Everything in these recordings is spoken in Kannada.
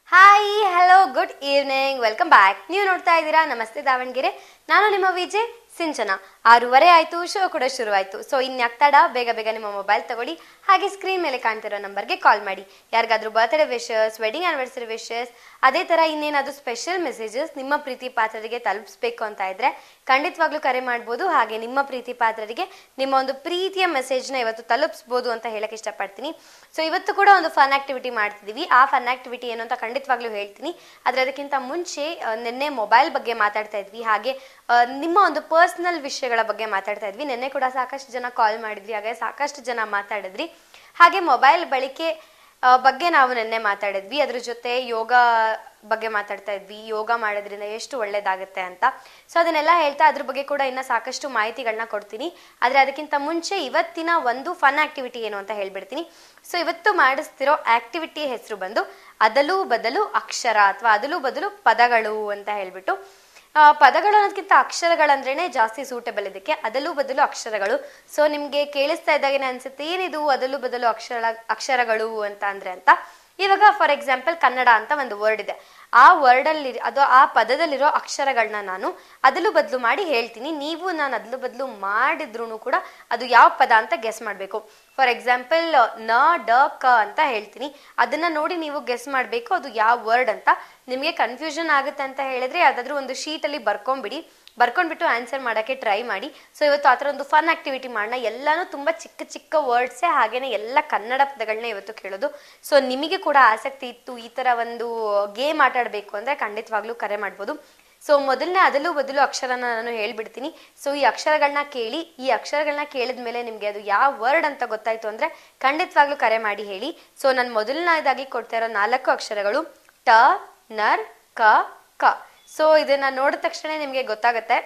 Hi hello good evening welcome back ನೀವು ನೋಡ್ತಾ ಇದ್ದೀರಾ ನಮಸ್ತೆ ದಾವಣಗೆರೆ ನಾನು ನಿಮ್ಮ ವಿಜಯ್ ಸಿಂಚನ ಆರೂವರೆ ಆಯ್ತು ಶೋ ಕೂಡ ಶುರುವಾಯ್ತು ಸೊ ಇನ್ಯಾಕ್ತಾಡ ಬೇಗ ಬೇಗ ನಿಮ್ಮ ಮೊಬೈಲ್ ತಗೊಳ್ಳಿ ಹಾಗೆ ಸ್ಕ್ರೀನ್ ಮೇಲೆ ಕಾಣ್ತಿರೋ ನಂಬರ್ಗೆ ಕಾಲ್ ಮಾಡಿ ಯಾರಿಗಾದ್ರೂ birthday wishes wedding anniversary wishes ಅದೇ ತರ ಇನ್ನೇನಾದ್ರೂ ಸ್ಪೆಷಲ್ ಮೆಸೇಜಸ್ ನಿಮ್ಮ ಪ್ರೀತಿ ಪಾತ್ರರಿಗೆ ತಲುಪಿಸ್ಬೇಕು ಅಂತ ಇದ್ರೆ ಖಂಡಿತವಾಗ್ಲೂ ಕರೆ ಮಾಡ್ಬೋದು ಹಾಗೆ ನಿಮ್ಮ ಪ್ರೀತಿ ಪಾತ್ರರಿಗೆ ನಿಮ್ಮ ಒಂದು ಪ್ರೀತಿಯ ಮೆಸೇಜ್ನ ಇವತ್ತು ತಲುಪಿಸ್ಬೋದು ಅಂತ ಹೇಳಕ್ ಇಷ್ಟಪಡ್ತೀನಿ ಸೊ ಇವತ್ತು ಕೂಡ ಒಂದು ಫನ್ ಆಕ್ಟಿವಿಟಿ ಮಾಡ್ತಿದೀವಿ ಆ ಫನ್ ಆಕ್ಟಿವಿಟಿ ಏನು ಅಂತ ಖಂಡಿತವಾಗ್ಲೂ ಹೇಳ್ತೀನಿ ಆದ್ರೆ ಅದಕ್ಕಿಂತ ಮುಂಚೆ ಆ, ನಿನ್ನೆ ಮೊಬೈಲ್ ಬಗ್ಗೆ ಮಾತಾಡ್ತಾ ಇದ್ವಿ ಹಾಗೆ ಆ, ನಿಮ್ಮ ಒಂದು ಪರ್ಸನಲ್ ವಿಷಯಗಳ ಬಗ್ಗೆ ಮಾತಾಡ್ತಾ ಇದ್ವಿ ನಿನ್ನೆ ಕೂಡ ಸಾಕಷ್ಟು ಜನ ಕಾಲ್ ಮಾಡಿದ್ರಿ ಹಾಗೆ ಸಾಕಷ್ಟು ಜನ ಮಾತಾಡಿದ್ರಿ ಹಾಗೆ ಮೊಬೈಲ್ ಬಳಕೆ ಆ, ಬಗ್ಗೆ ನಾವು ನಿನ್ನೆ ಮಾತಾಡಿದ್ವಿ ಅದ್ರ ಜೊತೆ ಯೋಗ ಬಗ್ಗೆ ಮಾತಾಡ್ತಾ ಇದ್ವಿ ಯೋಗ ಮಾಡೋದ್ರಿಂದ ಎಷ್ಟು ಒಳ್ಳೇದಾಗುತ್ತೆ ಅಂತ ಸೊ ಅದನ್ನೆಲ್ಲ ಹೇಳ್ತಾ ಅದ್ರ ಬಗ್ಗೆ ಕೂಡ ಇನ್ನ ಸಾಕಷ್ಟು ಮಾಹಿತಿಗಳನ್ನ ಕೊಡ್ತೀನಿ ಆದ್ರೆ ಅದಕ್ಕಿಂತ ಮುಂಚೆ ಇವತ್ತಿನ ಒಂದು ಫನ್ ಆಕ್ಟಿವಿಟಿ ಏನು ಅಂತ ಹೇಳ್ಬಿಡ್ತೀನಿ ಸೊ ಇವತ್ತು ಮಾಡಿಸ್ತಿರೋ ಆಕ್ಟಿವಿಟಿ ಹೆಸರು ಬಂದು ಅದಲು ಬದಲು ಅಕ್ಷರ ಅಥವಾ ಅದಲು ಬದಲು ಪದಗಳು ಅಂತ ಹೇಳ್ಬಿಟ್ಟು ಆ, ಪದಗಳು ಅನ್ನೋದಕ್ಕಿಂತ ಅಕ್ಷರಗಳಂದ್ರೇನೆ ಜಾಸ್ತಿ ಸೂಟಬಲ್ ಇದಕ್ಕೆ ಅದಲು ಬದಲು ಅಕ್ಷರಗಳು ಸೊ ನಿಮ್ಗೆ ಕೇಳಿಸ್ತಾ ಇದ್ದಾಗೇನೆ ಅನ್ಸುತ್ತೆ ಏನಿದು ಅದಲು ಬದಲು ಅಕ್ಷರ ಅಕ್ಷರಗಳು ಅಂತ ಅಂದ್ರೆ ಅಂತ ಇವಾಗ ಫಾರ್ ಎಕ್ಸಾಂಪಲ್ ಕನ್ನಡ ಅಂತ ಒಂದು ವರ್ಡ್ ಇದೆ ಆ ವರ್ಡ್ ಅಲ್ಲಿ ಅದು ಆ ಪದದಲ್ಲಿರೋ ಅಕ್ಷರಗಳನ್ನ ನಾನು ಅದಲು ಬದಲು ಮಾಡಿ ಹೇಳ್ತೀನಿ ನೀವು ನಾನು ಅದಲು ಬದಲು ಮಾಡಿದ್ರು ಕೂಡ ಅದು ಯಾವ ಪದ ಅಂತ ಗೆಸ್ ಮಾಡಬೇಕು ಫಾರ್ ಎಕ್ಸಾಂಪಲ್ ನ ಡ ಕ ಅಂತ ಹೇಳ್ತೀನಿ ಅದನ್ನ ನೋಡಿ ನೀವು ಗೆಸ್ ಮಾಡಬೇಕು ಅದು ಯಾವ ವರ್ಡ್ ಅಂತ ನಿಮಗೆ ಕನ್ಫ್ಯೂಷನ್ ಆಗುತ್ತೆ ಅಂತ ಹೇಳಿದ್ರೆ ಯಾವ್ದಾದ್ರು ಒಂದು ಶೀಟ್ ಅಲ್ಲಿ ಬರ್ಕೊಂಡ್ಬಿಡಿ ಬರ್ಕೊಂಡ್ಬಿಟ್ಟು ಆನ್ಸರ್ ಮಾಡಕ್ಕೆ ಟ್ರೈ ಮಾಡಿ ಸೊ ಇವತ್ತು ಆ ಥರ ಒಂದು ಫನ್ ಆಕ್ಟಿವಿಟಿ ಮಾಡೋಣ ಎಲ್ಲಾನು ತುಂಬಾ ಚಿಕ್ಕ ಚಿಕ್ಕ ವರ್ಡ್ಸೇ ಹಾಗೇನೆ ಎಲ್ಲ ಕನ್ನಡ ಪದಗಳನ್ನ ಇವತ್ತು ಕೇಳೋದು ಸೊ ನಿಮಗೆ ಕೂಡ ಆಸಕ್ತಿ ಇತ್ತು ಈ ತರ ಒಂದು ಗೇಮ್ ಆಟ ಆಡಬೇಕು ಅಂದ್ರೆ ಖಂಡಿತವಾಗ್ಲೂ ಕರೆ ಮಾಡ್ಬೋದು ಸೊ ಮೊದಲನೇ ಅದಲು ಬದಲು ಅಕ್ಷರನ ನಾನು ಹೇಳ್ಬಿಡ್ತೀನಿ ಸೊ ಈ ಅಕ್ಷರಗಳನ್ನ ಕೇಳಿ ಈ ಅಕ್ಷರಗಳನ್ನ ಕೇಳಿದ್ಮೇಲೆ ನಿಮ್ಗೆ ಅದು ಯಾವ ವರ್ಡ್ ಅಂತ ಗೊತ್ತಾಯ್ತು ಅಂದ್ರೆ ಖಂಡಿತವಾಗ್ಲೂ ಕರೆ ಮಾಡಿ ಹೇಳಿ ಸೊ ನಾನು ಮೊದಲನೇದಾಗಿ ಕೊಡ್ತಾ ಇರೋ ನಾಲ್ಕು ಅಕ್ಷರಗಳು ಟ ನರ್ ಕ ಕ ಸೊ ಇದನ್ನ ನೋಡಿದ ತಕ್ಷಣ ನಿಮ್ಗೆ ಗೊತ್ತಾಗತ್ತೆ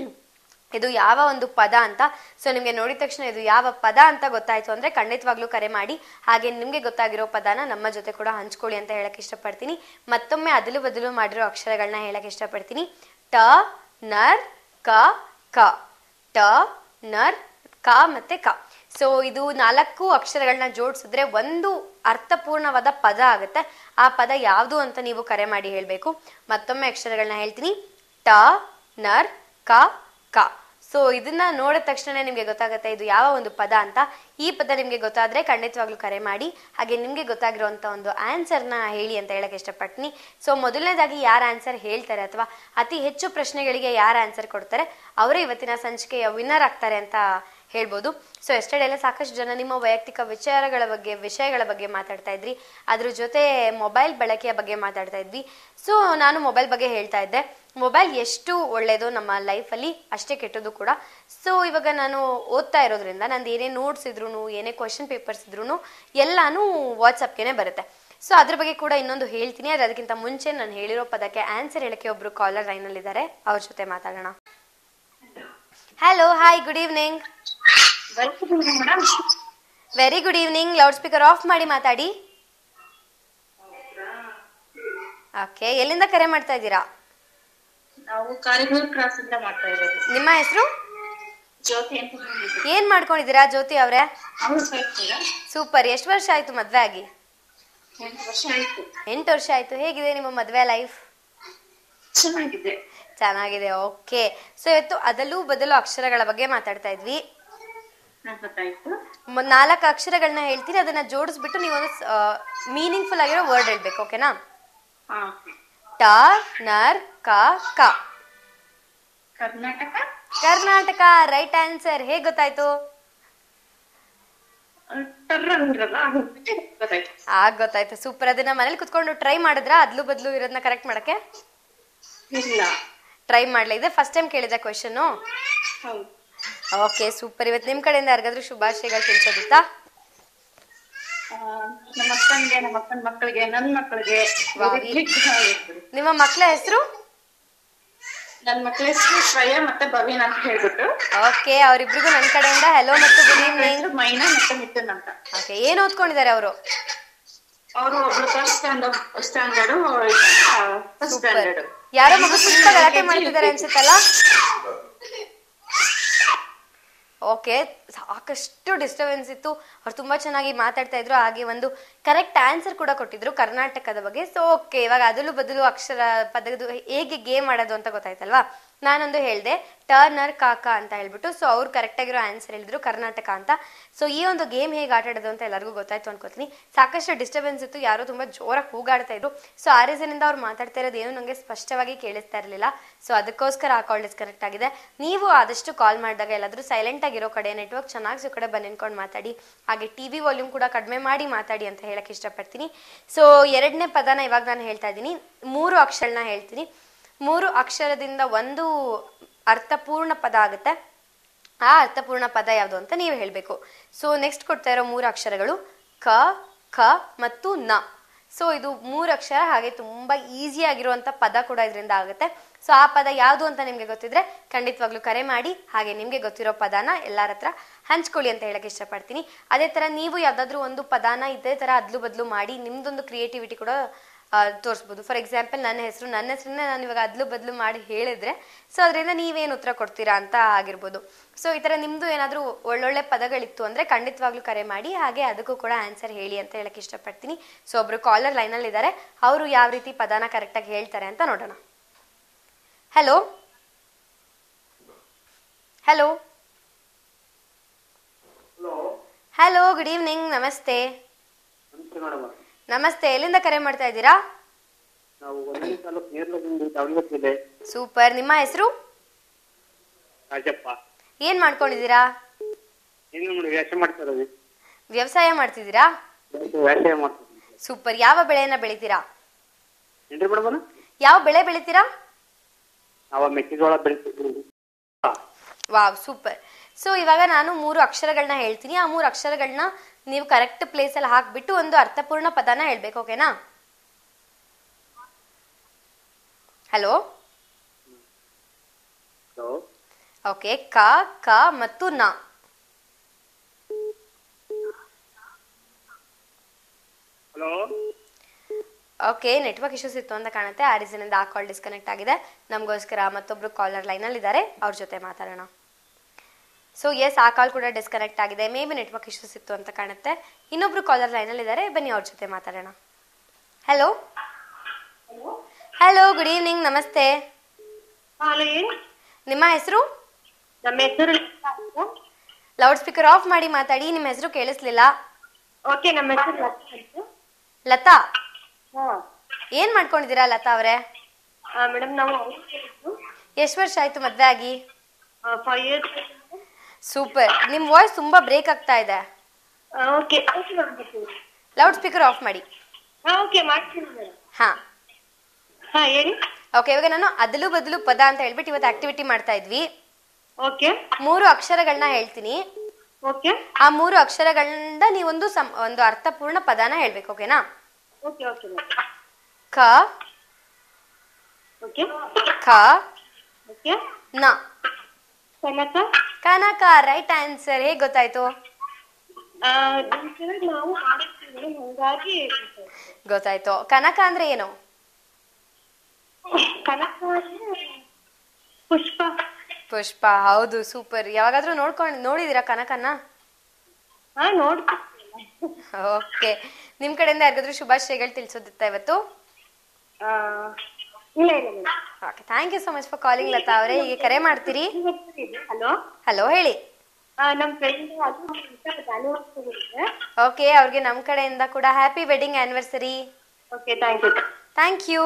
ಇದು ಯಾವ ಒಂದು ಪದ ಅಂತ ಸೊ ನಿಮ್ಗೆ ನೋಡಿದ ತಕ್ಷಣ ಇದು ಯಾವ ಪದ ಅಂತ ಗೊತ್ತಾಯ್ತು ಅಂದ್ರೆ ಖಂಡಿತವಾಗ್ಲೂ ಕರೆ ಮಾಡಿ ಹಾಗೆ ನಿಮ್ಗೆ ಗೊತ್ತಾಗಿರೋ ಪದನ ನಮ್ಮ ಜೊತೆ ಕೂಡ ಹಂಚ್ಕೊಳ್ಳಿ ಅಂತ ಹೇಳಕ್ ಇಷ್ಟಪಡ್ತೀನಿ ಮತ್ತೊಮ್ಮೆ ಅದಲು ಬದಲು ಮಾಡಿರೋ ಅಕ್ಷರಗಳನ್ನ ಹೇಳಕ್ ಇಷ್ಟಪಡ್ತೀನಿ ಟ ನರ್ ಕ ಕ ಟ ನರ್ ಕ ಮತ್ತೆ ಕ ಸೊ ಇದು ನಾಲ್ಕು ಅಕ್ಷರಗಳನ್ನ ಜೋಡಿಸಿದ್ರೆ ಒಂದು ಅರ್ಥಪೂರ್ಣವಾದ ಪದ ಆಗುತ್ತೆ ಆ ಪದ ಯಾವುದು ಅಂತ ನೀವು ಕರೆ ಮಾಡಿ ಹೇಳ್ಬೇಕು ಮತ್ತೊಮ್ಮೆ ಅಕ್ಷರಗಳನ್ನ ಹೇಳ್ತೀನಿ ಟ ನರ್ ಕ ಕ ಸೊ ಇದನ್ನ ನೋಡಿದ ತಕ್ಷಣ ನಿಮ್ಗೆ ಗೊತ್ತಾಗುತ್ತೆ ಇದು ಯಾವ ಒಂದು ಪದ ಅಂತ ಈ ಪದ ನಿಮ್ಗೆ ಗೊತ್ತಾದ್ರೆ ಖಂಡಿತವಾಗ್ಲೂ ಕರೆ ಮಾಡಿ ಹಾಗೆ ನಿಮ್ಗೆ ಗೊತ್ತಾಗಿರುವಂತ ಒಂದು ಆನ್ಸರ್ನ ಹೇಳಿ ಅಂತ ಹೇಳಕ್ ಇಷ್ಟಪಡ್ತೀನಿ ಸೊ ಮೊದಲನೇದಾಗಿ ಯಾರ ಆನ್ಸರ್ ಹೇಳ್ತಾರೆ ಅಥವಾ ಅತಿ ಹೆಚ್ಚು ಪ್ರಶ್ನೆಗಳಿಗೆ ಯಾರ ಆನ್ಸರ್ ಕೊಡ್ತಾರೆ ಅವರೇ ಇವತ್ತಿನ ಸಂಚಿಕೆಯ ವಿನ್ನರ್ ಆಗ್ತಾರೆ ಅಂತ ಹೇಳ್ಬೋದು ಸೊ ಎಸ್ಟರ್ಡೇ ಎಲ್ಲ ಸಾಕಷ್ಟು ಜನ ನಿಮ್ಮ ವೈಯಕ್ತಿಕ ವಿಚಾರಗಳ ಬಗ್ಗೆ ವಿಷಯಗಳ ಬಗ್ಗೆ ಮಾತಾಡ್ತಾ ಇದ್ರಿ ಅದ್ರ ಜೊತೆ ಮೊಬೈಲ್ ಬಳಕೆಯ ಬಗ್ಗೆ ಮಾತಾಡ್ತಾ ಇದ್ವಿ ಸೊ ನಾನು ಮೊಬೈಲ್ ಬಗ್ಗೆ ಹೇಳ್ತಾ ಇದ್ದೆ ಮೊಬೈಲ್ ಎಷ್ಟು ಒಳ್ಳೇದು ನಮ್ಮ ಲೈಫಲ್ಲಿ ಅಷ್ಟೇ ಕೆಟ್ಟದ್ದು ಕೂಡ ಸೊ ಇವಾಗ ನಾನು ಓದ್ತಾ ಇರೋದ್ರಿಂದ ನಂದು ಏನೇ ನೋಟ್ಸ್ ಇದ್ರು ಏನೇ ಕ್ವಶನ್ ಪೇಪರ್ಸ್ ಇದ್ರು ಎಲ್ಲಾನು ವಾಟ್ಸಪ್ಗೆನೆ ಬರುತ್ತೆ ಸೊ ಅದ್ರ ಬಗ್ಗೆ ಕೂಡ ಇನ್ನೊಂದು ಹೇಳ್ತೀನಿ ಆದ್ರೆ ಅದಕ್ಕಿಂತ ಮುಂಚೆ ನಾನು ಹೇಳಿರೋ ಪದಕ್ಕೆ ಆನ್ಸರ್ ಹೇಳಕ್ಕೆ ಒಬ್ರು ಕಾಲರ್ ಲೈನಲ್ಲಿ ಇದ್ದಾರೆ ಅವ್ರ ಜೊತೆ ಮಾತಾಡೋಣ hello hi good evening madam very good evening loud speaker off ಮಾಡಿ ಮಾತಾಡಿ ಓಕೆ ಎಲ್ಲಿಂದ ಕರೆ ಮಾಡ್ತಾ ಇದ್ದೀರಾ ನಾವು ಕಾರಿಗೂರ್ ಕ್ರಾಸ್ ಇಂದ ಮಾಡ್ತಾ ಇರೋದು ನಿಮ್ಮ ಹೆಸರು ಜ್ಯೋತಿ ಅಂತ ಹೇಳಿದ್ರು ಏನ್ ಮಾಡ್ಕೊಂಡಿದ್ದೀರಾ ಜ್ಯೋತಿ ಅವ್ರೆ ಅವ್ರು ಬರ್ತೀರಾ ಸೂಪರ್ ಎಷ್ಟು ವರ್ಷ ಆಯ್ತು ಮದ್ವೆ ಆಗಿ ಎಂಟು ವರ್ಷ ಆಯ್ತು ಎಂಟು ವರ್ಷ ಆಯ್ತು ಹೇಗಿದೆ ನಿಮ್ಮ ಮದ್ವೆ ಲೈಫ್ ಚೆನ್ನಾಗಿದೆ ಚೆನ್ನಾಗಿದೆ ಓಕೆ ಸೊ ಇವತ್ತು ಅದಲು ಬದಲು ಅಕ್ಷರಗಳ ಬಗ್ಗೆ ಮಾತಾಡ್ತಾ ಇದ್ವಿ ನಂಗ್ ಗೊತ್ತಾಯ್ತು ಮ- ನಾಲ್ಕು ಅಕ್ಷರಗಳನ್ನ ಹೇಳ್ತೀನಿ ಅದನ್ನ ಜೋಡಿಸ್ಬಿಟ್ಟು ನೀವೊಂದು ಮೀನಿಂಗ್ಫುಲ್ ಆಗಿರೋ ವರ್ಡ್ ಹೇಳ್ಬೇಕು ಓಕೆನಾ ಹಾ ಟ ನರ್ ಕ ಕ ಕರ್ನಾಟಕ ಕರ್ನಾಟಕ ರೈಟ್ ಆನ್ಸರ್ ಹೇಗ್ ಗೊತ್ತಾಯ್ತು ಟರ್ರ ಅಂದ್ರಲ್ಲ ಅದು ಗೊತ್ತಾಯ್ತು ಆಗ ಗೊತ್ತಾಯ್ತು ಸೂಪರ್ ಅದನ್ನ ಮನೇಲಿ ಕುತ್ಕೊಂಡು ಟ್ರೈ ಮಾಡಿದ್ರ ಅದ್ಲು ಬದ್ಲು ಇರೋದನ್ನ ಕರೆಕ್ಟ್ ಮಾಡಕ್ಕೆ ಇಲ್ಲ ಟ್ರೈ ಮಾಡ್ಲಾ ಇದೆ ಫಸ್ಟ್ ಟೈಮ್ ಕೇಳಿದ ಕ್ವೆಶನ್ ಹೌದು ಓಕೆ ಸೂಪರ್ ಇವತ್ತು ನಿಮ್ ಕಡೆಯಿಂದ ಯಾರಿಗಾದ್ರೂ ಶುಭಾಶಯಗಳು ತಿಳಿಸೋದಿತ್ತಾ ಆ, ನಮ್ಮ ಅಕ್ಕನ್ಗೆ ನಮ್ಮ ಅಕ್ಕನ ಮಕ್ಕಳಿಗೆ ನನ್ ಮಕ್ಕಳಿಗೆ ವಾವ್. ನಿಮ್ಮ ಮಕ್ಳ ಹೆಸರು ನನ್ ಮಕ್ಕಳ ಹೆಸರು ಶ್ರೇಯಾ ಮತ್ತೆ ಭವೀನ್ ಅಂತ ಹೇಳ್ಬಿಟ್ಟು ಓಕೆ ಅವರಿಬ್ರಿಗೂ ನನ್ನ ಕಡೆಯಿಂದ ಹೆಲೋ ಮತ್ತು ಗುಡ್ ಈವ್ನಿಂಗ್ ಹೆಸರು ಮೈನಾ ಮತ್ತೆ ಮಿಥುನ್ ಅಂತ ಓಕೆ ಏನ್ ಓದ್ಕೊಂಡಿದ್ದಾರೆ ಅವರು ಅವರು ಒಬ್ರು first standard standard first standard ಯಾರೋ ಮಗು ಸ್ವಲ್ಪ ಗಲಾಟೆ ಮಾಡ್ತಿದ್ದಾರೆ ಅನ್ಸುತ್ತಲ್ಲ ಓಕೆ ಸಾಕಷ್ಟು ಡಿಸ್ಟರ್ಬೆನ್ಸ್ ಇತ್ತು ಅವ್ರು ತುಂಬಾ ಚೆನ್ನಾಗಿ ಮಾತಾಡ್ತಾ ಇದ್ರು ಹಾಗೆ ಒಂದು ಕರೆಕ್ಟ್ ಆನ್ಸರ್ ಕೂಡ ಕೊಟ್ಟಿದ್ರು ಕರ್ನಾಟಕದ ಬಗ್ಗೆ ಸೊ ಓಕೆ ಇವಾಗ ಅದಲು ಬದಲು ಅಕ್ಷರ ಪದದು ಹೇಗೆ ಗೇಮ್ ಆಡೋದು ಅಂತ ಗೊತ್ತಾಯ್ತಲ್ವಾ ನಾನೊಂದು ಹೇಳ್ದೆ ಟರ್ನರ್ ಕಾಕ ಅಂತ ಹೇಳ್ಬಿಟ್ಟು ಸೊ ಅವ್ರು ಕರೆಕ್ಟ್ ಆಗಿರೋ ಆನ್ಸರ್ ಹೇಳಿದ್ರು ಕರ್ನಾಟಕ ಅಂತ ಸೊ ಈ ಒಂದು ಗೇಮ್ ಹೇಗೆ ಆಟ ಆಡೋದು ಅಂತ ಎಲ್ಲರಿಗೂ ಗೊತ್ತಾಯ್ತು ಅನ್ಕೋತೀನಿ ಸಾಕಷ್ಟು ಡಿಸ್ಟರ್ಬೆನ್ಸ್ ಇತ್ತು ಯಾರೋ ತುಂಬಾ ಜೋರಾಗಿ ಕೂಗಾಡ್ತಾ ಇದ್ರು ಸೊ ಆ ರೀಸನ್ ಇಂದ ಅವ್ರು ಮಾತಾಡ್ತಾ ಇರೋದು ಏನು ನನಗೆ ಸ್ಪಷ್ಟವಾಗಿ ಕೇಳಿಸ್ತಾ ಇರಲಿಲ್ಲ ಸೊ ಅದಕ್ಕೋಸ್ಕರ ಆ ಕಾಲ್ ಡಿಸ್ಕನೆಕ್ಟ್ ಆಗಿದೆ ನೀವು ಆದಷ್ಟು ಕಾಲ್ ಮಾಡಿದಾಗ ಎಲ್ಲಾದ್ರೂ ಸೈಲೆಂಟ್ ಆಗಿರೋ ಕಡೆ ನೆಟ್ವರ್ಕ್ ಚೆನ್ನಾಗಿ ಸಿಗೋ ಕಡೆ ಬಂದು ನಿಂತ್ಕೊಂಡು ಮಾತಾಡಿ ಹಾಗೆ ಟಿವಿ ವಾಲ್ಯೂಮ್ ಕೂಡ ಕಡಿಮೆ ಮಾಡಿ ಮಾತಾಡಿ ಅಂತ ಹೇಳಕ್ ಇಷ್ಟಪಡ್ತೀನಿ ಸೊ ಎರಡನೇ ಪದನ ಇವಾಗ ನಾನು ಹೇಳ್ತಾ ಇದ್ದೀನಿ ಮೂರು ಅಕ್ಷರನ ಹೇಳ್ತೀನಿ ಮೂರು ಅಕ್ಷರದಿಂದ ಒಂದು ಅರ್ಥಪೂರ್ಣ ಪದ ಆಗುತ್ತೆ ಆ ಅರ್ಥಪೂರ್ಣ ಪದ ಯಾವುದು ಅಂತ ನೀವು ಹೇಳಬೇಕು ಸೊ ನೆಕ್ಸ್ಟ್ ಕೊಡ್ತಾ ಇರೋ ಮೂರು ಅಕ್ಷರಗಳು ಕ ಖ ಮತ್ತು ನ ಸೊ ಇದು ಮೂರು ಅಕ್ಷರ ಹಾಗೆ ತುಂಬಾ ಈಸಿ ಆಗಿರುವಂತ ಪದ ಕೂಡ ಇದರಿಂದ ಆಗುತ್ತೆ ಸೊ ಆ ಪದ ಯಾವುದು ಅಂತ ನಿಮ್ಗೆ ಗೊತ್ತಿದ್ರೆ ಖಂಡಿತವಾಗ್ಲೂ ಕರೆ ಮಾಡಿ ಹಾಗೆ ನಿಮ್ಗೆ ಗೊತ್ತಿರೋ ಪದನ ಎಲ್ಲರ ಹತ್ರ ಹಂಚ್ಕೊಳ್ಳಿ ಅಂತ ಹೇಳಕ್ ಇಷ್ಟಪಡ್ತೀನಿ ಅದೇ ತರ ನೀವು ಯಾವ್ದಾದ್ರು ಒಂದು ಪದಾನ ಇದೇ ತರ ಅದ್ಲು ಬದ್ಲು ಮಾಡಿ ನಿಮ್ದೊಂದು ಕ್ರಿಯೇಟಿವಿಟಿ ಕೂಡ ಆ, ತೋರಿಸ್ಬೋದು ಫಾರ್ ಎಕ್ಸಾಂಪಲ್ ನನ್ನ ಹೆಸರು ನನ್ನ ಹೆಸರನ್ನ ನಾನು ಇವಾಗ ಅದ್ಲು ಬದ್ಲು ಮಾಡಿ ಹೇಳಿದ್ರೆ ಸೊ ಅದರಿಂದ ನೀವೇನು ಉತ್ತರ ಕೊಡ್ತೀರಾ ಅಂತ ಆಗಿರ್ಬೋದು ಸೊ ಈ ತರ ನಿಮ್ದು ಏನಾದ್ರೂ ಒಳ್ಳೊಳ್ಳೆ ಪದಗಳಿತ್ತು ಅಂದ್ರೆ ಖಂಡಿತವಾಗ್ಲೂ ಕರೆ ಮಾಡಿ ಹಾಗೆ ಅದಕ್ಕೂ ಕೂಡ ಆನ್ಸರ್ ಹೇಳಿ ಅಂತ ಹೇಳಕ್ ಇಷ್ಟಪಡ್ತೀನಿ ಸೊ ಒಬ್ರು ಕಾಲರ್ ಲೈನಲ್ಲಿ ಇದ್ದಾರೆ ಅವರು ಯಾವ ರೀತಿ ಪದಾನ ಕರೆಕ್ಟಾಗಿ ಹೇಳ್ತಾರೆ ಅಂತ ನೋಡೋಣ hello hello hello hello good evening ನಮಸ್ತೆ ನಮಸ್ತೆ ಮೇಡಮ್ ನಮಸ್ತೆ ಎಲ್ಲಿಂದ ಕರೆ ಮಾಡ್ತಾ ಇದ್ದೀರಾ ನಾವು ಒಂದನೇ ತಾಲೂಕು ನೇರ್ಲದಿಂದ ದಾವಣಗೆರೆ ಜಿಲ್ಲೆ ಸೂಪರ್ ನಿಮ್ಮ ಹೆಸರು ರಾಜಪ್ಪ ಏನ್ ಮಾಡ್ಕೊಂಡಿದ್ದೀರಾ ಏನು ನೋಡಿ ವ್ಯಾಸೆ ಮಾಡ್ತಾ ಇರೋದು ವ್ಯವಸಾಯ ಮಾಡ್ತಿದ್ದೀರಾ ವ್ಯಾಸೆ ಮಾಡ್ತೀವಿ ಸೂಪರ್ ಯಾವ ಬೆಳೆಯನ್ನ ಬೆಳಿತೀರಾ ಏನ್ರಿ ಮೇಡಮ್ ಯಾವ ಬೆಳೆ ಬೆಳಿತೀರಾ ನಾವು ಮೆಕ್ಕೆಜೋಳ ಬೆಳಿತೀವಿ ವಾವ್ ಸೂಪರ್ ಸೊ ಇವಾಗ ನಾನು ಮೂರು ಅಕ್ಷರಗಳನ್ನ ಹೇಳ್ತೀನಿ ಆ ಮೂರು ಅಕ್ಷರಗಳನ್ನ ನೀವು ಕರೆಕ್ಟ್ ಪ್ಲೇಸ್ ಅಲ್ಲಿ ಹಾಕ್ಬಿಟ್ಟು ಒಂದು ಅರ್ಥಪೂರ್ಣ ಪದನ ಹೇಳ್ಬೇಕು ಓಕೆನಾ ಹಲೋ ಹಲೋ ಓಕೆ ಕ ಕ ಮತ್ತು ನ ಹಲೋ ಓಕೆ ನೆಟ್ವರ್ಕ್ ಇಶ್ಯೂಸ್ ಇತ್ತು ಅಂತ ಕಾಣುತ್ತೆ ಆ ರೀಸನ್ ಇಂದ ಆ ಕಾಲ್ ಡಿಸ್ಕನೆಕ್ಟ್ ಆಗಿದೆ ನಮಗೋಸ್ಕರ ಮತ್ತೊಬ್ರು ಕಾಲರ್ ಲೈನಲ್ಲಿ ಇದ್ದಾರೆ ಅವ್ರ ಜೊತೆ ಮಾತಾಡೋಣ ಸೊ ಎಸ್ ಆ ಕಾಲ್ ಕೂಡ ಡಿಸ್ಕನೆಕ್ಟ್ ಆಗಿದೆ ಮೇ ಬಿ ನೆಟ್ವರ್ಕ್ ಇಶ್ಯೂಸ್ ಇತ್ತು ಅಂತ ಕಾಣುತ್ತೆ ಇನ್ನೊಬ್ರು ಕಾಲರ್ ಲೈನಲ್ಲಿ ಇದ್ದಾರೆ ಬನ್ನಿ ಅವ್ರ ಜೊತೆ ಮಾತಾಡೋಣ ಹಲೋ ಹಲೋ ಗುಡ್ ಈವ್ನಿಂಗ್ ನಮಸ್ತೆ ಹಲೋ ಏನು ನಿಮ್ಮ ಹೆಸರು ನಮ್ಮ ಹೆಸರು ಲೌಡ್ ಸ್ಪೀಕರ್ ಆಫ್ ಮಾಡಿ ಮಾತಾಡಿ ನಿಮ್ಮ ಹೆಸರು ಕೇಳಿಸ್ಲಿಲ್ಲ ಓಕೆ ನಮ್ಮ ಹೆಸರು ಲತಾ ಅಂತ ಲತಾ ಹಾ ಏನ್ ಮಾಡ್ಕೊಂಡಿದ್ದೀರಾ ಲತಾ ಅವರೇ ಮೇಡಮ್ ನಾವು ಎಷ್ಟು ವರ್ಷ ಆಯ್ತು ಮದ್ವೆ ಆಗಿ ಫೈವ್ ಇಯರ್ಸ್ ಸೂಪರ್ ನಿಮ್ ವಾಯ್ಸ್ ತುಂಬಾ ಬ್ರೇಕ್ ಆಗ್ತಾ ಇದೆ ಓಕೆ ಓಕೆ ಮಾಡ್ತೀನಿ ಲೌಡ್ ಸ್ಪೀಕರ್ ಆಫ್ ಮಾಡಿ ಹಾ ಓಕೆ ಮಾಡ್ತೀನಿ ಮೇಡಮ್ ಹಾ ಹಾ ಹೇಳಿ ಓಕೆ ಇವಾಗ ನಾನು ಅದಲು ಬದಲು ಪದ ಅಂತ ಹೇಳ್ಬಿಟ್ಟು ಇವತ್ತು ಆಕ್ಟಿವಿಟಿ ಮಾಡ್ತಾ ಇದ್ವಿ ಓಕೆ ಮೂರು ಅಕ್ಷರಗಳನ್ನ ಹೇಳ್ತೀನಿ ಓಕೆ ಆ ಮೂರು ಅಕ್ಷರಗಳಿಂದ ನೀವೊಂದು ಸಂ ಒಂದು ಅರ್ಥಪೂರ್ಣ ಪದನ ಹೇಳ್ಬೇಕು ಓಕೆನಾ ಓಕೆ ಓಕೆ ಕ ಓಕೆ ಖ ಓಕೆ ನ ಕನಕ ಕನಕ ರೈಟ್ ಆನ್ಸರ್ ಹೇಗ್ ಗೊತ್ತಾಯ್ತು ಆ, ನಿಮ್ ಕಡೆ ನಾವು ಆಡಿರ್ತೀವಿ ಹಂಗಾಗಿ ಗೊತ್ತಾಯ್ತು ಕನಕ ಅಂದ್ರೆ ಏನು ಕನಕ ಅಂದ್ರೆ ಪುಷ್ಪ ಪುಷ್ಪ ಹೌದು ಸೂಪರ್ ಯಾವಾಗಾದ್ರೂ ನೋಡ್ಕೊಂಡು ನೋಡಿದೀರಾ ಕನಕನ್ನ ಹಾ ನೋಡ್ತೀನಿ ಓಕೆ ನಿಮ್ ಕಡೆಯಿಂದ ಯಾರಿಗಾದ್ರೂ ಶುಭಾಶಯಗಳು ತಿಳಿಸೋದಿತ್ತ ಇವತ್ತು ಆ, ಇಲ್ಲ ಇಲ್ಲ madam okay thank you so much for calling Latha ಅವರೇ ಹೀಗೆ ಕರೆ ಮಾಡ್ತೀರಿ ಹಲೋ ಹಲೋ ಹೇಳಿ ನಮ್ ಫ್ರೆಂಡ್ ಅದು ಜಾನುವಾರು ಓಕೆ ಅವ್ರಿಗೆ ನಮ್ಮ ಕಡೆಯಿಂದ ಕೂಡ happy wedding anniversary okay thank you thank you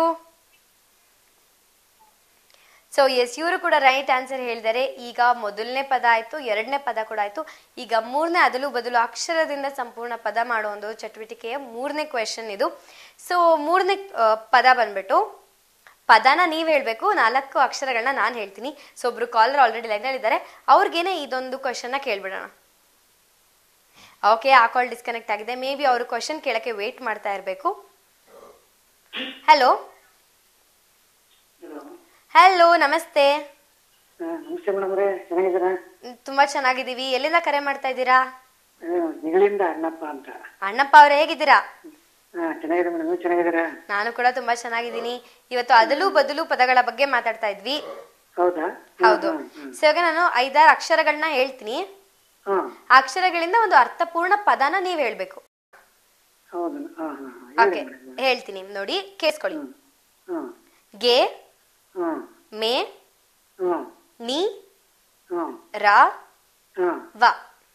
so yes ಇವರು ಕೂಡ ರೈಟ್ ಆನ್ಸರ್ ಹೇಳಿದ್ದಾರೆ ಈಗ ಮೊದಲನೇ ಪದ ಆಯ್ತು ಎರಡನೇ ಪದ ಕೂಡ ಆಯ್ತು ಈಗ ಮೂರನೇ ಅದಲು ಬದಲು ಅಕ್ಷರದಿಂದ ಸಂಪೂರ್ಣ ಪದ ಮಾಡೋ ಒಂದು ಚಟುವಟಿಕೆಯ ಮೂರನೇ ಕ್ವೆಶನ್ ಇದು ಸೊ ಮೂರನೇ ಆ, ಪದ ಬಂದ್ಬಿಟ್ಟು ಪದನ ನೀವ್ ಹೇಳ್ಬೇಕು ನಾಲ್ಕು ಅಕ್ಷರಗಳನ್ನ ನಾನು ಹೇಳ್ತೀನಿ ಸೊ ಒಬ್ರು ಕಾಲರ್ ಆಲ್ರೆಡಿ ಲೈನಲ್ಲಿ ಇದ್ದಾರೆ ಅವ್ರಿಗೇನೆ ಇದೊಂದು ಕ್ವೆಶನ್ನ ಕೇಳ್ಬಿಡೋಣ ಓಕೆ ಆ ಕಾಲ್ ಡಿಸ್ಕನೆಕ್ಟ್ ಆಗಿದೆ ಮೇ ಬಿ ಅವರು ಕ್ವೆಶನ್ ಕೇಳಕ್ಕೆ ವೇಟ್ ಮಾಡ್ತಾ ಇರಬೇಕು ಹಲೋ ಹಲೋ ನಮಸ್ತೆ ನಮಸ್ತೆ ಮೇಡಮ್ ಅವರೇ ಚೆನ್ನಾಗಿದ್ದೀರಾ ಮ್, ತುಂಬಾ ಚೆನ್ನಾಗಿದ್ದೀವಿ ಎಲ್ಲಿಂದ ಕರೆ ಮಾಡ್ತಾ ಇದ್ದೀರಾ ನಿಗಳಿಂದ ಅಣ್ಣಪ್ಪ ಅಂತ ಅಣ್ಣಪ್ಪ ಅವ್ರು ಹೇಗಿದ್ದೀರಾ ಹಾ ಚೆನ್ನಾಗಿದೆ ಮೇಡಮ್ ನೀವು ಚೆನ್ನಾಗಿದ್ದೀರಾ ನಾನು ಕೂಡ ತುಂಬಾ ಚೆನ್ನಾಗಿದ್ದೀನಿ ಇವತ್ತು ಅದಲು ಬದಲು ಪದಗಳ ಬಗ್ಗೆ ಮಾತಾಡ್ತಾ ಇದ್ವಿ ಹೌದಾ ಹೌದು ಸೊ ಇವಾಗ ನಾನು ಐದಾರು ಅಕ್ಷರಗಳನ್ನ ಹೇಳ್ತೀನಿ ಹಾ ಆ ಅಕ್ಷರಗಳಿಂದ ಒಂದು ಅರ್ಥಪೂರ್ಣ ಪದನ ನೀವ್ ಹೇಳ್ಬೇಕು ಹೌದು ಹಾ ಹಾ ಹಾ ಓಕೆ ಹೇಳ್ತೀನಿ ನೋಡಿ ಕೇಳಿಸ್ಕೊಳ್ಳಿ ಹಾ ಗೆ ಹಾ ಮೇ ಹಾ ನಿ ಹಾ ರ ಹಾ ವ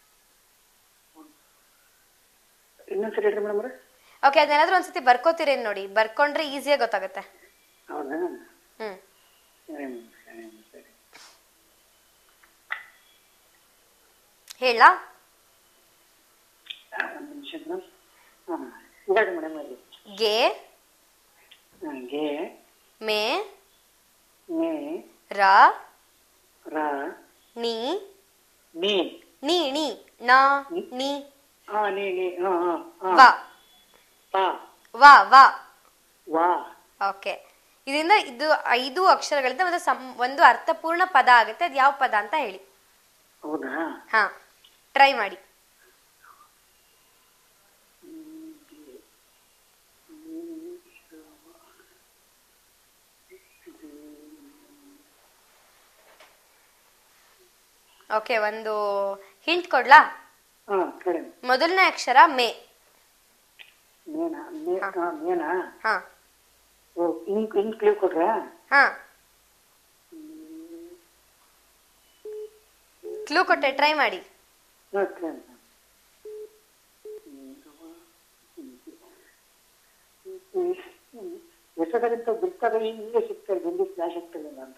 ಇನ್ನೊಂದ್ಸರಿ ಹೇಳ್ರಿ ಮೇಡಮ್ ಓಕೆ ಅದನ್ನೇನಾದ್ರೂ ಒಂದ್ಸತಿ ಬರ್ಕೋತೀರೇನ್ ನೋಡಿ ಬರ್ಕೊಂಡ್ರೆ ಈಸಿಯಾಗಿ ಗೊತ್ತಾಗುತ್ತೆ ಹೌದಾ ಹ್ಮ್ ಸರಿ madam, ಸರಿ madam, ಸರಿ ಹೇಳಾ ಆ, ಒಂದ್ ನಿಮಿಷ ಮೇಡಮ್ ಹಾ ಇವಾಗ ಮೇಡಮ್ ಹೇಳಿ ಗೆ ಹಾ, ಗೆ ಮೇ ಮೇ ರ ರ ನಿ ನೀ ನಿ ನಿ ನ ನಿ ಹಾ ನೀ ನೀ ಹಾ ಹಾ ಹಾ ವ ಪ ವ ವ ವಾ ಓಕೆ ಇದರಿಂದ ಇದು ಐದು ಅಕ್ಷರಗಳಿಂದ ಒಂದು ಸಂ ಒಂದು ಅರ್ಥಪೂರ್ಣ ಪದ ಆಗುತ್ತೆ ಅದು ಯಾವ ಪದ ಅಂತ ಹೇಳಿ ಹೌದಾ ಹಾ ಟ್ರೈ ಮಾಡಿ ಓಕೆ ಒಂದು ಹಿಂಟ್ ಕೊಡ್ಲಾ ಹಾ ಸರಿ ಮೊದಲನೇ ಅಕ್ಷರ ಮೇ ಮೇನಾ ಮೇ ಹಾ ಮೇನಾ ಹಾ ಓ ಇಂಕ್ ಇಂಕ್ ಕ್ಲೀವ್ ಕೊಟ್ರಾ ಹಾ ಕ್ಲೂ ಕೊಟ್ಟೆ ಟ್ರೈ ಮಾಡಿ ಓಕೆ ಎಷ್ಟೊತ್ತರಿಂದ ಬಿಡ್ತಾರೆ ಇಲ್ಲೇ ಸಿಗ್ತಾರೆ ಹಿಂದಿ ಫ್ಲಾಶ್ ಆಗ್ತದೆ ನಾನು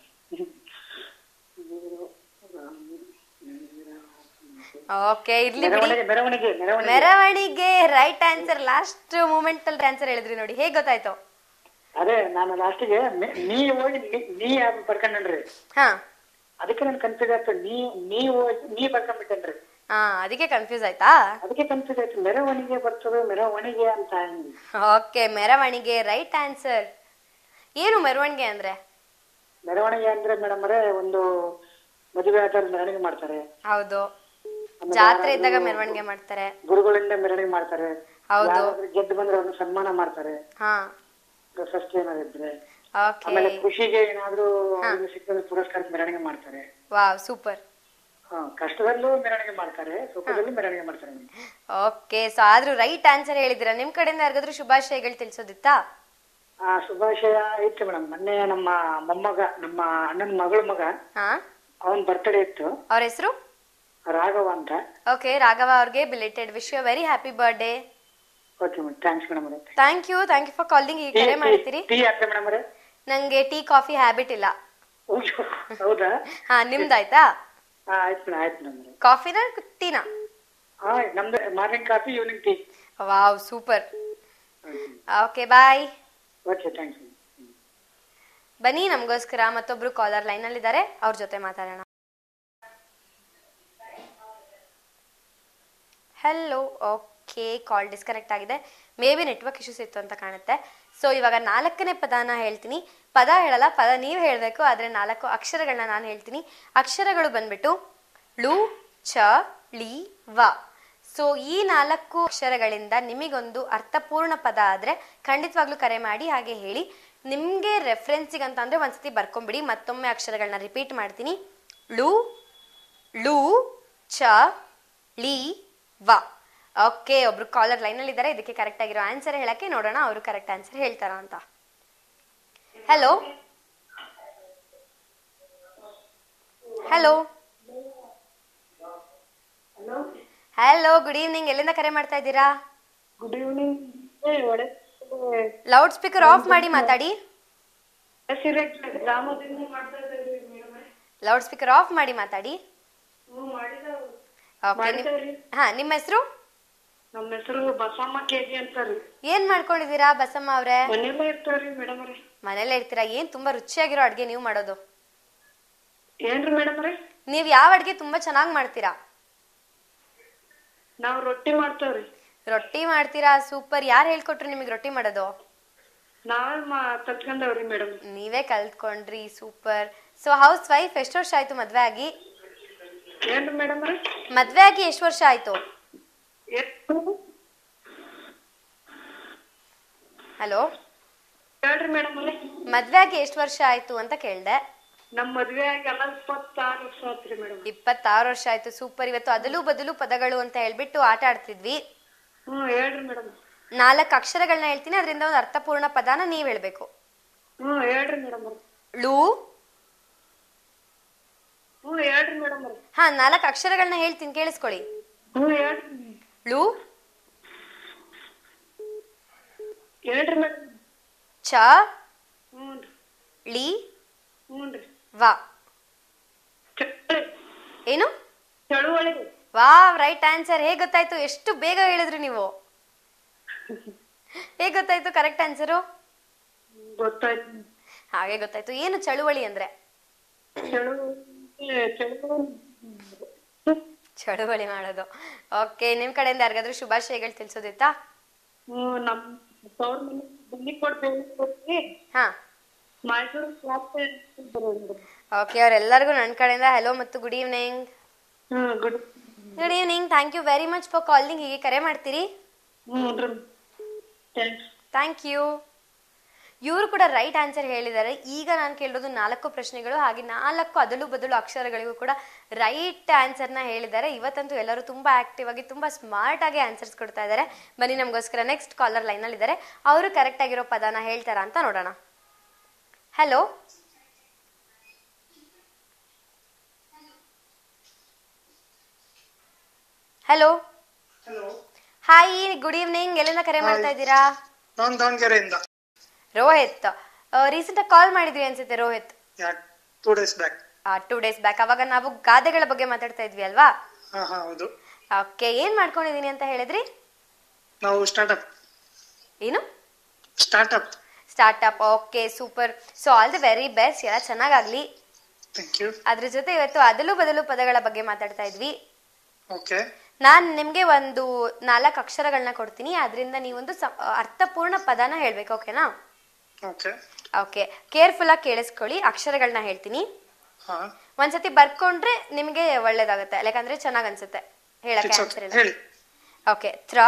ಓಕೆ ಇರ್ಲಿ ಬಿಡಿ ಮೆರವಣಿಗೆ ಮೆರವಣಿಗೆ ಮೆರವಣಿಗೆ ಮೆರವಣಿಗೆ ರೈಟ್ ಆನ್ಸರ್ ಲಾಸ್ಟ್ ಮೂಮೆಂಟ್ ಅಲ್ಲಿ ಆನ್ಸರ್ ಹೇಳಿದ್ರಿ ನೋಡಿ ಹೇಗ್ ಗೊತ್ತಾಯ್ತು ಅದೇ ನಾನು ಲಾಸ್ಟಿಗೆ ನೀ ಹೋಗಿ ನೀ- ನೀ ಯಾರು ಬರ್ಕೊಂಡ್ರಿ ಹಾ ಅದಕ್ಕೆ ನಾನು ಕನ್ಫ್ಯೂಸ್ ಆಯ್ತು ನೀ ನೀ ಹೋಗಿ ನೀ ಬರ್ಕೊಂಡ್ಬಿಟ್ಟೇನ್ರಿ ಹಾ ಅದಕ್ಕೆ ಕನ್ಫ್ಯೂಸ್ ಆಯ್ತಾ ಅದಕ್ಕೆ ಕನ್ಫ್ಯೂಸ್ ಆಯ್ತು ಮೆರವಣಿಗೆ ಬರ್ತದೆ ಮೆರವಣಿಗೆ ಅಂತ ಅಂದ್ವಿ. ಓಕೆ ಮೆರವಣಿಗೆ ರೈಟ್ ಆನ್ಸರ್ ಏನು ಮೆರವಣಿಗೆ ಅಂದ್ರೆ ಮೆರವಣಿಗೆ ಅಂದ್ರೆ ಮೇಡಮ್ ಅವರೇ ಒಂದು ಮದುವೆ ಆದ ಮೆರವಣಿಗೆ ಮಾಡ್ತಾರೆ ಹೌದು ಆಮೇಲೆ ಜಾತ್ರೆ ಇದ್ದಾಗ ಯಾರಾದ್ರೂ ಮೆರವಣಿಗೆ ಮಾಡ್ತಾರೆ ಗುರುಗಳಿಂದ ಮೆರವಣಿಗೆ ಮಾಡ್ತಾರೆ ಹೌದು. ಯಾರಾದ್ರೂ ಗೆದ್ದು ಬಂದ್ರೆ ಅವ್ರನ್ನ ಸನ್ಮಾನ ಮಾಡ್ತಾರೆ ಹಾ ಪ್ರಶಸ್ತಿ ಏನಾದ್ರು ಇದ್ರೆ ಓಕೆ ಆಮೇಲೆ ಖುಷಿಗೆ ಏನಾದ್ರೂ ಅವ್ರಿಗೆ ಸಿಕ್ಕಿದ್ರೆ ಪುರಸ್ಕಾರಕ್ಕೆ ಮೆರವಣಿಗೆ ಮಾಡ್ತಾರೆ ವಾವ್ ಸೂಪರ್ ಹಾ ಕಷ್ಟದಲ್ಲೂ ಮೆರವಣಿಗೆ ಮಾಡ್ತಾರೆ ಸುಖದಲ್ಲೂ ಮೆರವಣಿಗೆ ಮಾಡ್ತಾರೆ ಓಕೆ ಸೊ ಆದ್ರೂ ರೈಟ್ ಆನ್ಸರ್ ಹೇಳಿದಿರಾ ನಿಮ್ ಕಡೆಯಿಂದ ಯಾರಿಗಾದ್ರೂ ಶುಭಾಶಯಗಳು ತಿಳಿಸೋದಿತ್ತಾ ಆ ಶುಭಾಶಯ ಇತ್ತು ಮೇಡಮ್ ಮೊನ್ನೆ ನಮ್ಮ ಮೊಮ್ಮಗ ನಮ್ಮ ಅಣ್ಣನ ಮಗಳ ಮಗ ಹಾ ಅವನ್ ಬರ್ತ್ಡೇ ಇತ್ತು ಅವ್ರ ಹೆಸರು ರಾಘವ ಅಂತ ಓಕೆ ರಾಘವ ಅವ್ರಿಗೆ belated wish you very happy birthday okay madam thanks madam ಅವರೇ thank you thank you for calling ಈ ಕರೆ ಮಾಡಿರ್ತೀರಿ ಟೀ ಹಾಕ್ತೆ ಮೇಡಮ್ ಅವರೇ ನಂಗೆ ಟೀ ಕಾಫಿ ಹ್ಯಾಬಿಟ್ ಇಲ್ಲ ಹೌದಾ ಹಾ ನಿಮ್ದಾಯ್ತಾ ಹಾ ಆಯ್ತು ಮೇಡಮ್ ಆಯ್ತು ಮೇಡಮ್ ಅವರೇ ಕಾಫಿನ ಟೀನಾ ಹಾ ನಮ್ದು morning coffee evening tea wow super okay bye okay thanks ಬನ್ನಿ ನಮಗೋಸ್ಕರ ಮತ್ತೊಬ್ರು ಕಾಲರ್ ಲೈನ್ ಅಲ್ಲಿ ಇದ್ದಾರೆ ಅವ್ರ ಜೊತೆ ಮಾತಾಡೋಣ ಹಲೋ ಓಕೆ ಕಾಲ್ ಡಿಸ್ಕನೆಕ್ಟ್ ಆಗಿದೆ ಮೇ ಬಿ ನೆಟ್ವರ್ಕ್ ಇಶ್ಯೂಸ್ ಇತ್ತು ಅಂತ ಕಾಣುತ್ತೆ ಸೊ ಇವಾಗ ನಾಲ್ಕನೇ ಪದನ ಹೇಳ್ತೀನಿ ಪದ ಹೇಳಲ್ಲ ಪದ ನೀವು ಹೇಳಬೇಕು ಆದರೆ ನಾಲ್ಕು ಅಕ್ಷರಗಳನ್ನ ನಾನು ಹೇಳ್ತೀನಿ ಅಕ್ಷರಗಳು ಬಂದ್ಬಿಟ್ಟು ಳು ಚ ಳಿ ವ ಸೊ ಈ ನಾಲ್ಕು ಅಕ್ಷರಗಳಿಂದ ನಿಮಗೊಂದು ಅರ್ಥಪೂರ್ಣ ಪದ ಆದರೆ ಖಂಡಿತವಾಗ್ಲೂ ಕರೆ ಮಾಡಿ ಹಾಗೆ ಹೇಳಿ ನಿಮಗೆ ರೆಫರೆನ್ಸಿಗೆ ಅಂತ ಅಂದರೆ ಒಂದ್ಸತಿ ಬರ್ಕೊಂಬಿಡಿ ಮತ್ತೊಮ್ಮೆ ಅಕ್ಷರಗಳನ್ನ ರಿಪೀಟ್ ಮಾಡ್ತೀನಿ ಳು ಳು ಚ ಳಿ ವ ಓಕೆ ಒಬ್ರು ಕಾಲರ್ ಲೈನಲ್ಲಿ ಇದ್ದಾರೆ ಇದಕ್ಕೆ ಕರೆಕ್ಟ್ ಆಗಿರೋ ಆನ್ಸರ್ ಹೇಳಕ್ಕೆ ನೋಡೋಣ ಅವರು ಕರೆಕ್ಟ್ ಆನ್ಸರ್ ಹೇಳ್ತಾರ ಅಂತ hello hello hello good evening ಎಲ್ಲಿಂದ ಕರೆ ಮಾಡ್ತಾ ಇದ್ದೀರಾ ಗುಡ್ ಈವ್ನಿಂಗ್ ಒಳ್ಳೆ ಲೌಡ್ ಸ್ಪೀಕರ್ ಆಫ್ ಮಾಡಿ ಮಾತಾಡಿ ಗ್ರಾಮದಿಂದ ಮಾಡ್ತಾ ಇದ್ದೀವಿ ಮೇಡಮ್ ಲೌಡ್ ಸ್ಪೀಕರ್ ಆಫ್ ಮಾಡಿ ಮಾತಾಡಿ ಹ್ಞೂ ಮಾಡಿದವು ಓಕೆ ಮಾಡ್ತೇವ್ರಿ. ಹಾ ನಿಮ್ಮ ಹೆಸರು ನಮ್ಮ ಹೆಸರು ಬಸಮ್ಮ ಕೆಜಿ ಅಂತಾರಿ ಏನ್ ಮಾಡ್ಕೊಂಡಿದ್ದೀರಾ ಬಸಮ್ಮ ಅವ್ರೆ ಮನೆಯಲ್ಲೇ ಇರ್ತಾವ್ರಿ ಮೇಡಮ್ ರೀ ಮನೇಲೆ ಇರ್ತೀರಾ ಏನ್ ತುಂಬಾ ರುಚಿಯಾಗಿರೋ ಅಡ್ಗೆ ನೀವು ಮಾಡೋದು ಏನ್ರಿ ಮೇಡಮ್ ರೀ ನೀವ್ ಯಾವ ಅಡ್ಗೆ ತುಂಬಾ ಚೆನ್ನಾಗಿ ಮಾಡ್ತೀರಾ ನಾವ್ ರೊಟ್ಟಿ ಮಾಡ್ತೇವ್ರಿ ರೊಟ್ಟಿ ಮಾಡ್ತೀರಾ ಸೂಪರ್ ಯಾರು ಹೇಳ್ಕೊಟ್ರು ನಿಮಗೆ ರೊಟ್ಟಿ ಮಾಡೋದು ನಾವೇ ಮಾ ಕಲ್ತ್ಕೊಂಡವ್ರಿ ಮೇಡಮ್ ನೀವೇ ಕಲ್ತ್ಕೊಂಡ್ರಿ ಸೂಪರ್ ಸೊ ಹೌಸ್ ವೈಫ್ ಎಷ್ಟು ವರ್ಷ ಆಯ್ತು ಮದ್ವೆ ಆಗಿ ಏನ್ರಿ ಮೇಡಮ್ ರೀ ಮದ್ವೆ ಆಗಿ ಎಷ್ಟು ವರ್ಷ ಆಯ್ತು ಎಷ್ಟು ಹಲೋ ಹೇಳ್ರಿ ಮೇಡಮ್ ರೀ ಮದ್ವೆ ಆಗಿ ಎಷ್ಟು ವರ್ಷ ಆಯ್ತು ಅಂತ ಕೇಳ್ದೆ ನಮ್ ಮದ್ವೆ ಆಗೆಲ್ಲ ಇಪ್ಪತ್ತಾರು ವರ್ಷ ಆತ್ರಿ ಮೇಡಮ್ ಇಪ್ಪತ್ತಾರು ವರ್ಷ ಆಯ್ತು ಸೂಪರ್ ಇವತ್ತು ಅದಲು ಬದಲು ಪದಗಳು ಅಂತ ಹೇಳ್ಬಿಟ್ಟು ಆಟ ಆಡ್ತಿದ್ವಿ ಹ್ಮ್ ಹೇಳ್ರಿ ಮೇಡಮ್ ನಾಲ್ಕು ಅಕ್ಷರಗಳನ್ನ ಹೇಳ್ತೀನಿ ಅದರಿಂದ ಒಂದು ಅರ್ಥಪೂರ್ಣ ಪದಾನ ನೀವ್ ಹೇಳ್ಬೇಕು ಹ್ಮ್ ಹೇಳ್ರಿ ಮೇಡಮ್ ಳು ಹ್ಮ್ ಹೇಳ್ರಿ ಮೇಡಮ್ ಹಾ ನಾಲ್ಕು ಅಕ್ಷರಗಳನ್ನ ಹೇಳ್ತೀನಿ ಕೇಳಿಸ್ಕೊಳ್ಳಿ ಹ್ಮ್ ಹೇಳ್ರಿ ಳು ಹೇಳ್ರಿ ಮೇಡಮ್ ಚ ಹ್ಞೂನ್ರಿ ಳಿ ಹ್ಞೂನ್ರಿ ವ ಚಳುವಳಿ ಏನು ಚಳುವಳಿ ವಾವ್ ರೈಟ್ ಆನ್ಸರ್ ಹೇಗ್ ಗೊತ್ತಾಯ್ತು ಎಷ್ಟು ಬೇಗ ಹೇಳಿದ್ರಿ ನೀವು ಹೇಗ್ ಗೊತ್ತಾಯ್ತು ಕರೆಕ್ಟ್ ಆನ್ಸರು ಗೊತ್ತಾಯ್ತು ಹಾಗೆ ಗೊತ್ತಾಯ್ತು ಏನು ಚಳುವಳಿ ಅಂದ್ರೆ ಚಳುವಳಿ ಚಳುವಳಿ ಚಳುವಳಿ ಮಾಡೋದು ಓಕೆ ನಿಮ್ ಕಡೆಯಿಂದ ಯಾರಿಗಾದ್ರೂ ಶುಭಾಶಯಗಳು ತಿಳಿಸೋದಿತ್ತಾ ಹ್ಮ್ ನಮ್ ತವ್ರ ಮನೆ ಬನ್ನಿ ಕೊಡ್ತೇವೆ ಹಾ ಮೈಸೂರು ಕ್ಲಾಸ್ ಓಕೆ ಅವ್ರೆಲ್ಲರಿಗೂ ನನ್ನ ಕಡೆಯಿಂದ ಹೆಲೋ ಮತ್ತು good evening hmm good good evening thank you very much for calling ಹೀಗೆ ಕರೆ ಮಾಡ್ತೀರಿ ಹ್ಞೂ ರೀ ಥ್ಯಾಂಕ್ಸ್ ಥ್ಯಾಂಕ್ ಯು ಇವರು ಕೂಡ ರೈಟ್ ಆನ್ಸರ್ ಹೇಳಿದ್ದಾರೆ ಈಗ ನಾನು ಕೇಳಿರೋದು ನಾಲ್ಕು ಪ್ರಶ್ನೆಗಳು ಹಾಗೆ ನಾಲ್ಕು ಅದಲು ಬದಲು ಅಕ್ಷರಗಳಿಗೂ ಕೂಡ ರೈಟ್ ಆನ್ಸರ್ನ ಹೇಳಿದ್ದಾರೆ ಇವತ್ತಂತೂ ಎಲ್ಲರೂ ತುಂಬಾ ಆಕ್ಟಿವ್ ಆಗಿ ತುಂಬಾ ಸ್ಮಾರ್ಟ್ ಆಗಿ ಆನ್ಸರ್ಸ್ ಕೊಡ್ತಾ ಇದ್ದಾರೆ ಬನ್ನಿ ನಮಗೋಸ್ಕರ ನೆಕ್ಸ್ಟ್ ಕಾಲರ್ ಲೈನಲ್ಲಿ ಇದ್ದಾರೆ ಅವರು ಕರೆಕ್ಟ್ ಆಗಿರೋ ಪದನ ಹೇಳ್ತಾರಾ ಅಂತ ನೋಡೋಣ hello hello hello hi good evening ಎಲ್ಲಿಂದ ಕರೆ ಮಾಡ್ತಾ ಇದ್ದೀರಾ ನಾನು ದಾವಣಗೆರೆಯಿಂದ ರೋಹಿತ್ ರೀಸೆಂಟ್ ಆಗಿ ಕಾಲ್ ಮಾಡಿದ್ವಿ ಅನ್ಸುತ್ತೆ Rohit yeah two days back two days back ಅವಾಗ ನಾವು ಗಾದೆಗಳ ಬಗ್ಗೆ ಮಾತಾಡ್ತಾ ಇದ್ವಿ ಅಲ್ವಾ ಹಾ ಹಾ ಹೌದು ಓಕೆ ಏನ್ ಮಾಡ್ಕೊಂಡಿದೀನಿ ಅಂತ ಹೇಳಿದ್ರಿ ನಾವು ಸ್ಟಾರ್ಟ್ಅಪ್ ಏನು startup startup okay super so all the very best ಎಲ್ಲ ಚೆನ್ನಾಗಾಗ್ಲಿ ಥ್ಯಾಂಕ್ ಯು ಅದ್ರ ಜೊತೆ ಇವತ್ತು ಅದಲು ಬದಲು ಪದಗಳ ಬಗ್ಗೆ ಮಾತಾಡ್ತಾ ಇದ್ವಿ ಓಕೆ ನಾನ್ ನಿಮ್ಗೆ ಒಂದು ನಾಲ್ಕು ಅಕ್ಷರಗಳನ್ನ ಕೊಡ್ತೀನಿ ಅದರಿಂದ ನೀವೊಂದು ಸ- ಅರ್ಥಪೂರ್ಣ ಪದನ ಹೇಳ್ಬೇಕು ಓಕೆನಾ ಓಕೆ ಓಕೆ ಕೇರ್ಫುಲ್ ಆಗಿ ಕೇಳಿಸ್ಕೊಳ್ಳಿ ಅಕ್ಷರಗಳನ್ನ ಹೇಳ್ತೀನಿ ಹಾ ಒಂದ್ಸತಿ ಬರ್ಕೊಂಡ್ರೆ ನಿಮ್ಗೆ ಒಳ್ಳೇದಾಗುತ್ತೆ ಯಾಕಂದ್ರೆ ಚೆನ್ನಾಗ್ ಅನ್ಸುತ್ತೆ ಹೇಳಕ್ಕೆ ಇಟ್ಸ್ ಆನ್ಸರ್ ಓಕೆ ಇಲ್ಲ ಹೇಳಿ ಓಕೆ ತ್ರ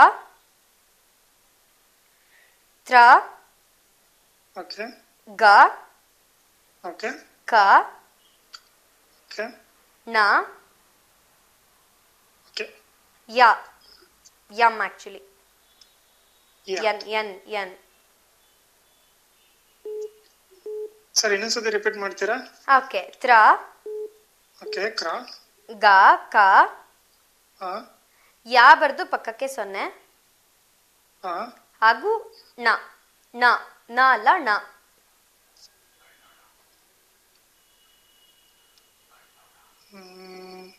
ತ್ರ ಓಕೆ ಗ ಓಕೆ ಕ ಓಕೆ ನ ಓಕೆ ಯ ಯಮ್ ಆಕ್ಚುಲಿ ಯಾ ಎನ್ ಎನ್ ಎನ್ ಸರ್ ಇನ್ನೊಂದ್ಸತಿ ರಿಪೀಟ್ ಮಾಡ್ತೀರಾ ಓಕೆ ತ್ರ ಓಕೆ ಕ್ರಾ ಗ ಕ ಹಾ ಯಾ ಬರ್ದು ಪಕ್ಕಕ್ಕೆ ಸೊನ್ನೆ ಹಾ ಹಾಗೂ ನ ನ ನ ಅಲ್ಲ ನ ಹ್ಮ್,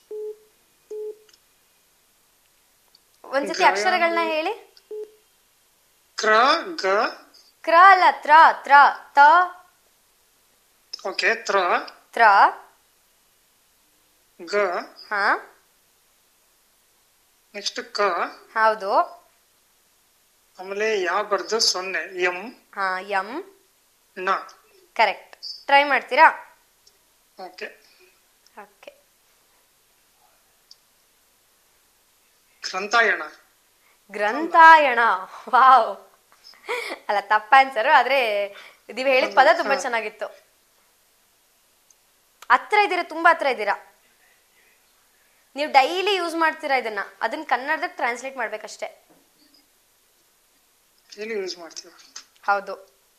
ಒಂದ್ಸತಿ ಗ- ಅಕ್ಷರಗಳನ್ನ ಹೇಳಿ ಕ್ರ ಗ ಕ್ರ ಅಲ್ಲ ತ್ರ ತ್ರ ತ ಓಕೆ ತ್ರ ತ್ರ ಗ ಹಾ ನೆಕ್ಸ್ಟ್ ಕ ಹೌದು ಆಮೇಲೆ ಯಾ ಬರ್ದು ಸೊನ್ನೆ ಎಂ ಹಾ ಯಂ ನ ಕರೆಕ್ಟ್ ಟ್ರೈ ಮಾಡ್ತೀರಾ ಓಕೆ ಓಕೆ ಗ್ರಂಥಾಯಣ ಗ್ರಂಥಾಯಣ ವಾವ್ ಅಲ್ಲ ತಪ್ಪ ಆನ್ಸರು ಆದ್ರೆ ನೀವು ಹೇಳಿದ ಪದ ತುಂಬಾ ಚೆನ್ನಾಗಿತ್ತು ಹತ್ರ ಇದ್ದೀರಾ ತುಂಬಾ ಹತ್ರ ಇದ್ದೀರಾ ನೀವು ಡೈಲಿ ಯೂಸ್ ಮಾಡ್ತೀರಾ ಇದನ್ನ ಅದನ್ನ ಕನ್ನಡದಾಗ ಟ್ರಾನ್ಸ್ಲೇಟ್ ಮಾಡ್ಬೇಕಷ್ಟೇ ಎಲ್ಲಿ ಯೂಸ್ ಮಾಡ್ತೀವಿ ಹೌದು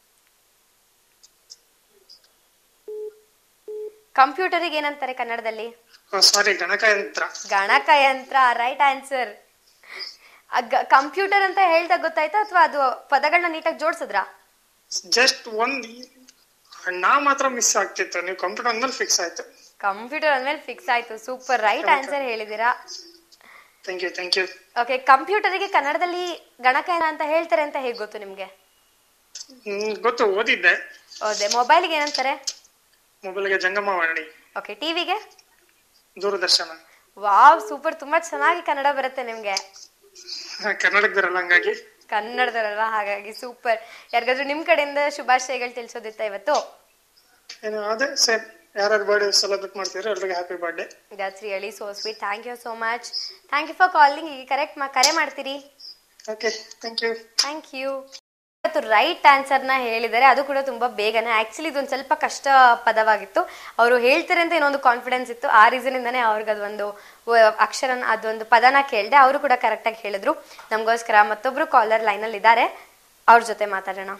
ಕಂಪ್ಯೂಟರಿಗೆ ಏನಂತಾರೆ ಕನ್ನಡದಲ್ಲಿ ಸಾರಿ ಗಣಕಯಂತ್ರ ಗಣಕಯಂತ್ರ ರೈಟ್ ಆನ್ಸರ್ ಕಂಪ್ಯೂಟರ್ ಅಂತ ಹೇಳ್ದಾಗ ಗೊತ್ತಾಯ್ತಾ ಅಥವಾ ಅದು ಪದಗಳನ್ನ ನೀಟಾಗಿ ಜೋಡ್ಸಿದ್ರಾ ಜಸ್ಟ್ ಒಂದ್ ನಾ ಮಾತ್ರ ಮಿಸ್ ಆಗ್ತಿತ್ತು ನೀವು ಕಂಪ್ಯೂಟರ್ ಅಂದ್ಮೇಲೆ ಫಿಕ್ಸ್ ಆಯ್ತು ಕಂಪ್ಯೂಟರ್ ಅಂದ್ಮೇಲೆ ಫಿಕ್ಸ್ ಆಯ್ತು ಸೂಪರ್ ರೈಟ್ ಆನ್ಸರ್ ಹೇಳಿದೀರಾ thank you thank you okay ಕಂಪ್ಯೂಟರ್ಗೆ ಕನ್ನಡದಲ್ಲಿ ಗಣಕಯಂತ್ರ ಅಂತ ಹೇಳ್ತಾರೆ ಅಂತ ಹೇಗೆ ಗೊತ್ತು ನಿಮ್ಗೆ ಹ್ಮ್ ಗೊತ್ತು ಓದಿದ್ದೆ ಹೌದೇ ಮೊಬೈಲ್ಗೆ ಏನಂತಾರೆ ಮೊಬೈಲ್ಗೆ ಜಂಗಮವಾಣಿ ಓಕೆ ಟಿವಿಗೆ ದೂರದರ್ಶನ ವಾವ್ ಸೂಪರ್ ತುಂಬಾ ಚೆನ್ನಾಗಿ ಕನ್ನಡ ಬರುತ್ತೆ ನಿಮ್ಗೆ ಕನ್ನಡಕ್ಕೆ ಬರಲ್ಲ ಹಂಗಾಗಿ ಕನ್ನಡದಲ್ಲ ಹಾಗಾಗಿ ಸೂಪರ್ ಯಾರಿಗಾದ್ರೂ ನಿಮ್ ಕಡೆಯಿಂದ ಶುಭಾಶಯಗಳು ತಿಳಿಸೋದಿತ್ತ ಇವತ್ತು ಏನು ಅದೇ ಸೇಮ್ ಯಾರ್ಯಾರು ಬರ್ಡೇ ಸೆಲೆಬ್ರೇಟ್ ಮಾಡ್ತಿದ್ರೆ ಎಲ್ರಿಗೂ happy birthday that's really so sweet thank you so much thank you for calling ಈಗ ಕರೆಕ್ಟ್ ಕರೆ ಮಾಡ್ತೀರಿ okay thank you thank you ಇವತ್ತು ರೈಟ್ ಆನ್ಸರ್ನ ಹೇಳಿದರೆ ಅದು ಕೂಡ ತುಂಬಾ ಬೇಗನೆ ಆಕ್ಚುಲಿ ಇದೊಂದು ಸ್ವಲ್ಪ ಕಷ್ಟ ಪದವಾಗಿತ್ತು ಅವರು ಹೇಳ್ತಾರೆ ಅಂತ ಏನೋ ಒಂದು ಕಾನ್ಫಿಡೆನ್ಸ್ ಇತ್ತು ಆ ರೀಸನ್ ಇಂದಾನೆ ಅವ್ರಿಗೆ ಅದೊಂದು ವ- ಅಕ್ಷರನ ಅದೊಂದು ಪದನ ಕೇಳಿದೆ ಅವರು ಕೂಡ ಕರೆಕ್ಟಾಗಿ ಹೇಳಿದ್ರು ನಮಗೋಸ್ಕರ ಮತ್ತೊಬ್ರು ಕಾಲರ್ ಲೈನಲ್ಲಿ ಇದ್ದಾರೆ ಅವ್ರ ಜೊತೆ ಮಾತಾಡೋಣ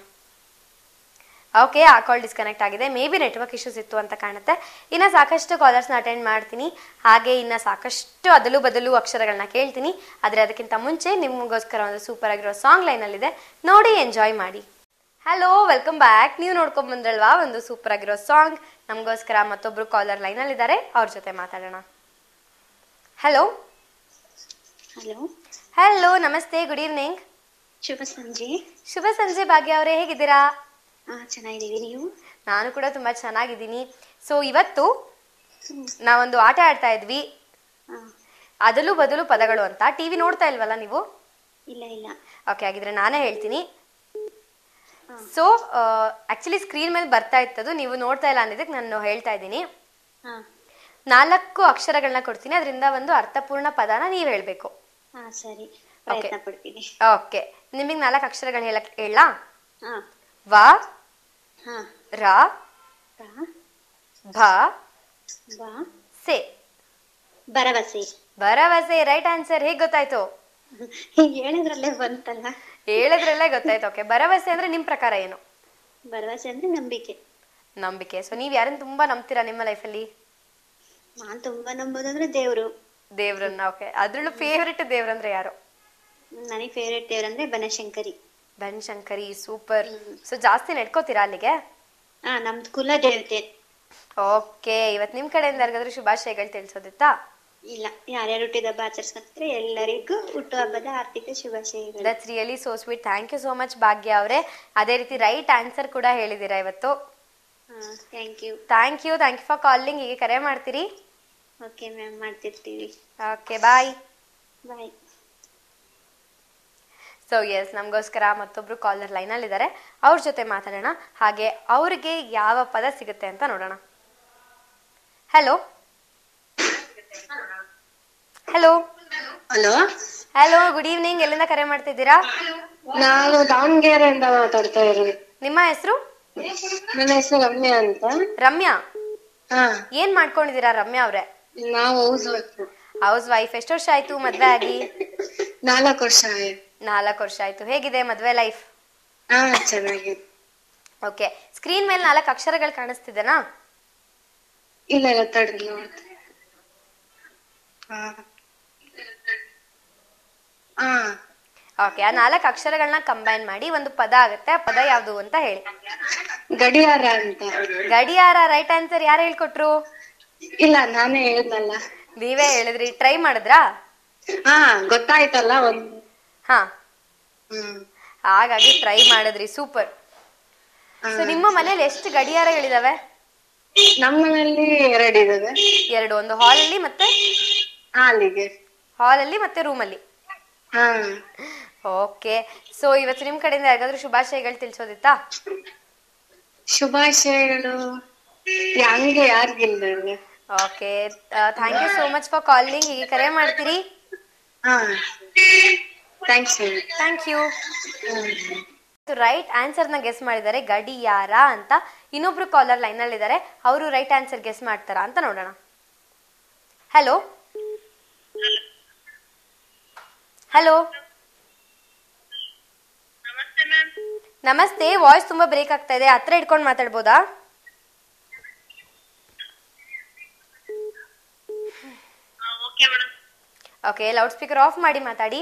ಓಕೆ ಆ ಕಾಲ್ ಡಿಸ್ಕನೆಕ್ಟ್ ಆಗಿದೆ ಮೇ ಬಿ ನೆಟ್ವರ್ಕ್ ಇಶ್ಯೂಸ್ ಇತ್ತು ಅಂತ ಕಾಣುತ್ತೆ ಇನ್ನು ಸಾಕಷ್ಟು ಕಾಲರ್ಸ್ನ ಅಟೆಂಡ್ ಮಾಡ್ತೀನಿ ಹಾಗೆ ಇನ್ನು ಸಾಕಷ್ಟು ಅದಲು ಬದಲು ಅಕ್ಷರಗಳನ್ನ ಕೇಳ್ತೀನಿ ಆದರೆ ಅದಕ್ಕಿಂತ ಮುಂಚೆ ನಿಮಗೋಸ್ಕರ ಒಂದು ಸೂಪರ್ ಆಗಿರೋ ಸಾಂಗ್ ಲೈನಲ್ಲಿದೆ ನೋಡಿ ಎಂಜಾಯ್ ಮಾಡಿ ಹಲೋ ವೆಲ್ಕಮ್ ಬ್ಯಾಕ್ ನೀವು ನೋಡ್ಕೊಂಡ್ ಬಂದ್ರಲ್ವಾ ಒಂದು ಸೂಪರ್ ಆಗಿರೋ ಸಾಂಗ್ ನಮಗೋಸ್ಕರ ಮತ್ತೊಬ್ರು ಕಾಲರ್ ಲೈನಲ್ಲಿದ್ದಾರೆ ಅವ್ರ ಜೊತೆ ಮಾತಾಡೋಣ ಹಲೋ ಹಲೋ ಹಲೋ ನಮಸ್ತೆ ಗುಡ್ ಈವ್ನಿಂಗ್ ಶುಭ ಸಂಜೆ ಶುಭ ಸಂಜೆ ಭಾಗ್ಯ ಅವರೇ ಹೇಗಿದ್ದೀರಾ ಹಾ ಚೆನ್ನಾಗಿದ್ದೀವಿ ನೀವು ನಾನು ಕೂಡ ತುಂಬಾ ಚೆನ್ನಾಗಿದ್ದೀನಿ ಸೊ ಇವತ್ತು ನಾವೊಂದು ಆಟ ಆಡ್ತಾ ಇದ್ವಿ ಹಾ ಅದಲು ಬದಲು ಪದಗಳು ಅಂತ ಟಿವಿ ನೋಡ್ತಾ ಇಲ್ವಲ್ಲ ನೀವು ಇಲ್ಲ ಇಲ್ಲ ಓಕೆ ಹಾಗಿದ್ರೆ ನಾನೇ ಹೇಳ್ತೀನಿ ಸೊ ಆಕ್ಚುಲಿ ಸ್ಕ್ರೀನ್ ಮೇಲೆ ಬರ್ತಾ ಇತ್ತದು ನೀವು ನೋಡ್ತಾ ಇಲ್ಲ ಅನ್ನೋದಕ್ಕೆ ನಾನು ಹೇಳ್ತಾ ಇದ್ದೀನಿ ಹಾ ನಾಲ್ಕು ಅಕ್ಷರಗಳನ್ನ ಕೊಡ್ತೀನಿ ಅದರಿಂದ ಒಂದು ಅರ್ಥಪೂರ್ಣ ಪದನ ನೀವು ಹೇಳ್ಬೇಕು ಹಾ ಸರಿ ಪ್ರಯತ್ನ ಪಡ್ತೀನಿ ಓಕೆ ನಿಮಗೆ ನಾಲ್ಕು ಅಕ್ಷರಗಳು ಹೇಳಕ್ ಹೇಳಾ ಹಾ ವ ಹಾ ರ ರ ಭ ಬ ಸೆ ಭರವಸೆ ಭರವಸೆ ರೈಟ್ ಆನ್ಸರ್ ಹೇಗ್ ಗೊತ್ತಾಯ್ತು ಹೀಗೆ ಹೇಳಿದ್ರಲ್ಲೇ ಬಂತಲ್ಲ ಹೇಳಿದ್ರಲ್ಲೇ ಗೊತ್ತಾಯ್ತು ಓಕೆ ಭರವಸೆ ಅಂದ್ರೆ ನಿಮ್ ಪ್ರಕಾರ ಏನು ಭರವಸೆ ಅಂದ್ರೆ ನಂಬಿಕೆ ನಂಬಿಕೆ ಸೊ ನೀವ್ ಯಾರನ್ನ ತುಂಬಾ ನಂಬ್ತೀರಾ ನಿಮ್ಮ ಲೈಫಲ್ಲಿ ನಾನ್ ತುಂಬಾ ನಂಬೋದಂದ್ರೆ ದೇವ್ರು ದೇವ್ರನ್ನ ಓಕೆ ಅದ್ರಲ್ಲೂ ಫೇವ್ರೆಟ್ ದೇವ್ರಂದ್ರೆ ಯಾರು ನನಗೆ ಫೇವ್ರೆಟ್ ದೇವ್ರಂದ್ರೆ ಬನಶಂಕರಿ ಬನಶಂಕರಿ ಸೂಪರ್ ಸೊ ಜಾಸ್ತಿ ನಡ್ಕೋತೀರಾ ಅಲ್ಲಿಗೆ ಹಾ ನಮ್ದು ಕುಲ ದೇವತೆ ಓಕೆ ಇವತ್ ನಿಮ್ ಕಡೆಯಿಂದ ಯಾರಿಗಾದ್ರೂ ಶುಭಾಶಯಗಳು ತಿಳಿಸೋದಿತ್ತಾ ಇಲ್ಲ ಯಾರ್ಯಾರು ಹುಟ್ಟಿದ ಹಬ್ಬ ಆಚರಿಸ್ಕೊಂತಾರೆ ಎಲ್ಲರಿಗೂ ಹುಟ್ಟುಹಬ್ಬದ ಆರ್ಥಿಕ ಶುಭಾಶಯಗಳು that's really so sweet thank you so much Bhagya ಅವರೇ ಅದೇ ರೀತಿ ರೈಟ್ ಆನ್ಸರ್ ಕೂಡ ಹೇಳಿದೀರಾ ಇವತ್ತು ಹಾ thank you thank you thank you for calling ಹೀಗೆ ಕರೆ ಮಾಡ್ತೀರಿ ಓಕೆ ಮ್ಯಾಮ್ ಮಾಡ್ತಿರ್ತೀವಿ okay bye bye so yes ನಮಗೋಸ್ಕರ ಮತ್ತೊಬ್ರು ಕಾಲರ್ ಲೈನಲ್ಲಿ ಇದ್ದಾರೆ ಅವ್ರ ಜೊತೆ ಮಾತಾಡೋಣ ಹಾಗೆ ಅವ್ರಿಗೆ ಯಾವ ಪದ ಸಿಗುತ್ತೆ ಅಂತ ನೋಡೋಣ hello hello hello hello good evening ಎಲ್ಲಿಂದ ಕರೆ ಮಾಡ್ತಿದ್ದೀರಾ ನಾನು ದಾವಣಗೆರೆಯಿಂದ ಮಾತಾಡ್ತಾ ಇರೋದು ನಿಮ್ಮ ಹೆಸರು ನನ್ನ ಹೆಸರು ರಮ್ಯಾ ಅಂತ ರಮ್ಯಾ ಹಾ ಏನ್ ಮಾಡ್ಕೊಂಡಿದ್ದೀರಾ ರಮ್ಯಾ ಅವ್ರೆ ನಾವು ಹೌಸ್ ವೈಫ್ ಹೌಸ್ ವೈಫ್ ಎಷ್ಟು ವರ್ಷ ಆಯ್ತು ಮದ್ವೆ ಆಗಿ ನಾಲ್ಕು ವರ್ಷ ಆಯ್ತು ನಾಲ್ಕು ವರ್ಷ ಆಯ್ತು ಹೇಗಿದೆ ಮದ್ವೆ ಲೈಫ್ ಹಾ ಚೆನ್ನಾಗಿದೆ ಓಕೆ ಸ್ಕ್ರೀನ್ ಮೇಲೆ ನಾಲ್ಕು ಅಕ್ಷರಗಳು ಕಾಣಿಸ್ತಿದೆನಾ ಇಲ್ಲ ಇಲ್ಲ ತಡ್ರಿ ನೋಡ್ತೀನಿ ಹಾ ಹಾ ಓಕೆ ಆ ನಾಲ್ಕು ಅಕ್ಷರಗಳನ್ನ ಕಂಬೈನ್ ಮಾಡಿ ಒಂದು ಪದ ಆಗುತ್ತೆ ಆ ಪದ ಯಾವುದು ಅಂತ ಹೇಳಿ ಗಡಿಯಾರ ಅಂತ ಗಡಿಯಾರ ರೈಟ್ ಆನ್ಸರ್ ಯಾರು ಹೇಳ್ಕೊಟ್ರು ಇಲ್ಲ ನಾನೇ ಹೇಳ್ದಲ್ಲ ನೀವೇ ಹೇಳಿದ್ರಿ ಟ್ರೈ ಮಾಡಿದ್ರಾ ಹಾ ಗೊತ್ತಾಯ್ತಲ್ಲ ಒಂದು ಹಾ ಹ್ಮ್ ಹಾಗಾಗಿ ಟ್ರೈ ಮಾಡಿದ್ರಿ ಸೂಪರ್ ಸೊ ನಿಮ್ಮ ಮನೇಲಿ ಎಷ್ಟು ಗಡಿಯಾರಗಳಿದಾವೆ ನಮ್ಮ ಮನೆಯಲ್ಲಿ ಎರಡು ಇದಾವೆ ಎರಡು ಒಂದು ಹಾಲ್ ಅಲ್ಲಿ ಮತ್ತೆ ಹಾಲಿಗೆ ಹಾಲ್ ಅಲ್ಲಿ ಮತ್ತೆ ರೂಮ್ ಅಲ್ಲಿ ಹಾ ಓಕೆ ಸೊ ಇವತ್ತು ನಿಮ್ ಕಡೆಯಿಂದ ಯಾರಿಗಾದ್ರೂ ಶುಭಾಶಯಗಳು ತಿಳಿಸೋದಿತ್ತಾ ಶುಭಾಶಯಗಳು ಹಂಗೆ ಯಾರಿಗಿಲ್ಲ okay thank you so much for calling ಹೀಗೆ ಕರೆ ಮಾಡ್ತೀರಿ ಹಾ thanks thank you right answer ನ ಗೆಸ್ ಮಾಡಿದ್ದಾರೆ ಗಡಿಯಾರ ಅಂತ ಇನ್ನೊಬ್ರು ಕಾಲರ್ ಲೈನ್ ಅಲ್ಲಿ ಇದ್ದಾರೆ ಅವರು ರೈಟ್ ಆನ್ಸರ್ ಗೆಸ್ ಮಾಡ್ತಾರಾ ಅಂತ ನೋಡೋಣ ಹಲೋ ಹಲೋ ನಮಸ್ತೆ ವಾಯ್ಸ್ ತುಂಬಾ ಬ್ರೇಕ್ ಆಗ್ತಾ ಇದೆ ಹತ್ರ ಇಟ್ಕೊಂಡು ಮಾತಾಡ್ಬೋದಾ ಓಕೆ ಲೌಡ್ ಸ್ಪೀಕರ್ ಆಫ್ ಮಾಡಿ ಮಾತಾಡಿ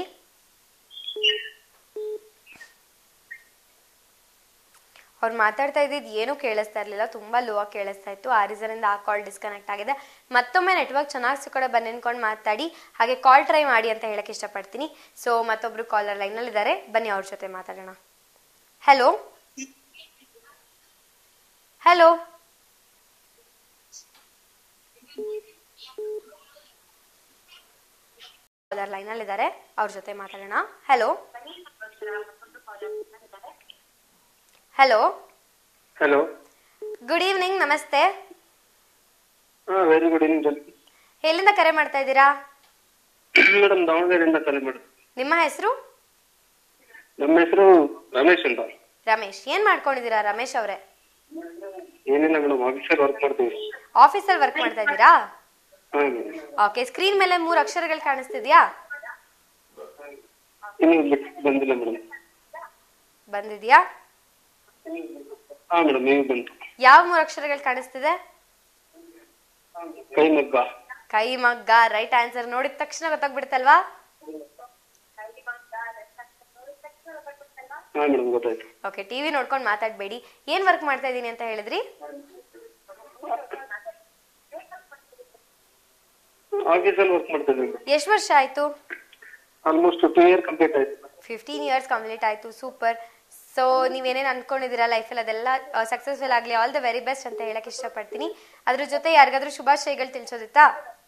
ಅವ್ರು ಮಾತಾಡ್ತಾ ಇದ್ದಿದ್ದು ಏನೂ ಕೇಳಿಸ್ತಾ ಇರಲಿಲ್ಲ ತುಂಬಾ ಲೋ ಆಗಿ ಕೇಳಿಸ್ತಾ ಇತ್ತು ಆ ರೀಸನ್ ಇಂದ ಆ ಕಾಲ್ ಡಿಸ್ಕನೆಕ್ಟ್ ಆಗಿದೆ ಮತ್ತೊಮ್ಮೆ ನೆಟ್ವರ್ಕ್ ಚೆನ್ನಾಗಿ ಸಿಕ್ಕೋಡೆ ಬಂದು ನಿಂತ್ಕೊಂಡು ಮಾತಾಡಿ ಹಾಗೆ ಕಾಲ್ ಟ್ರೈ ಮಾಡಿ ಅಂತ ಹೇಳಕ್ ಇಷ್ಟಪಡ್ತೀನಿ ಸೊ ಮತ್ತೊಬ್ರು ಕಾಲರ್ ಲೈನಲ್ಲಿ ಇದ್ದಾರೆ ಬನ್ನಿ ಅವ್ರ ಜೊತೆ ಮಾತಾಡೋಣ ಹಲೋ ಹಲೋ ಕಾಲರ್ ಲೈನಲ್ಲಿ ಇದ್ದಾರೆ ಅವ್ರ ಜೊತೆ ಮಾತಾಡೋಣ hello hello hello good evening ನಮಸ್ತೆ ಹಾ ವೆರಿ ಗುಡ್ ಈವ್ನಿಂಗ್ ಎಲ್ಲಿಂದ ಕರೆ ಮಾಡ್ತಾ ಇದ್ದೀರಾ ಮೇಡಮ್ ದಾವಣಗೆರೆಯಿಂದ ಕರೆ ಮಾಡಿ ನಿಮ್ಮ ಹೆಸರು ನಮ್ಮ ಹೆಸರು ರಮೇಶ್ ಅಂತ ರಮೇಶ್ ಏನ್ ಮಾಡ್ಕೊಂಡಿದ್ದೀರಾ ರಮೇಶ್ ಅವರೇ ಏನಿಲ್ಲ ಮೇಡಮ್ ಆಫೀಸಲ್ಲಿ ವರ್ಕ್ ಮಾಡ್ತೀವಿ ಆಫೀಸಲ್ಲಿ ವರ್ಕ್ ಮಾಡ್ತಾ ಇದ್ದೀರಾ ಹಾ ಮೇಡಮ್ ಓಕೆ ಸ್ಕ್ರೀನ್ ಮೇಲೆ ಮೂರು ಅಕ್ಷರಗಳು ಕಾಣಿಸ್ತಿದ್ಯಾ ಇನ್ನು ಬಿಟ್ ಬಂದಿಲ್ಲ ಮೇಡಮ್ ಬಂದಿದ್ಯಾ ಹಾ ಮೇಡಮ್ ಈಗ ಬಂತು ಯಾವ ಮೂರು ಅಕ್ಷರಗಳು ಕಾಣಿಸ್ತಿದೆ ಕೈ ಮಗ್ಗ ಕೈ ಮಗ್ಗ ರೈಟ್ ಆನ್ಸರ್ ನೋಡಿದ ತಕ್ಷಣ ಗೊತ್ತಾಗ್ಬಿಡುತ್ತಲ್ವಾ ಹಾ ಮೇಡಮ್ ಗೊತ್ತಾಯ್ತು ಓಕೆ ಟಿವಿ ನೋಡ್ಕೊಂಡು ಮಾತಾಡಬೇಡಿ ಏನ್ ವರ್ಕ್ ಮಾಡ್ತಾ ಇದ್ದೀನಿ ಅಂತ ಹೇಳಿದ್ರಿ ಆಫೀಸಲ್ಲಿ ವರ್ಕ್ ಮಾಡ್ತಾ ಇದ್ದೀವಿ ಎಷ್ಟು ವರ್ಷ ಆಯ್ತು ಆಲ್ಮೋಸ್ಟ್ ಟೂ ಇಯರ್ ಕಂಪ್ಲೀಟ್ ಆಯ್ತು ಫಿಫ್ಟೀನ್ ಇಯರ್ಸ್ ಕಂಪ್ಲೀಟ್ ಆಯ್ತು ಸೂಪರ್ ಸೊ ನೀವೇನೇನು ಅನ್ಕೊಂಡಿದ್ದೀರಾ ಲೈಫಲ್ಲಿ ಅದೆಲ್ಲ ಸಕ್ಸಸ್ಫುಲ್ ಆಗಲಿ ಆಲ್ ದ ವೆರಿ ಬೆಸ್ಟ್ ಅಂತ ಹೇಳಕ್ ಇಷ್ಟಪಡ್ತೀನಿ ಅದ್ರ ಜೊತೆ ಯಾರಿಗಾದ್ರೂ ಶುಭಾಶಯಗಳು ತಿಳಿಸೋದಿತ್ತಾ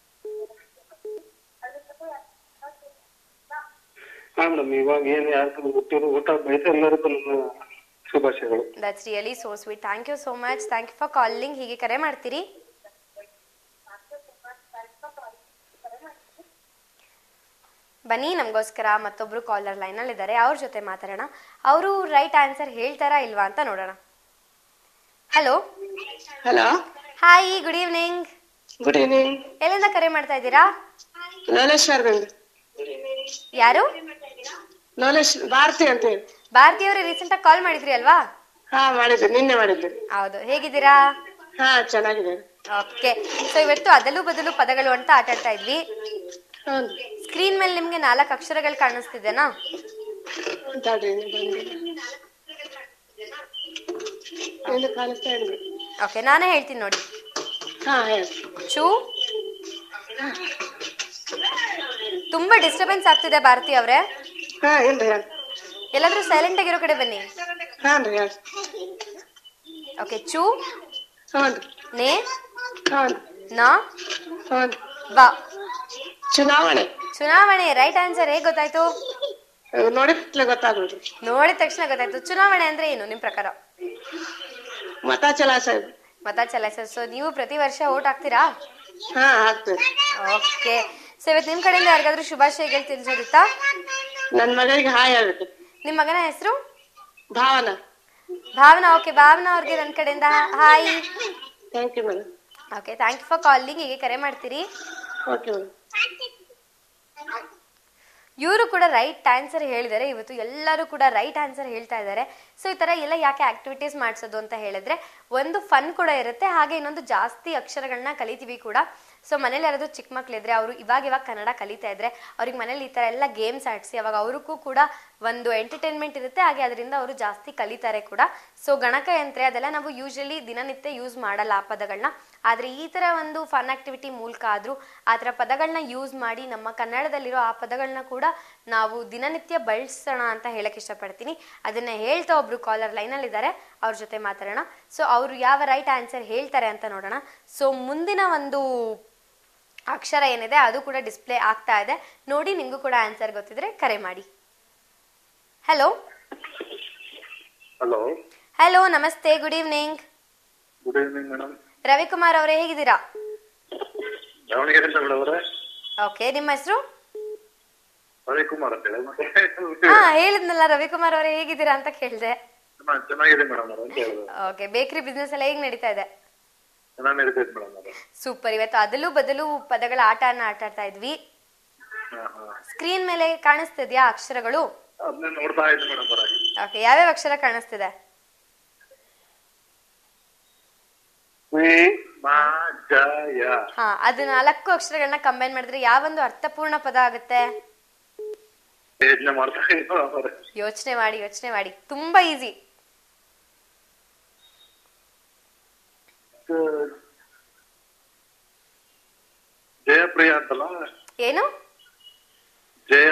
ಹಾ ಮೇಡಮ್ ಇವಾಗ ಏನ್ ಯಾರು ಹುಟ್ಟಿರೋ ಊಟ ಬಯಸ ಎಲ್ಲರಿಗೂ ನನ್ನ ಶುಭಾಶಯಗಳು that's really so sweet thank you so much thank you for calling ಹೀಗೆ ಕರೆ ಮಾಡ್ತೀರಿ ಬನ್ನಿ ನಮಗೋಸ್ಕರ ಮತ್ತೊಬ್ರು ಕಾಲರ್ ಲೈನಲ್ಲಿ ಇದ್ದಾರೆ ಅವ್ರ ಜೊತೆ ಮಾತಾಡೋಣ ಅವರು ರೈಟ್ ಆನ್ಸರ್ ಹೇಳ್ತಾರಾ ಇಲ್ವಾ ಅಂತ ನೋಡೋಣ hello hello hi good evening good evening ಎಲ್ಲಿಂದ ಕರೆ ಮಾಡ್ತಾ ಇದ್ದೀರಾ ಲೋಲೇಶ್ವರದಿಂದ ಯಾರು ಲೋಲೇಶ್ ಭಾರತಿ ಅಂತ ಹೇಳಿ ಭಾರತಿ ಅವರು ರೀಸೆಂಟ್ ಆಗಿ ಕಾಲ್ ಮಾಡಿದ್ರಿ ಅಲ್ವಾ ಹಾ ಮಾಡಿದ್ದೆ ನಿನ್ನೆ ಮಾಡಿದ್ದೆ ಹೌದು ಹೇಗಿದ್ದೀರಾ ಹಾ ಚೆನ್ನಾಗಿದೆ ಓಕೆ ಸೊ ಇವತ್ತು ಅದಲು ಬದಲು ಪದಗಳು ಅಂತ ಆಟ ಆಡ್ತಾ ಇದ್ವಿ ಹೌದು ಸ್ಕ್ರೀನ್ ಮೇಲೆ ನಿಮ್ಗೆ ನಾಲ್ಕು ಅಕ್ಷರಗಳು ಕಾಣಿಸ್ತಿದೆನಾ ತಡ್ರಿ ಇನ್ನು ಬಂದಿಲ್ಲ ಇನ್ನು ಕಾಣಿಸ್ತಾ ಇದ್ವಿ ಓಕೆ ನಾನೇ ಹೇಳ್ತೀನಿ ನೋಡಿ ಹಾ ಹೇಳಿ ಚೂ ತುಂಬಾ ಡಿಸ್ಟರ್ಬೆನ್ಸ್ ಆಗ್ತಿದೆ ಭಾರತಿ ಅವರೇ ಹಾ ಇಲ್ರಿ ಹೇಳಿ ಎಲ್ಲಾದ್ರೂ ಸೈಲೆಂಟ್ ಆಗಿರೋ ಕಡೆ ಬನ್ನಿ ಹಾನ್ರಿ ಹೇಳಿ ಓಕೆ ಚೂ ಹೌದು ನೇ ಹೌದು ನಾ ಹೌದು ಬಾ ಚುನಾವಣೆ ಚುನಾವಣೆ ರೈಟ್ ಆನ್ಸರ್ ಹೇಗ್ ಗೊತ್ತಾಯ್ತು ಅದು ನೋಡಿದ್ಲೆ ಗೊತ್ತಾಗೋದು ನೋಡಿದ ತಕ್ಷಣ ಗೊತ್ತಾಯ್ತು ಚುನಾವಣೆ ಅಂದ್ರೆ ಏನು ನಿಮ್ ಪ್ರಕಾರ ಮತ ಚಲಾಯಿಸ ಮತ ಚಲಾಯಿಸೋದು ಸೊ ನೀವು ಪ್ರತಿ ವರ್ಷ ಓಟ್ ಹಾಕ್ತೀರಾ ಹಾ ಆಗ್ತದೆ ಓಕೆ ಸೊ ಇವತ್ತು ನಿಮ್ ಕಡೆಯಿಂದ ಯಾರಿಗಾದ್ರೂ ಶುಭಾಶಯಗಳು ತಿಳಿಸೋದಿತ್ತಾ ನನ್ ಮಗಳಿಗೆ ಹಾಯ್ ಹೇಳ್ಬೇಕು ನಿಮ್ ಮಗನ ಹೆಸರು ಭಾವನಾ ಭಾವನಾ ಓಕೆ ಭಾವನಾ ಅವ್ರಿಗೆ ನನ್ನ ಕಡೆಯಿಂದ hi thank you madam okay thank you for calling ಹೀಗೆ ಕರೆ ಮಾಡ್ತೀರಿ ಓಕೆ ಮೇಡಮ್ ಇವರು ಕೂಡ ರೈಟ್ ಆನ್ಸರ್ ಹೇಳಿದ್ದಾರೆ ಇವತ್ತು ಎಲ್ಲರೂ ಕೂಡ ರೈಟ್ ಆನ್ಸರ್ ಹೇಳ್ತಾ ಇದ್ದಾರೆ ಸೊ ಈ ತರ ಎಲ್ಲ ಯಾಕೆ ಆಕ್ಟಿವಿಟೀಸ್ ಮಾಡಿಸೋದು ಅಂತ ಹೇಳಿದ್ರೆ ಒಂದು ಫನ್ ಕೂಡ ಇರುತ್ತೆ ಹಾಗೆ ಇನ್ನೊಂದು ಜಾಸ್ತಿ ಅಕ್ಷರಗಳನ್ನ ಕಲಿತೀವಿ ಕೂಡ ಸೊ ಮನೇಲಿ ಯಾರಾದ್ರೂ ಚಿಕ್ಕ ಮಕ್ಳಿದ್ರೆ ಅವರು ಇವಾಗ ಇವಾಗ ಕನ್ನಡ ಕಲಿತಾ ಇದ್ರೆ ಅವ್ರಿಗೆ ಮನೇಲಿ ಈ ತರ ಎಲ್ಲ ಗೇಮ್ಸ್ ಆಡಿಸಿ ಅವಾಗ ಅವ್ರಿಗೂ ಕೂಡ ಒಂದು ಎಂಟರ್ಟೈನ್ಮೆಂಟ್ ಇರುತ್ತೆ ಹಾಗೆ ಅದರಿಂದ ಅವರು ಜಾಸ್ತಿ ಕಲಿತಾರೆ ಕೂಡ ಸೊ ಗಣಕಯಂತ್ರ ಅದೆಲ್ಲ ನಾವು ಯೂಶಲಿ ದಿನನಿತ್ಯ ಯೂಸ್ ಮಾಡಲ್ಲ ಆ ಪದಗಳನ್ನ ಆದ್ರೆ ಈ ತರ ಒಂದು ಫನ್ ಆಕ್ಟಿವಿಟಿ ಮೂಲಕ ಆದ್ರೂ ಆ ಥರ ಪದಗಳನ್ನ ಯೂಸ್ ಮಾಡಿ ನಮ್ಮ ಕನ್ನಡದಲ್ಲಿರೋ ಆ ಪದಗಳನ್ನ ಕೂಡ ನಾವು ದಿನನಿತ್ಯ ಬಳಸೋಣ ಅಂತ ಹೇಳಕ್ ಇಷ್ಟಪಡ್ತೀನಿ ಅದನ್ನ ಹೇಳ್ತಾ ಒಬ್ರು ಕಾಲರ್ ಲೈನಲ್ಲಿ ಇದ್ದಾರೆ ಅವ್ರ ಜೊತೆ ಮಾತಾಡೋಣ ಸೊ ಅವರು ಯಾವ ರೈಟ್ ಆನ್ಸರ್ ಹೇಳ್ತಾರೆ ಅಂತ ನೋಡೋಣ ಸೊ ಮುಂದಿನ ಒಂದು ಅಕ್ಷರ ಏನಿದೆ ಅದು ಕೂಡ ಡಿಸ್ಪ್ಲೇ ಆಗ್ತಾ ಇದೆ ನೋಡಿ ನಿಮಗೂ ಕೂಡ ಆನ್ಸರ್ ಗೊತ್ತಿದ್ರೆ ಕರೆ ಮಾಡಿ ಹಲೋ ಹಲೋ ಹಲೋ ನಮಸ್ತೆ good evening good evening madam Ravikumar ಅವರೇ ಹೇಗಿದ್ದೀರಾ ದಾವಣಗೆರೆಯಿಂದ ಮೇಡಮ್ ಅವರೇ ಓಕೆ ನಿಮ್ಮ ಹೆಸರು ರವಿಕುಮಾರ್ ಅಂತ ಹೇಳಿ ಮತ್ತೆ ಹಾ ಹೇಳಿದ್ನಲ್ಲ ರವಿಕುಮಾರ್ ಅವರೇ ಹೇಗಿದ್ದೀರಾ ಅಂತ ಕೇಳಿದೆ ಚೆನ್ನಾಗ್- ಚೆನ್ನಾಗಿದೆ ಮೇಡಮ್ ಅವ್ರೆ ಅಂತ ಹೇಳಿದ್ರು ಓಕೆ ಬೇಕರಿ ಬಿಸ್ನೆಸ್ ಎಲ್ಲ ಹೇಗ್ ನಡೀತಾ ಇದೆ ಚೆನ್ನಾಗಿ ನಡೀತೈತೆ ಮೇಡಮ್ ಅವರೇ ಸೂಪರ್ ಇವತ್ತು ಅದಲು ಬದಲು ಪದಗಳ ಆಟನ ಆಟ ಆಡ್ತಾ ಇದ್ವಿ ಹಾ ಹಾ ಸ್ಕ್ರೀನ್ ಮೇಲೆ ಕಾಣಿಸ್ತಿದ್ಯಾ ಅಕ್ಷರಗಳು ಅದನ್ನ ನೋಡ್ತಾ ಇದ್ದೆ ಮೇಡಮ್ ಅವರೇ ಓಕೆ ಯಾವ್ಯಾವ ಅಕ್ಷರ ಕಾಣಿಸ್ತಿದೆ ವಿ ಮಾ ಜಯ ಹಾ ಅದು ನಾಲ್ಕು ಅಕ್ಷರಗಳನ್ನ ಕಂಬೈನ್ ಮಾಡಿದ್ರೆ ಯಾವೊಂದು ಅರ್ಥಪೂರ್ಣ ಪದ ಆಗುತ್ತೆ ಯೋಚನೆ ಮಾಡ್ತಾ ಇದ್ದೆ ಮೇಡಮ್ ಅವರೇ ಯೋಚನೆ ಮಾಡಿ ಯೋಚನೆ ಮಾಡಿ ತುಂಬಾ ಈಸಿ ಜಯಪ್ರಿಯ ಅಂತಲ್ಲ ಏನು ಜಯ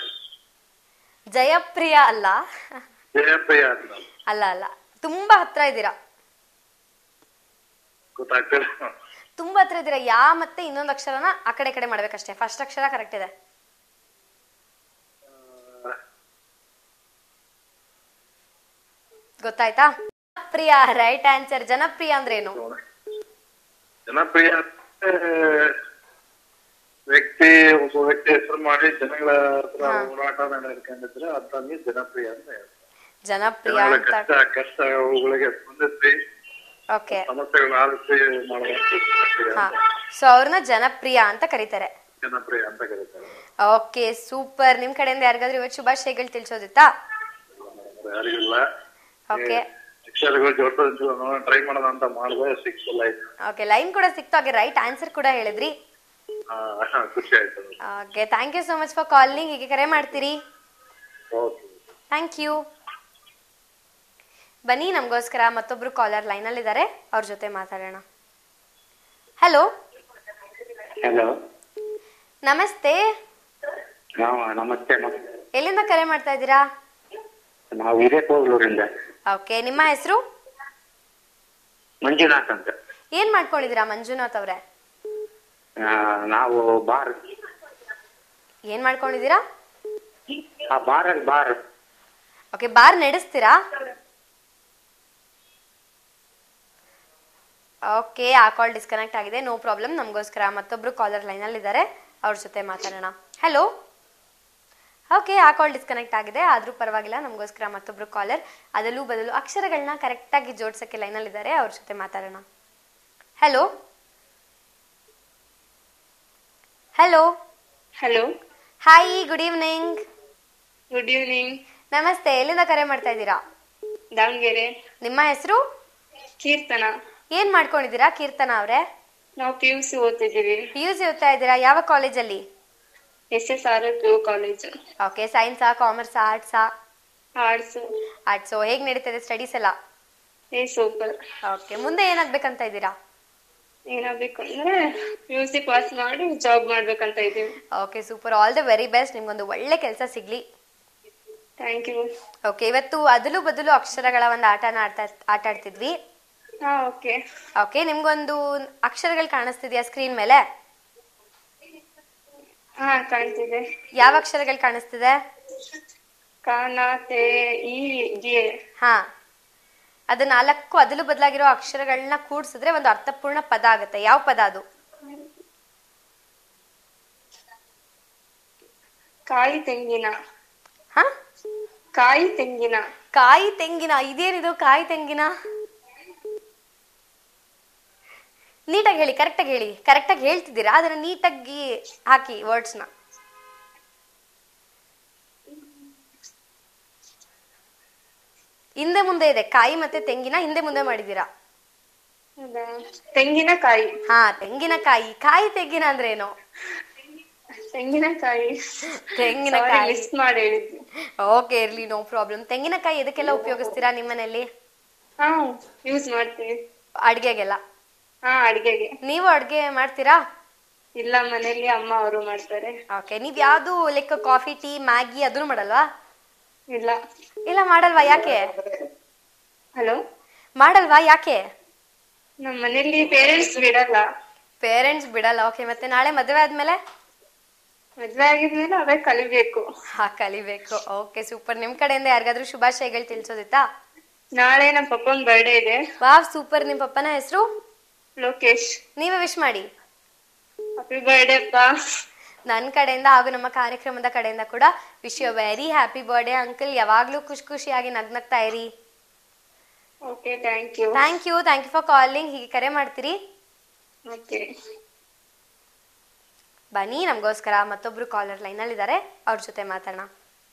ಜಯಪ್ರಿಯ ಅಲ್ಲ ಜಯಪ್ರಿಯ ಅಂತ ಅಲ್ಲ ಅಲ್ಲ ತುಂಬಾ ಹತ್ರ ಇದ್ದೀರಾ ಗೊತ್ತಾಗ್ತಿಲ್ಲ ತುಂಬಾ ಹತ್ರ ಇದ್ದೀರಾ ಯಾ ಮತ್ತೆ ಇನ್ನೊಂದು ಅಕ್ಷರನ ಆ ಕಡೆ ಈ ಕಡೆ ಮಾಡ್ಬೇಕಷ್ಟೇ ಫಸ್ಟ್ ಅಕ್ಷರ ಕರೆಕ್ಟ್ ಇದೆ ಗೊತ್ತಾಯ್ತಾ ಪ್ರಿಯ ರೈಟ್ ಆನ್ಸರ್ ಜನಪ್ರಿಯ ಅಂದ್ರೆ ಏನು ಜನಪ್ರಿಯ ಅಂದ್ರೆ ವ್ಯಕ್ತಿ ಒಬ್ಬ ವ್ಯಕ್ತಿ ಹೆಸರು ಮಾಡಿ ಜನಗಳ ಹತ್ರ ಹಾ. ಹೋರಾಟ ನಡೆಕೊಂಡಿದ್ರೆ ಅದಾಗಿ ಜನಪ್ರಿಯ ಅಂತ ಹೇಳ್ತಾರೆ ಜನಪ್ರಿಯ ಜನಗಳ ಅಂತ ಕಷ್ಟ ಕಷ್ಟ ಅವುಗಳಿಗೆ ಸ್ಪಂದಿಸಿ ಓಕೆ ಸಮಸ್ಯೆಗಳನ್ನ ಆಲಿಸಿ ಮಾಡಬೇಕು ಹಾ ಸೊ ಅವ್ರನ್ನ ಜನಪ್ರಿಯ ಅಂತ ಕರೀತಾರೆ ಜನಪ್ರಿಯ ಅಂತ ಕರೀತಾರೆ ಓಕೆ ಸೂಪರ್ ನಿಮ್ ಕಡೆಯಿಂದ ಯಾರಿಗಾದ್ರೂ ಇವತ್ತು ಶುಭಾಶಯಗಳು ತಿಳಿಸೋದಿತ್ತಾ ಯಾರಿಗಿಲ್ಲ ಓಕೆ ಶಿಕ್ಷಕರು ಜೋಡಿಸೋದು ಟ್ರೈ ಮಾಡೋಣ ಅಂತ ಮಾಡಿದೆ ಸಿಕ್ಕಿಲ್ಲ ಆಯ್ತು ಓಕೆ ಲೈನ್ ಕೂಡ ಸಿಕ್ತು ಹಾಗೆ ರೈಟ್ ಆನ್ಸರ್ ಕೂಡ ಹೇಳಿದ್ರಿ ಆ, ಖುಷಿ ಆಯ್ತು okay thank you so much for calling ಹೀಗೆ ಕರೆ ಮಾಡ್ತೀರಿ ಓಕೆ ಥ್ಯಾಂಕ್ ಯು ಬನ್ನಿ ನಮಗೋಸ್ಕರ ಮತ್ತೊಬ್ರು ಕಾಲರ್ ಲೈನಲ್ಲಿ ಇದ್ದಾರೆ ಅವ್ರ ಜೊತೆ ಮಾತಾಡೋಣ ಹಲೋ ಹಲೋ ನಮಸ್ತೆ ನಮಸ್ತೆ ಎಲ್ಲಿಂದ ಕರೆ ಮಾಡ್ತಾ ಇದ್ದೀರಾ ನಾವು ಇದೇ ಕೋಗ್ಲೂರಿಂದ ಓಕೆ ನಿಮ್ಮ ಹೆಸರು ಮಂಜುನಾಥ್ ಅಂತ ಏನ್ ಮಾಡ್ಕೊಂಡಿದ್ದೀರಾ ಮಂಜುನಾಥ್ ಅವ್ರೆ ಆ, ನಾವು ಬಾರ್ ಏನ್ ಮಾಡ್ಕೊಂಡಿದ್ದೀರಾ ಆ ಬಾರ್ ಬಾರ್ ಓಕೆ ಬಾರ್ ನಡೆಸ್ತೀರಾ ಓಕೆ ಆ ಕಾಲ್ ಡಿಸ್ಕನೆಕ್ಟ್ ಆಗಿದೆ ನೋ ಪ್ರಾಬ್ಲಮ್ ನಮಗೋಸ್ಕರ ಮತ್ತೊಬ್ರು ಕಾಲರ್ ಲೈನಲ್ಲಿ ಇದ್ದಾರೆ ಅವ್ರ ಜೊತೆ ಮಾತಾಡೋಣ ಹಲೋ ಓಕೆ ಆ ಕಾಲ್ ಡಿಸ್ಕನೆಕ್ಟ್ ಆಗಿದೆ ಆದ್ರೂ ಪರವಾಗಿಲ್ಲ ನಮಗೋಸ್ಕರ ಮತ್ತೊಬ್ರು ಕಾಲರ್ ಅದಲ್ಲೂ ಬದಲು ಅಕ್ಷರಗಳನ್ನ ಕರೆಕ್ಟಾಗಿ ಜೋಡ್ಸಕ್ಕೆ ಲೈನಲ್ಲಿ ಇದ್ದಾರೆ ಅವ್ರ ಜೊತೆ ಮಾತಾಡೋಣ hello hello hello hi good evening good evening ನಮಸ್ತೆ ಎಲ್ಲಿಂದ ಕರೆ ಮಾಡ್ತಾ ಇದ್ದೀರಾ ದಾವಣಗೆರೆ ನಿಮ್ಮ ಹೆಸರು ಕೀರ್ತನ ಏನ್ ಮಾಡ್ಕೊಂಡಿದ್ದೀರಾ ಕೀರ್ತನ ಅವ್ರೆ ನಾವು ಪಿ ಯು ಸಿ ಓದ್ತಿದ್ದೀವಿ ಪಿ ಯು ಸಿ ಓದ್ತಾ ಇದ್ದೀರಾ ಯಾವ ಕಾಲೇಜಲ್ಲಿ S S R P U college okay ಸೈನ್ಸಾ ಕಾಮರ್ಸಾ ಆರ್ಟ್ಸಾ ಆರ್ಟ್ಸ್ ಆರ್ಟ್ಸು ಹೇಗ್ ನಡೀತದೆ ಸ್ಟಡೀಸ್ ಎಲ್ಲ ಏ ಸೂಪರ್ ಓಕೆ ಮುಂದೆ ಏನಾಗ್ಬೇಕಂತ ಇದ್ದೀರಾ ಏನಾಗ್ಬೇಕು ಅಂದ್ರೆ ಪಿ ಯು ಸಿ ಪಾಸ್ ಮಾಡಿ ಜಾಬ್ ಮಾಡ್ಬೇಕಂತ ಇದೀವಿ okay super all the very best ನಿಮ್ಗೊಂದು ಒಳ್ಳೆ ಕೆಲಸ ಸಿಗ್ಲಿ ಥ್ಯಾಂಕ್ ಯು ಓಕೆ ಇವತ್ತು ಅದಲು ಬದಲು ಅಕ್ಷರಗಳ ಒಂದು ಆಟನ ಆಡ್ತಾ ಆಟ ಆಡ್ತಿದ್ವಿ ಹಾ ಓಕೆ ಓಕೆ ನಿಮ್ಗೊಂದು ಅಕ್ಷರಗಳು ಕಾಣಿಸ್ತಿದ್ಯಾ ಸ್ಕ್ರೀನ್ ಮೇಲೆ ಹಾ ಕಾಣ್ತಿದೆ ಯಾವ ಅಕ್ಷರಗಳು ಕಾಣಿಸ್ತಿದೆ ಕಾನ ತೇ ಈ ಗೆ ಹಾ ಅದು ನಾಲ್ಕು ಅದಲು ಬದಲಾಗಿರೋ ಅಕ್ಷರಗಳನ್ನ ಕೂಡ್ಸಿದ್ರೆ ಒಂದು ಅರ್ಥಪೂರ್ಣ ಪದ ಆಗುತ್ತೆ ಯಾವ ಪದ ಅದು ಕಾಯಿ ತೆಂಗಿನ ಹಾ ಕಾಯಿ ತೆಂಗಿನ ಕಾಯಿ ತೆಂಗಿನ ಇದೇನಿದು ಕಾಯಿ ತೆಂಗಿನ ನೀಟಾಗಿ ಹೇಳಿ ಕರೆಕ್ಟಾಗಿ ಹೇಳಿ ಕರೆಕ್ಟಾಗಿ ಹೇಳ್ತಿದ್ದೀರಾ ಅದನ್ನ ನೀಟಾಗಿ ಹಾಕಿ ವರ್ಡ್ಸ್ನ ಹಿಂದೆ ಮುಂದೆ ಇದೆ ಕಾಯಿ ಮತ್ತೆ ತೆಂಗಿನ ಹಿಂದೆ ಮುಂದೆ ಮಾಡಿದೀರಾ ಹೌದಾ? ತೆಂಗಿನಕಾಯಿ ಹಾ ತೆಂಗಿನಕಾಯಿ ಕಾಯಿ ತೆಂಗಿನ ಅಂದ್ರೆ ಏನು ತೆಂಗಿನಕಾಯಿ ತೆಂಗಿನಕಾಯಿ ಮಿಸ್ ಮಾಡಿ ಹೇಳಿದ್ವಿ ಓಕೆ ಇರ್ಲಿ ನೋ ಪ್ರಾಬ್ಲಮ್ ತೆಂಗಿನಕಾಯಿ ಎದಕ್ಕೆಲ್ಲ ಉಪಯೋಗಿಸ್ತೀರಾ ನಿಮ್ಮನೇಲಿ ಹಾ ಯೂಸ್ ಮಾಡ್ತೀವಿ ಅಡ್ಗೆಗೆಲ್ಲ ಹಾ ಅಡ್ಗೆಗೆ ನೀವು ಅಡ್ಗೆ ಮಾಡ್ತೀರಾ ಇಲ್ಲ ಮನೇಲಿ ಅಮ್ಮ ಅವರು ಮಾಡ್ತಾರೆ ಓಕೆ ನೀವ್ ಯಾವ್ದು ಲೈಕ್ ಕಾಫಿ ಟೀ ಮ್ಯಾಗಿ ಅದನ್ನು ಮಾಡಲ್ವಾ ಇಲ್ಲ ಇಲ್ಲ ಮಾಡಲ್ವಾ ಯಾಕೆ ಹಲೋ ಮಾಡಲ್ವಾ ಯಾಕೆ ನಮ್ಮ ಮನೇಲಿ ಪೇರೆಂಟ್ಸ್ ಬಿಡಲ್ಲ ಪೇರೆಂಟ್ಸ್ ಬಿಡಲ್ಲ ಓಕೆ ಮತ್ತೆ ನಾಳೆ ಮದುವೆ ಆದ್ಮೇಲೆ ಮದ್ವೆ ಆಗಿದ್ಮೇಲೆ ಅವೇ ಕಲಿಬೇಕು ಹಾ ಕಲಿಬೇಕು ಓಕೆ ಸೂಪರ್ ನಿಮ್ ಕಡೆಯಿಂದ ಯಾರಿಗಾದ್ರೂ ಶುಭಾಶಯಗಳು ತಿಳಿಸೋದಿತ್ತಾ ನಾಳೆ ನಮ್ಮ ಪಪ್ಪನ್ ಬರ್ಡೇ ಇದೆ ವಾವ್ ಸೂಪರ್ ನಿಮ್ ಪಪ್ಪನ ಹೆಸರು ಲೋಕೇಶ್ ನೀವೇ ವಿಶ್ ಮಾಡಿ ಹ್ಯಾಪಿ ಬರ್ಡೇ ಅಪ್ಪ ನನ್ನ ಕಡೆಯಿಂದ ಹಾಗೂ ನಮ್ಮ ಕಾರ್ಯಕ್ರಮದ ಕಡೆಯಿಂದ ಕೂಡ wish you very happy birthday uncle ಯಾವಾಗ್ಲೂ ಖುಷಿ ಖುಷಿಯಾಗಿ ನಗ್ನಗ್ತಾ ಇರಿ okay thank you thank you thank you for calling ಹೀಗೆ ಕರೆ ಮಾಡ್ತೀರಿ ಓಕೆ ಬನ್ನಿ ನಮಗೋಸ್ಕರ ಮತ್ತೊಬ್ರು ಕಾಲರ್ ಲೈನಲ್ಲಿ ಇದ್ದಾರೆ ಅವ್ರ ಜೊತೆ ಮಾತಾಡೋಣ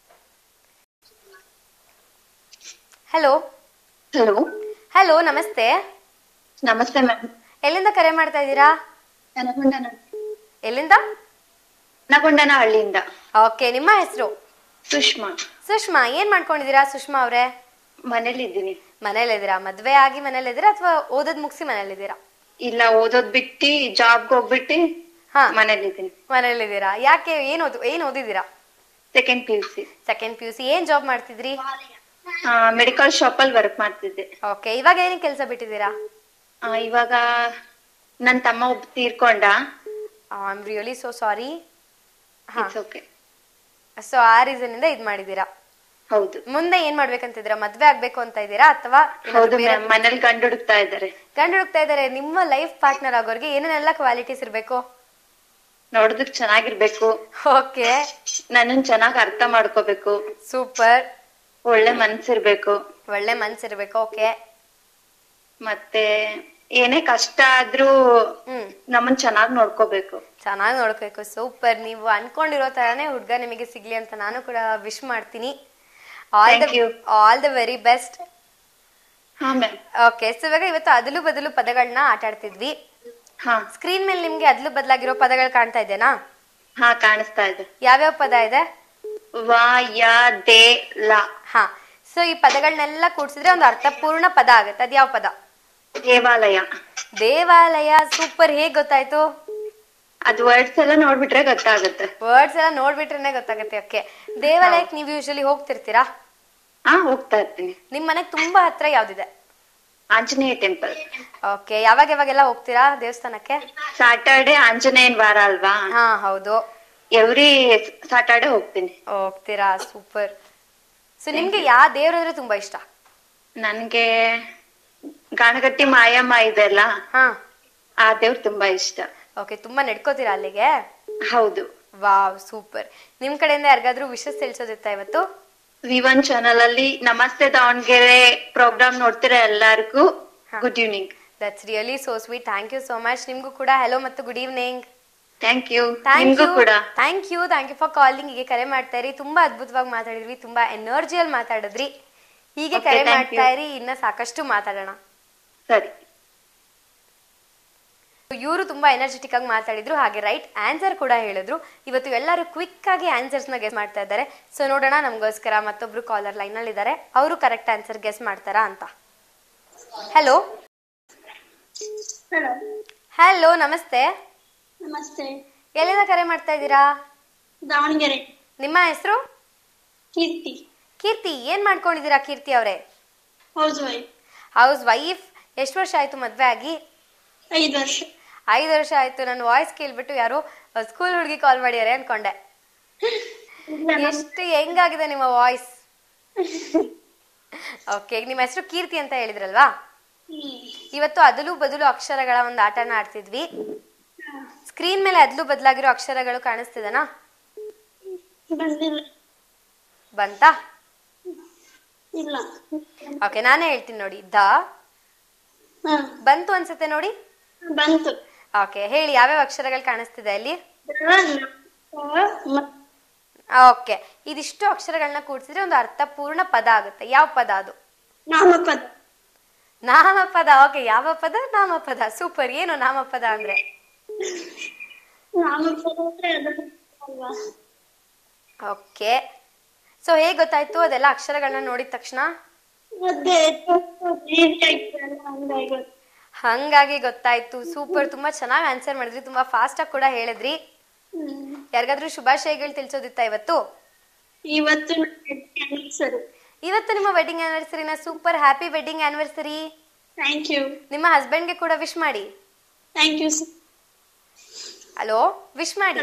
ಹಲೋ ಹಲೋ ಹಲೋ ನಮಸ್ತೆ ನಮಸ್ತೆ ಮ್ಯಾಮ್ ಎಲ್ಲಿಂದ ಕರೆ ಮಾಡ್ತಾ ಇದ್ದೀರಾ ನನಗೊಂಡನ ಎಲ್ಲಿಂದ ನಗೊಂಡನ ಹಳ್ಳಿಯಿಂದ ಓಕೆ ನಿಮ್ಮ ಹೆಸರು ಸುಷ್ಮಾ ಸುಷ್ಮಾ ಏನ್ ಮಾಡ್ಕೊಂಡಿದ್ದೀರಾ ಸುಷ್ಮಾ ಅವರೇ ಮನೇಲಿದ್ದೀನಿ ಮನೇಲಿದ್ದೀರಾ ಮದ್ವೆ ಆಗಿ ಮನೇಲಿದ್ದೀರಾ ಅಥವಾ ಓದೋದ್ ಮುಗಿಸಿ ಮನೇಲಿದ್ದೀರಾ ಇಲ್ಲ ಓದೋದ್ ಬಿಟ್ಟು ಜಾಬ್ಗೆ ಹೋಗ್ಬಿಟ್ಟು ಹಾ ಮನೇಲಿದ್ದೀನಿ ಮನೇಲಿದ್ದೀರಾ ಯಾಕೆ ಏನ್ ಓದ್ ಏನ್ ಓದಿದ್ದೀರಾ second P U C second P U C ಏನ್ ಜಾಬ್ ಮಾಡ್ತಿದ್ರಿ ಮೆಡಿಕಲ್ ಶಾಪ್ ಅಲ್ಲಿ ವರ್ಕ್ ಮಾಡ್ತಿದ್ದೆ ಓಕೆ ಇವಾಗ ಏನಕ್ಕೆ ಕೆಲಸ ಬಿಟ್ಟಿದ್ದೀರಾ ಆ, ಇವಾಗ ನನ್ ತಮ್ಮ ಒಬ್ಬ ತೀರ್ಕೊಂಡ I am really so sorry ಹಾ ಇಟ್ಸ್ ಓಕೆ ಸೊ ಆ ರೀಸನ್ ಇಂದ ಇದ್ ಮಾಡಿದೀರಾ ಹೌದು ಮುಂದೆ ಏನ್ ಮಾಡ್ಬೇಕಂತಿದ್ದೀರಾ ಮದ್ವೆ ಆಗ್ಬೇಕು ಅಂತ ಇದ್ದೀರಾ ಅಥವಾ ಹೌದು ಮ್ಯಾಮ್ ಮನೇಲಿ ಗಂಡು ಹುಡುಕ್ತಾ ಇದ್ದಾರೆ ಗಂಡು ಹುಡುಕ್ತಾ ಇದಾರೆ ನಿಮ್ಮ ಲೈಫ್ ಪಾರ್ಟ್ನರ್ ಆಗೋರ್ಗೆ ಏನೇನೆಲ್ಲ ಕ್ವಾಲಿಟೀಸ್ ಇರ್ಬೇಕು ನೋಡೋದಕ್ ಚೆನ್ನಾಗಿರ್ಬೇಕು ಓಕೆ ನನ್ನನ್ ಚೆನ್ನಾಗ್ ಅರ್ಥ ಮಾಡ್ಕೋಬೇಕು ಸೂಪರ್ ಒಳ್ಳೆ ಮನ್ಸಿರ್ಬೇಕು ಒಳ್ಳೆ ಮನ್ಸಿರ್ಬೇಕು ಓಕೆ ಮತ್ತೆ ಏನೇ ಕಷ್ಟ ಆದ್ರೂ ಹ್ಮ್ ನಮ್ಮನ್ ಚೆನ್ನಾಗ್ ನೋಡ್ಕೋಬೇಕು ಚೆನ್ನಾಗಿ ನೋಡ್ಬೇಕು ಸೂಪರ್ ನೀವು ಅನ್ಕೊಂಡಿರೋ ತರಾನೇ ಹುಡ್ಗ ನಿಮಗೆ ಸಿಗ್ಲಿ ಅಂತ ನಾನು ಕೂಡ ವಿಶ್ ಮಾಡ್ತೀನಿ all the Thank you. All the very best ಹಾ ಮ್ಯಾಮ್ ಓಕೆ ಸೊ ಇವಾಗ ಇವತ್ತು ಅದಲು ಬದಲು ಪದಗಳನ್ನ ಆಟ ಆಡ್ತಿದ್ವಿ ಹಾ ಸ್ಕ್ರೀನ್ ಮೇಲೆ ನಿಮ್ಗೆ ಅದಲು ಬದಲಾಗಿರೋ ಪದಗಳು ಕಾಣ್ತಾ ಇದೆನಾ ಹಾ ಕಾಣಿಸ್ತಾ ಇದೆ ಯಾವ್ಯಾವ ಪದ ಇದೆ ವಾ ಯ ದೇ ಲ ಹಾ ಸೊ ಈ ಪದಗಳನ್ನೆಲ್ಲ ಕೂಡ್ಸಿದ್ರೆ ಒಂದು ಅರ್ಥಪೂರ್ಣ ಪದ ಆಗುತ್ತೆ ಅದ್ ಯಾವ ಪದ ದೇವಾಲಯ ದೇವಾಲಯ ಸೂಪರ್ ಹೇಗ್ ಗೊತ್ತಾಯ್ತು ಅದು ವರ್ಡ್ಸ್ ಎಲ್ಲ ನೋಡ್ಬಿಟ್ರೆ ಗೊತ್ತಾಗುತ್ತೆ ವರ್ಡ್ಸ್ ಎಲ್ಲ ನೋಡ್ಬಿಟ್ರೇನೆ ಗೊತ್ತಾಗುತ್ತೆ ಓಕೆ ದೇವಾಲಯಕ್ಕೆ ನೀವು ಯೂಶಲಿ ಹೋಗ್ತಿರ್ತೀರಾ ಹಾ ಹೋಗ್ತಾ ಇರ್ತೀನಿ ನಿಮ್ ಮನೆಗ್ ತುಂಬಾ ಹತ್ರ ಯಾವ್ದಿದೆ ಆಂಜನೇಯ ಟೆಂಪಲ್ ಓಕೆ ಯಾವಾಗ ಯಾವಾಗೆಲ್ಲ ಹೋಗ್ತೀರಾ ದೇವಸ್ಥಾನಕ್ಕೆ ಸಾಟರ್ಡೆ ಆಂಜನೇಯನ್ ವಾರ ಅಲ್ವಾ ಹಾ ಹೌದು ಎವ್ರಿ ಸಾಟರ್ಡೆ ಹೋಗ್ತೀನಿ ಹೋಗ್ತೀರಾ ಸೂಪರ್ ಸೊ ನಿಮ್ಗೆ ಯಾವ ದೇವ್ರು ಅಂದ್ರೆ ತುಂಬಾ ಇಷ್ಟ ನನ್ಗೆ ಗಾಣಗಟ್ಟಿ ಮಾಯಮ್ಮ ಇದೆಲ್ಲ ಹಾ ಆ ದೇವ್ರು ತುಂಬಾ ಇಷ್ಟ ಓಕೆ ತುಂಬಾ ನಡ್ಕೋತೀರಾ ಅಲ್ಲಿಗೆ ಹೌದು ವಾವ್ ಸೂಪರ್ ನಿಮ್ ಕಡೆಯಿಂದ ಯಾರಿಗಾದ್ರೂ ವಿಶಸ್ ತಿಳಿಸೋದಿತ್ತಾ ಇವತ್ತು ವಿ ಒನ್ ಚಾನಲ್ ಅಲ್ಲಿ ನಮಸ್ತೆ ದಾವಣಗೆರೆ ಪ್ರೋಗ್ರಾಮ್ ನೋಡ್ತಿರೋ ಎಲ್ಲಾರ್ಗೂ good evening that's really so sweet thank you so much ನಿಮ್ಗೂ ಕೂಡ ಹೆಲೋ ಮತ್ತು good evening thank you thank ನಿಮ್ಗೂ ಯು ಕೂಡ thank you thank you for calling ಹೀಗೆ ಕರೆ ಮಾಡ್ತಾ ಇರಿ ತುಂಬಾ ಅದ್ಭುತವಾಗಿ ಮಾತಾಡಿದ್ರಿ ತುಂಬಾ ಎನರ್ಜಿಯಲ್ಲಿ ಮಾತಾಡಿದ್ರಿ ಹೀಗೆ Okay, ಕರೆ thank ಮಾಡ್ತಾ you. ಇರಿ ಇನ್ನ ಸಾಕಷ್ಟು ಮಾತಾಡೋಣ ಸರಿ ಇವರು ತುಂಬಾ ಎನರ್ಜೆಟಿಕ್ ಆಗಿ ಮಾತಾಡಿದ್ರು ಹಾಗೆ ರೈಟ್ ಆನ್ಸರ್ ಕೂಡ ಹೇಳಿದ್ರು ಇವತ್ತು ಎಲ್ಲರೂ ಕ್ವಿಕ್ ಆಗಿ ಆನ್ಸರ್ಸ್ ನ ಗೆಸ್ ಮಾಡ್ತಾ ಇದ್ದಾರೆ ಸೊ ನೋಡೋಣ ನಮಗೋಸ್ಕರ ಮತ್ತೊಬ್ರು ಕಾಲರ್ ಲೈನ್ ಅಲ್ಲಿ ಇದ್ದಾರೆ ಅವರು ಕರೆಕ್ಟ್ ಆನ್ಸರ್ ಗೆಸ್ ಮಾಡ್ತಾರಾ ಅಂತ ಹಲೋ ಹಲೋ ಹಲೋ ನಮಸ್ತೆ ನಮಸ್ತೆ ಎಲ್ಲಿಂದ ಕರೆ ಮಾಡ್ತಾ ಇದ್ದೀರಾ ದಾವಣಗೆರೆ ನಿಮ್ಮ ಹೆಸರು ಕೀರ್ತಿ ಕೀರ್ತಿ ಏನ್ ಮಾಡ್ಕೊಂಡಿದ್ದೀರಾ ಕೀರ್ತಿ ಅವರೇ ಹೌಸ್ ವೈಫ್ ಹೌಸ್ ವೈಫ್ ಎಷ್ಟು ವರ್ಷ ಆಯ್ತು ಮದ್ವೆ ಆಗಿ ಐದು ವರ್ಷ ಐದು ವರ್ಷ ಆಯ್ತು ನನ್ನ ವಾಯ್ಸ್ ಕೇಳ್ಬಿಟ್ಟು ಯಾರೋ ಸ್ಕೂಲ್ ಹುಡುಗಿ ಕಾಲ್ ಮಾಡ್ಯಾರೆ ಅನ್ಕೊಂಡೆ ಎಷ್ಟು ಹೆಂಗಾಗಿದೆ ನಿಮ್ಮ ವಾಯ್ಸ್ ಓಕೆ ನಿಮ್ಮ ಹೆಸರು ಕೀರ್ತಿ ಅಂತ ಹೇಳಿದ್ರಲ್ವಾ ಇವತ್ತು ಅದಲು ಬದಲು ಅಕ್ಷರಗಳ ಒಂದು ಆಟನ ಆಡ್ತಿದ್ವಿ ಸ್ಕ್ರೀನ್ ಮೇಲೆ ಅದಲು ಬದಲಾಗಿರೋ ಅಕ್ಷರಗಳು ಕಾಣಿಸ್ತಿದನಾ ಬಂದಿಲ್ಲ ಬಂತಾ ಇಲ್ಲ ಓಕೆ ನಾನೇ ಹೇಳ್ತೀನಿ ನೋಡಿ ದ ಹಾ ಬಂತು ಅನ್ಸುತ್ತೆ ನೋಡಿ ಬಂತು ಓಕೆ ಹೇಳಿ ಯಾವ್ಯಾವ ಅಕ್ಷರಗಳು ಕಾಣಿಸ್ತಿದೆ ಅಲ್ಲಿ ಮ- ಓಕೆ ಇದಿಷ್ಟು ಅಕ್ಷರಗಳನ್ನ ಕೂಡಿಸಿದ್ರೆ ಒಂದು ಅರ್ಥಪೂರ್ಣ ಪದ ಆಗುತ್ತೆ ಯಾವ ಪದ ಅದು ನಾಮಪದ ನಾಮಪದ ಓಕೆ ಯಾವ ಪದ ನಾಮಪದ ಸೂಪರ್ ಏನು ನಾಮಪದ ಅಂದ್ರೆ ನಾಮಪದ ಅಂದ್ರೆ ಅದು ಅಲ್ವಾ ಓಕೆ ಸೊ ಹೇಗ್ ಗೊತ್ತಾಯ್ತು ಅದೆಲ್ಲ ಅಕ್ಷರಗಳನ್ನ ನೋಡಿದ ತಕ್ಷಣ ಅದೇ ಈಸಿ ಆಗ್ತದಲ್ಲ ಹಂಗಾಗಿ ಗೊತ್ತು. ಹಂಗಾಗಿ ಗೊತ್ತಾಯ್ತು ಸೂಪರ್ ತುಂಬಾ ಚೆನ್ನಾಗಿ ಆನ್ಸರ್ ಮಾಡಿದ್ರಿ ತುಂಬಾ ಫಾಸ್ಟ್ ಆಗಿ ಕೂಡ ಹೇಳಿದ್ರಿ ಹ್ಮ್. ಯಾರಿಗಾದ್ರೂ ಶುಭಾಶಯಗಳು ತಿಳಿಸೋದಿತ್ತ ಇವತ್ತು ಇವತ್ತು ಸರ್ ಇವತ್ತು ನಿಮ್ಮ ವೆಡ್ಡಿಂಗ್ ಆನಿವರ್ಸರಿನ super happy wedding anniversary thank you ನಿಮ್ಮ ಹಸ್ಬೆಂಡ್ಗೆ ಕೂಡ ವಿಶ್ ಮಾಡಿ thank you sir hello wish ಮಾಡಿ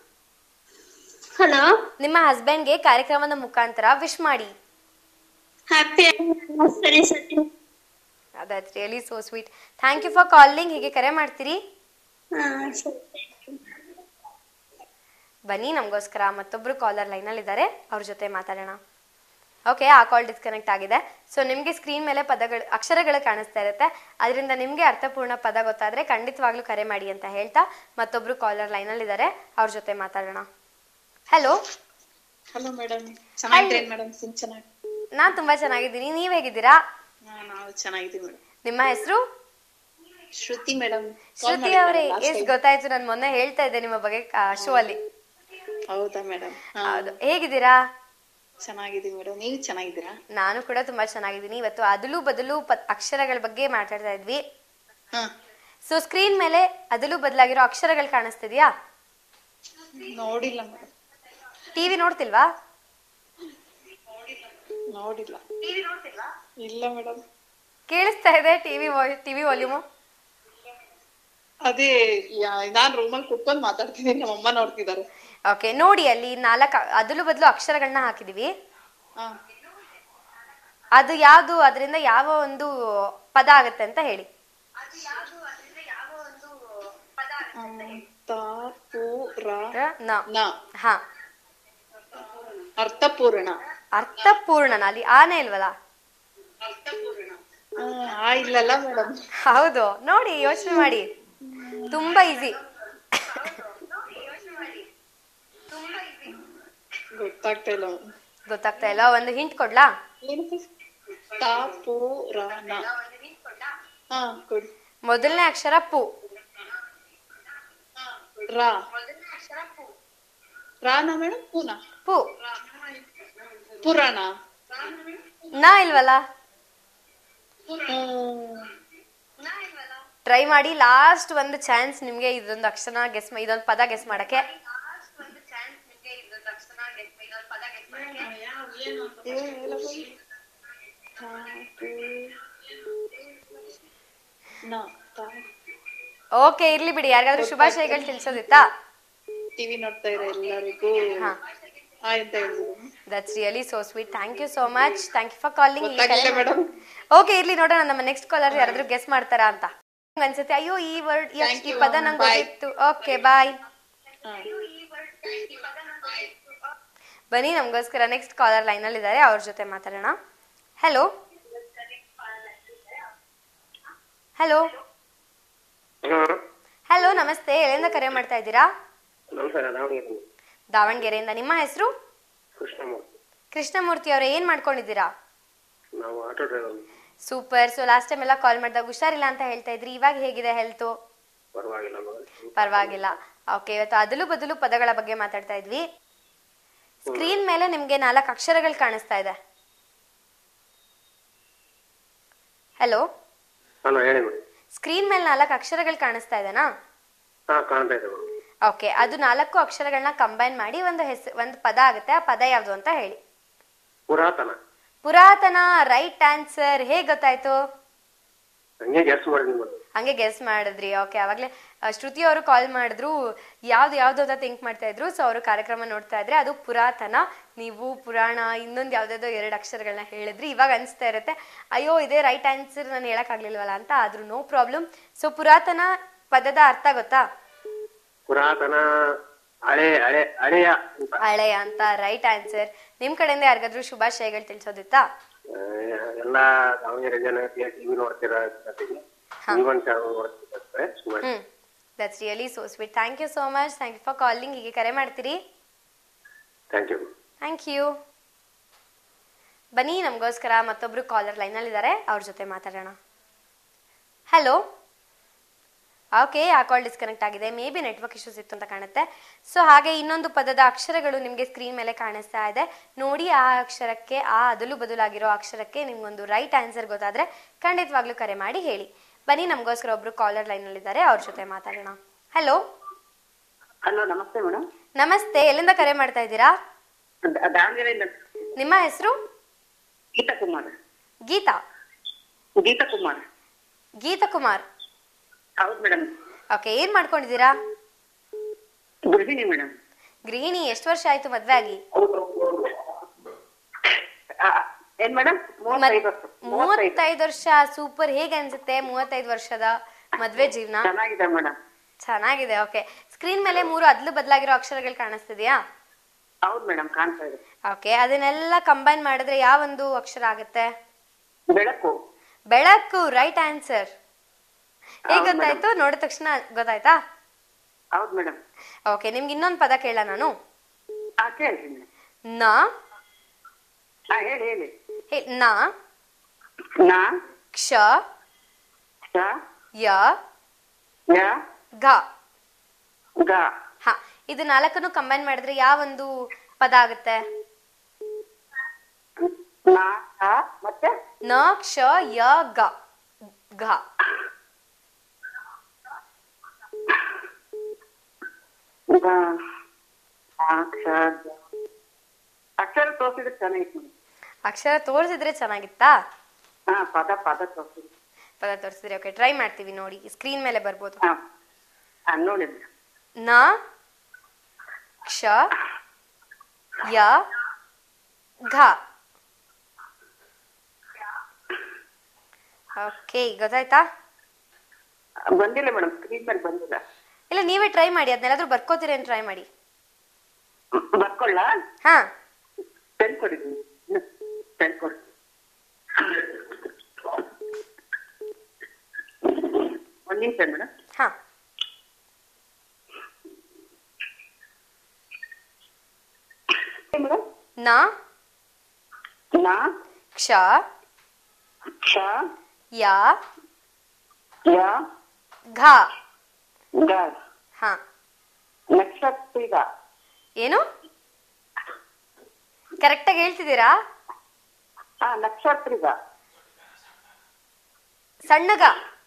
ಹಲೋ ನಿಮ್ಮ ಹಸ್ಬೆಂಡ್ಗೆ ಕಾರ್ಯಕ್ರಮದ ಮುಖಾಂತರ ವಿಶ್ ಮಾಡಿ ಹ್ಯಾಪಿ ಸರಿ ಸರಿ that's really so sweet thank you for calling ಹೀಗೆ ಕರೆ ಮಾಡ್ತೀರಿ ಹಾ ಸರಿ ಬನ್ನಿ ನಮಗೋಸ್ಕರ ಮತ್ತೊಬ್ರು ಕಾಲರ್ ಲೈನಲ್ಲಿ ಇದ್ದಾರೆ ಅವ್ರ ಜೊತೆ ಮಾತಾಡೋಣ ಓಕೆ ಆ ಕಾಲ್ ಡಿಸ್ಕನೆಕ್ಟ್ ಆಗಿದೆ ಸೊ ನಿಮಗೆ ಸ್ಕ್ರೀನ್ ಮೇಲೆ ಪದಗಳು ಅಕ್ಷರಗಳು ಕಾಣಿಸ್ತಾ ಇರುತ್ತೆ ಅದರಿಂದ ನಿಮಗೆ ಅರ್ಥಪೂರ್ಣ ಪದ ಗೊತ್ತಾದ್ರೆ ಖಂಡಿತವಾಗ್ಲೂ ಕರೆ ಮಾಡಿ ಅಂತ ಹೇಳ್ತಾ ಮತ್ತೊಬ್ರು ಕಾಲರ್ ಲೈನಲ್ಲಿ ಇದ್ದಾರೆ ಅವ್ರ ಜೊತೆ ಮಾತಾಡೋಣ ಹಲೋ ಹಲೋ ಮೇಡಮ್ ಚೆನ್ನಾಗಿದ್ರೇನ್ ಮೇಡಮ್ ಸಿಂಚನ ನಾನ್ ತುಂಬಾ ಚೆನ್ನಾಗಿದ್ದೀನಿ ನೀವ್ ಹೇಗಿದ್ದೀರಾ ನಾವು ಚೆನ್ನಾಗಿದ್ದೀವಿ ಮೇಡಮ್ ನಿಮ್ಮ ಹೆಸರು ಶ್ರುತಿ ಮೇಡಮ್ ಶ್ರುತಿ ಅವರೇ ಎಷ್ಟ್ ಗೊತ್ತಾಯ್ತು ನಾನು ಮೊನ್ನೆ ಹೇಳ್ತಾ ಇದ್ದೆ ನಿಮ್ಮ ಬಗ್ಗೆ ಶೋ ಅಲ್ಲಿ ಹೌದಾ ಮೇಡಮ್ ಹೌದು ಹೇಗಿದ್ದೀರಾ ಚೆನ್ನಾಗಿದ್ದೀವಿ ಮೇಡಮ್ ನೀವು ಚೆನ್ನಾಗಿದ್ದೀರಾ ನಾನು ಕೂಡ ತುಂಬಾ ಚೆನ್ನಾಗಿದ್ದೀನಿ ಇವತ್ತು ಅದಲು ಬದಲು ಪ- ಅಕ್ಷರಗಳ ಬಗ್ಗೆ ಮಾತಾಡ್ತಾ ಇದ್ವಿ ಹಾ ಸೊ ಸ್ಕ್ರೀನ್ ಮೇಲೆ ಅದಲು ಬದಲಾಗಿರೋ ಅಕ್ಷರಗಳು ಕಾಣಿಸ್ತಿದ್ಯಾ ನೋಡಿಲ್ಲ ಮೇಡಮ್ ಟಿವಿ ನೋಡ್ತಿಲ್ವಾ ನೋಡಿಲ್ಲ ಇಲ್ಲ ಮೇಡಮ್ ಕೇಳಿಸ್ತಾ ಇದೆ ಟಿವಿ ಟಿವಿ ವಾಲ್ಯೂಮು ಅದೇ ಯಾ- ನಾನ್ ರೂಮಲ್ಲಿ ಕುತ್ಕೊಂಡ್ ಮಾತಾಡ್ತಿದ್ದೀನಿ ನಮ್ಮ ಅಮ್ಮ ನೋಡ್ತಿದ್ದಾರೆ ಓಕೆ ನೋಡಿ ಅಲ್ಲಿ ನಾಲ್ಕು ಅದಲು ಬದಲು ಅಕ್ಷರಗಳನ್ನ ಹಾಕಿದೀವಿ ಹಾ ಅದು ಯಾವುದು ಅದರಿಂದ ಯಾವ ಒಂದು ಪದ ಆಗತ್ತೆ ಅಂತ ಹೇಳಿ ತ ಪು ರ ನ ನ ಹಾ ಅರ್ಥಪೂರ್ಣ ಅರ್ಥಪೂರ್ಣನ ಅಲ್ಲಿ ಆನೆ ಇಲ್ವಲ್ಲ ಆ, ಆ ಇಲ್ಲಲ್ಲ ಮೇಡಮ್ ಹೌದು ನೋಡಿ ಯೋಚನೆ ಮಾಡಿ ತುಂಬಾ ಈಸಿ ಗೊತ್ತಾಗ್ತಾ ಇಲ್ಲ ಗೊತ್ತಾಗ್ತಾ ಇಲ್ಲ ಒಂದು ಹಿಂಟ್ ಕೊಡ್ಲಾ ಏನು ತಾಪು ರಾನ ಹಾ ಕೊಡಿ ಮೊದಲನೇ ಅಕ್ಷರ ಪು ರಾ ರಾನ ಮೇಡಮ್ ಪೂನಾ ಪು ಪುರಾಣ ನ ಇಲ್ವಲ್ಲ ಹ್ಮ್. ಟ್ರೈ ಮಾಡಿ ಲಾಸ್ಟ್ ಒಂದು ಚಾನ್ಸ್ ನಿಮ್ಗೆ ಇದೊಂದು ಅಕ್ಷರ ಗೆಸ್ ಇದೊಂದು ಪದ ಗೆಸ್ ಮಾಡಕ್ಕೆ ನ ಓಕೆ ಇರ್ಲಿ ಬಿಡಿ ಯಾರಿಗಾದ್ರೂ ಶುಭಾಶಯಗಳು ತಿಳಿಸೋದಿತ್ತಾ ಟಿವಿ ನೋಡ್ತಾ ಇರೋ ಎಲ್ಲರಿಗೂ ಹಾ ಹಾಯ್ ಅಂತ ಹೇಳಿದ್ರು that's really so sweet thank you so much thank you for calling ಗೊತ್ತಾಗಿಲ್ಲ ಮೇಡಮ್ ಓಕೆ ಇರ್ಲಿ ನೋಡೋಣ ನಮ್ಮ ನೆಕ್ಸ್ಟ್ ಕಾಲರ್ ಯಾರಾದ್ರೂ ಗೆಸ್ ಮಾಡ್ತಾರಾ ಅಂತ ನಂಗ್ ಅನ್ಸುತ್ತೆ ಅಯ್ಯೋ ಈ ವರ್ಡ್ Thank ಈ you. ಪದ ನಂಗೆ Bye. ಗೊತ್ತಿತ್ತು ಓಕೆ ಬಾಯ್ ಬನ್ನಿ ನಮಗೋಸ್ಕರ ನೆಕ್ಸ್ಟ್ ಕಾಲರ್ ಲೈನ್ ಅಲ್ಲಿ ಇದ್ದಾರೆ ಅವ್ರ ಜೊತೆ ಮಾತಾಡೋಣ ಹಲೋ ಹಲೋ ಹಲೋ ಹಲೋ ನಮಸ್ತೆ ಎಲ್ಲಿಂದ ಕರೆ ಮಾಡ್ತಾ ಇದ್ದೀರಾ ನಮಸ್ಕಾರ ದಾವಣಗೆರೆ ದಾವಣಗೆರೆಯಿಂದ ನಿಮ್ಮ ಹೆಸರು ಕೃಷ್ಣಮೂರ್ತಿ ಕೃಷ್ಣಮೂರ್ತಿ ಅವರೇ ಏನ್ ಮಾಡ್ಕೊಂಡಿದ್ದೀರಾ ನಾವು auto driver super so last time ಎಲ್ಲ ಕಾಲ್ ಮಾಡಿದಾಗ ಹುಷಾರಿಲ್ಲ ಅಂತ ಹೇಳ್ತಾ ಇದ್ರಿ ಇವಾಗ ಹೇಗಿದೆ ಹೆಲ್ತು ಪರವಾಗಿಲ್ಲ ಪರವಾಗಿಲ್ಲ ಓಕೆ ಇವತ್ತು ಅದಲು ಬದಲು ಪದಗಳ ಬಗ್ಗೆ ಮಾತಾಡ್ತಾ ಇದ್ವಿ ಸ್ಕ್ರೀನ್ ಮೇಲೆ ನಿಮ್ಗೆ ನಾಲ್ಕು ಅಕ್ಷರಗಳು ಕಾಣಿಸ್ತಾ ಇದೆ ಹಲೋ ಹಲೋ ಹೇಳಿ ಮೇಡಮ್ ಸ್ಕ್ರೀನ್ ಮೇಲೆ ನಾಲ್ಕು ಅಕ್ಷರಗಳು ಕಾಣಿಸ್ತಾ ಇದೆನಾ ಹಾ ಕಾಣ್ತಾ ಇದೆ ಮೇಡಮ್ ಓಕೆ ಅದು ನಾಲ್ಕು ಅಕ್ಷರಗಳನ್ನ ಕಂಬೈನ್ ಮಾಡಿ ಒಂದು ಹೆಸರು ಒಂದು ಪದ ಆಗುತ್ತೆ ಆ ಪದ ಯಾವುದು ಅಂತ ಹೇಳಿ ಪುರಾತನ ಪುರಾತನ ರೈಟ್ ಆನ್ಸರ್ ಹೇಗ್ ಗೊತ್ತಾಯ್ತು ಹಂಗೆ ಗೆಸ್ ಮಾಡಿದ್ವಿ ಮೇಡಮ್ ಹಂಗೆ ಗೆಸ್ ಮಾಡಿದ್ರಿ ಓಕೆ ಅವಾಗಲೇ ಶ್ರುತಿ ಅವರು ಕಾಲ್ ಮಾಡಿದ್ರು ಯಾವ್ದು ಯಾವ್ದು ಅಂತ ಥಿಂಕ್ ಮಾಡ್ತಾ ಇದ್ರು ಸೊ ಅವರು ಕಾರ್ಯಕ್ರಮ ನೋಡ್ತಾ ಇದ್ರೆ ಅದು ಪುರಾತನ ನೀವು ಪುರಾಣ ಇನ್ನೊಂದು ಯಾವ್ದಾವ್ದೋ ಎರಡು ಅಕ್ಷರಗಳನ್ನ ಹೇಳಿದ್ರಿ ಇವಾಗ ಅನಿಸ್ತಾ ಇರುತ್ತೆ ಅಯ್ಯೋ ಇದೇ ರೈಟ್ ಆನ್ಸರ್ ನಾನು ಹೇಳಕ್ಕಾಗ್ಲಿಲ್ವಲ್ಲ ಅಂತ ಆದ್ರೂ ನೋ ಪ್ರಾಬ್ಲಮ್ ಸೊ ಪುರಾತನ ಪದದ ಅರ್ಥ ಗೊತ್ತಾ ಪುರಾತನ ಹಳೆ ಹಳೆ ಹಳೆಯ ಅಂತ ಹಳೆಯ ಅಂತ ರೈಟ್ ಆನ್ಸರ್ ನಿಮ್ ಕಡೆಯಿಂದ ಯಾರಿಗಾದ್ರೂ ಶುಭಾಶಯಗಳು ತಿಳಿಸೋದಿತ್ತಾ ಆ, ಎಲ್ಲಾ ದಾವಣಗೆರೆ ಜನ ಟಿವಿ ನೋಡ್ತೀರಾ ಜೊತೆಗೆ ಜೀವನ್ ಚಾನಲ್ ನೋಡ್ತಿರ್ತಾರೆ ಸುಮಾರು hmm that's really so sweet thank you so much thank you for calling ಹೀಗೆ ಕರೆ ಮಾಡ್ತೀರಿ ಥ್ಯಾಂಕ್ ಯು ಥ್ಯಾಂಕ್ ಯು ಬನ್ನಿ ನಮಗೋಸ್ಕರ ಮತ್ತೊಬ್ರು ಕಾಲರ್ ಲೈನಲ್ಲಿ ಇದ್ದಾರೆ ಅವ್ರ ಜೊತೆ ಮಾತಾಡೋಣ ಹಲೋ ಓಕೆ ಆ ಕಾಲ್ ಡಿಸ್ಕನೆಕ್ಟ್ ಆಗಿದೆ ಮೇ ಬಿ ನೆಟ್ವರ್ಕ್ ಇಶ್ಯೂಸ್ ಇತ್ತು ಅಂತ ಕಾಣುತ್ತೆ ಸೊ ಹಾಗೆ ಇನ್ನೊಂದು ಪದದ ಅಕ್ಷರಗಳು ನಿಮಗೆ ಸ್ಕ್ರೀನ್ ಮೇಲೆ ಕಾಣಿಸ್ತಾ ಇದೆ ನೋಡಿ ಆ ಅಕ್ಷರಕ್ಕೆ ಆ ಅದಲು ಬದಲಾಗಿರೋ ಅಕ್ಷರಕ್ಕೆ ನಿಮ್ಗೊಂದು ರೈಟ್ ಆನ್ಸರ್ ಗೊತ್ತಾದ್ರೆ ಖಂಡಿತವಾಗ್ಲೂ ಕರೆ ಮಾಡಿ ಹೇಳಿ ಬನ್ನಿ ನಮಗೋಸ್ಕರ ಒಬ್ರು ಕಾಲರ್ ಲೈನಲ್ಲಿದ್ದಾರೆ ಅವ್ರ ಜೊತೆ ಮಾತಾಡೋಣ ಹಲೋ ಹಲೋ ನಮಸ್ತೆ ಮೇಡಮ್ ನಮಸ್ತೆ ಎಲ್ಲಿಂದ ಕರೆ ಮಾಡ್ತಾ ಇದ್ದೀರಾ ದಾವಣಗೆರೆಯಿಂದ ನಿಮ್ಮ ಹೆಸರು ಗೀತಾ ಕುಮಾರ್ ಗೀತಾ ಗೀತಾ ಕುಮಾರ್ ಗೀತಾ ಕುಮಾರ್ ಹೌದು ಮೇಡಮ್ ಓಕೆ ಏನ್ ಮಾಡ್ಕೊಂಡಿದ್ದೀರಾ ಗೃಹಿಣಿ ಮೇಡಮ್ ಗೃಹಿಣಿ ಎಷ್ಟು ವರ್ಷ ಆಯ್ತು ಮದ್ವೆ ಆಗಿ ಏನ್ ಮೇಡಮ್ ಮೂವತ್ತೈದು ವರ್ಷ ಮೂವತ್ತೈದು ಮೂವತ್ತೈದು ವರ್ಷ ಸೂಪರ್ ಹೇಗೆ ಅನ್ಸುತ್ತೆ ಮೂವತ್ತೈದು ವರ್ಷದ ಮದ್ವೆ ಜೀವನ ಚೆನ್ನಾಗಿದೆ ಮೇಡಮ್ ಚೆನ್ನಾಗಿದೆ ಓಕೆ ಸ್ಕ್ರೀನ್ ಮೇಲೆ ಮೂರು ಅದ್ಲು ಬದಲಾಗಿರೋ ಅಕ್ಷರಗಳು ಕಾಣಿಸ್ತಿದ್ಯಾ ಹೌದು ಮೇಡಮ್ ಕಾಣ್ತಾ ಇದೆ ಓಕೆ ಅದನ್ನೆಲ್ಲ ಕಂಬೈನ್ ಮಾಡಿದ್ರೆ ಯಾವೊಂದು ಅಕ್ಷರ ಆಗುತ್ತೆ ಬೆಳಕು ಬೆಳಕು ರೈಟ್ ಆನ್ಸರ್ ಹೇಗ್ ಹೌದು ಗೊತ್ತಾಯ್ತು ನೋಡಿದ ತಕ್ಷಣ ಗೊತ್ತಾಯ್ತಾ ಹೌದು ಮೇಡಮ್ ಓಕೆ ನಿಮ್ಗೆ ಇನ್ನೊಂದು ಪದ ಕೇಳ ನಾನು ಹಾ ಕೇಳ್ರಿ ಮೇಡಮ್ ನ ಹಾ ಹೇಳಿ ಹೇಳಿ ಹೇ- ನ ನಾ ಕ್ಷ ಶ ಯ ಯ ಗ ಗ ಹ ಇದು ನಾಲ್ಕನ್ನು ಕಂಬೈನ್ ಮಾಡಿದ್ರೆ ಯಾವೊಂದು ಪದ ಆಗುತ್ತೆ ನಾ ಶ ಮತ್ತೆ ನ ಕ್ಷ ಯ ಗ ಘ ಗ ಆ, ಕ್ಷ ಗ. ಅಕ್ಷರ ತೋರಿಸಿದ್ರೆ ಚೆನ್ನಾಗಿತ್ತು ಮೇಡಮ್ ಅಕ್ಷರ ತೋರಿಸಿದ್ರೆ ಚೆನ್ನಾಗಿತ್ತಾ ಹಾ ಪದ ಪದ ತೋರಿಸಿದ್ರೆ ಪದ ತೋರಿಸಿದ್ರೆ ಓಕೆ ಟ್ರೈ ಮಾಡ್ತೀವಿ ನೋಡಿ ಸ್ಕ್ರೀನ್ ಮೇಲೆ ಬರ್ಬೋದು ಹಾ ಹಾ ನೋಡಿ ಮೇಡಮ್ ನ ಕ್ಷ ಯ ಘ ಓಕೆ ಗೊತ್ತಾಯ್ತಾ ಬಂದಿಲ್ಲ ಮೇಡಮ್ ಸ್ಕ್ರೀನ್ ಮೇಲೆ ಬಂದಿಲ್ಲ ಇಲ್ಲ ನೀವೇ ಟ್ರೈ ಮಾಡಿ ಅದನ್ನೆಲ್ಲಾದ್ರೂ ಬರ್ಕೋತೀರೇನು ಟ್ರೈ ಮಾಡಿ ಬರ್ಕೊಳ್ಳ ಹಾ ಪೆನ್ ಕೊಡಿದ್ದೀನಿ ಪೆನ್ ಕೊಡಿ ಒಂದ್ ನಿಮಿಷ ಮೇಡಮ್ ಹಾ ಮೇಡಮ್ ನ ನಾ ಕ್ಷ ಕ್ಷ ಯ ಯ ಘ ಗ ಹಾ ನಕ್ಷತ್ರಿಗ ಏನು ಕರೆಕ್ಟಾಗಿ ಹೇಳ್ತಿದ್ದೀರಾ ಹಾ ನಕ್ಷತ್ರಿಗ ಸಣ್ಣಗ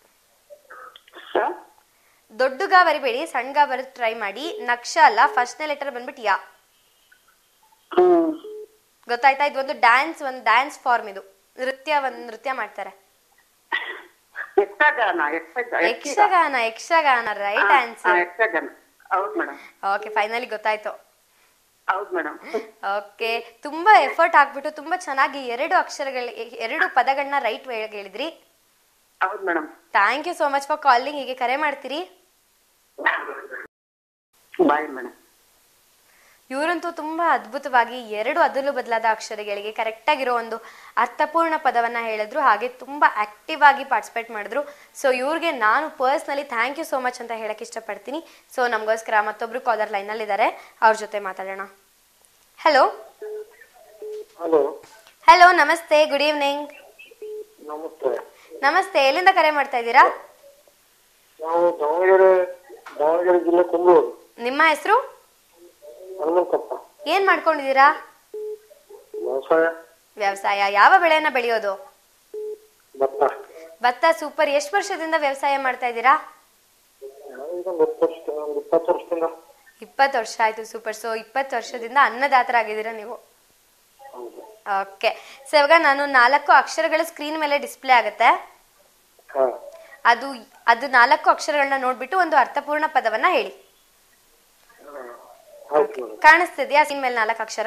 ಸ ದೊಡ್ಡಗ ಬರಿಬೇಡಿ ಸಣ್ಣಗ ಬರೋದು ಟ್ರೈ ಮಾಡಿ ನಕ್ಷ ಅಲ್ಲ ಫಸ್ಟ್ನೇ ಲೆಟರ್ ಬಂದ್ಬಿಟ್ಟು ಯಾ ಹ್ಮ್ ಗೊತ್ತಾಯ್ತಾ ಇದು ಒಂದು ಡ್ಯಾನ್ಸ್ ಒಂದು ಡ್ಯಾನ್ಸ್ ಫಾರ್ಮ್ ಇದು ನೃತ್ಯ ಒಂದು ನೃತ್ಯ ಮಾಡ್ತಾರೆ ಯಕ್ಷಗಾನ ಯಕ್ಷಗ ಯಕ್ಷಗಾನ ಯಕ್ಷಗಾನ ರೈಟ್ ಆನ್ಸರ್ ಯಕ್ಷಗಾನ ಹೌದ್ ಮೇಡಮ್ ಓಕೆ ಫೈನಲಿ ಗೊತ್ತಾಯ್ತು ಹೌದ್ ಮೇಡಮ್ ಓಕೆ ತುಂಬಾ ಎಫರ್ಟ್ ಹಾಕ್ಬಿಟ್ಟು ತುಂಬಾ ಚೆನ್ನಾಗಿ ಎರಡು ಅಕ್ಷರಗಳ ಎರಡು ಪದಗಳನ್ನ ರೈಟ್ ಹೇಳಿದ್ರಿ ಹೌದ್ madam thank you so much for calling ಹೀಗೆ ಕರೆ ಮಾಡ್ತೀರಿ ಬಾಯ್ ಮೇಡಮ್ ಇವರಂತೂ ತುಂಬಾ ಅದ್ಭುತವಾಗಿ ಎರಡು ಅದಲು ಬದಲಾದ ಅಕ್ಷರಗಳಿಗೆ ಕರೆಕ್ಟ್ ಆಗಿರೋ ಒಂದು ಅರ್ಥಪೂರ್ಣ ಪದವನ್ನ ಹೇಳಿದ್ರು ಹಾಗೆ ತುಂಬಾ ಆಕ್ಟಿವ್ ಆಗಿ ಪಾರ್ಟಿಸಿಪೇಟ್ ಮಾಡಿದ್ರು ಸೊ ಇವ್ರಿಗೆ ನಾನು personally thank you so much ಅಂತ ಹೇಳಕ್ ಇಷ್ಟಪಡ್ತೀನಿ ಸೊ ನಮಗೋಸ್ಕರ ಮತ್ತೊಬ್ರು ಕಾಲರ್ ಲೈನ್ ಅಲ್ಲಿ ಇದ್ದಾರೆ ಅವ್ರ ಜೊತೆ ಮಾತಾಡೋಣ ಹಲೋ ಹಲೋ ಹಲೋ ನಮಸ್ತೆ ಗುಡ್ ಈವ್ನಿಂಗ್ ನಮಸ್ತೆ ನಮಸ್ತೆ ಎಲ್ಲಿಂದ ಕರೆ ಮಾಡ್ತಾ ಇದ್ದೀರಾ ನಾವು ದಾವಣಗೆರೆ ದಾವಣಗೆರೆ ಜಿಲ್ಲೆ ಕುಂದೂರು ನಿಮ್ಮ ಹೆಸರು ಹನುಮಂತಪ್ಪ ಏನ್ ಮಾಡ್ಕೊಂಡಿದ್ದೀರಾ ವ್ಯವಸಾಯ ವ್ಯವಸಾಯ ಯಾವ ಬೆಳೆಯನ್ನ ಬೆಳೆಯೋದು ಭತ್ತ ಭತ್ತ ಸೂಪರ್ ಎಷ್ಟು ವರ್ಷದಿಂದ ವ್ಯವಸಾಯ ಮಾಡ್ತಾ ಇದ್ದೀರಾ ನಾವೀಗ ಒಂದು ಹತ್ತು ವರ್ಷದಿಂದ ಒಂದು ಇಪ್ಪತ್ತು ವರ್ಷದಿಂದ ಇಪ್ಪತ್ತು ವರ್ಷ ಆಯ್ತು ಸೂಪರ್ ಸೊ ಇಪ್ಪತ್ತು ವರ್ಷದಿಂದ ಅನ್ನದಾತರಾಗಿದ್ದೀರಾ ನೀವು ಓಕೆ ಸೊ ಇವಾಗ ನಾನು ನಾಲ್ಕು ಅಕ್ಷರಗಳ ಸ್ಕ್ರೀನ್ ಮೇಲೆ ಡಿಸ್ಪ್ಲೇ ಆಗುತ್ತೆ ಹಾ ಅದು ಅದು ನಾಲ್ಕು ಅಕ್ಷರಗಳನ್ನ ನೋಡ್ಬಿಟ್ಟು ಒಂದು ಅರ್ಥಪೂರ್ಣ ಪದವನ್ನ ಹೇಳಿ ಆಯ್ತು ಮೇಡಮ್ ಕಾಣಿಸ್ತಿದ್ಯಾ ಸ್ಕ್ರೀನ್ ಮೇಲೆ ನಾಲ್ಕು ಅಕ್ಷರ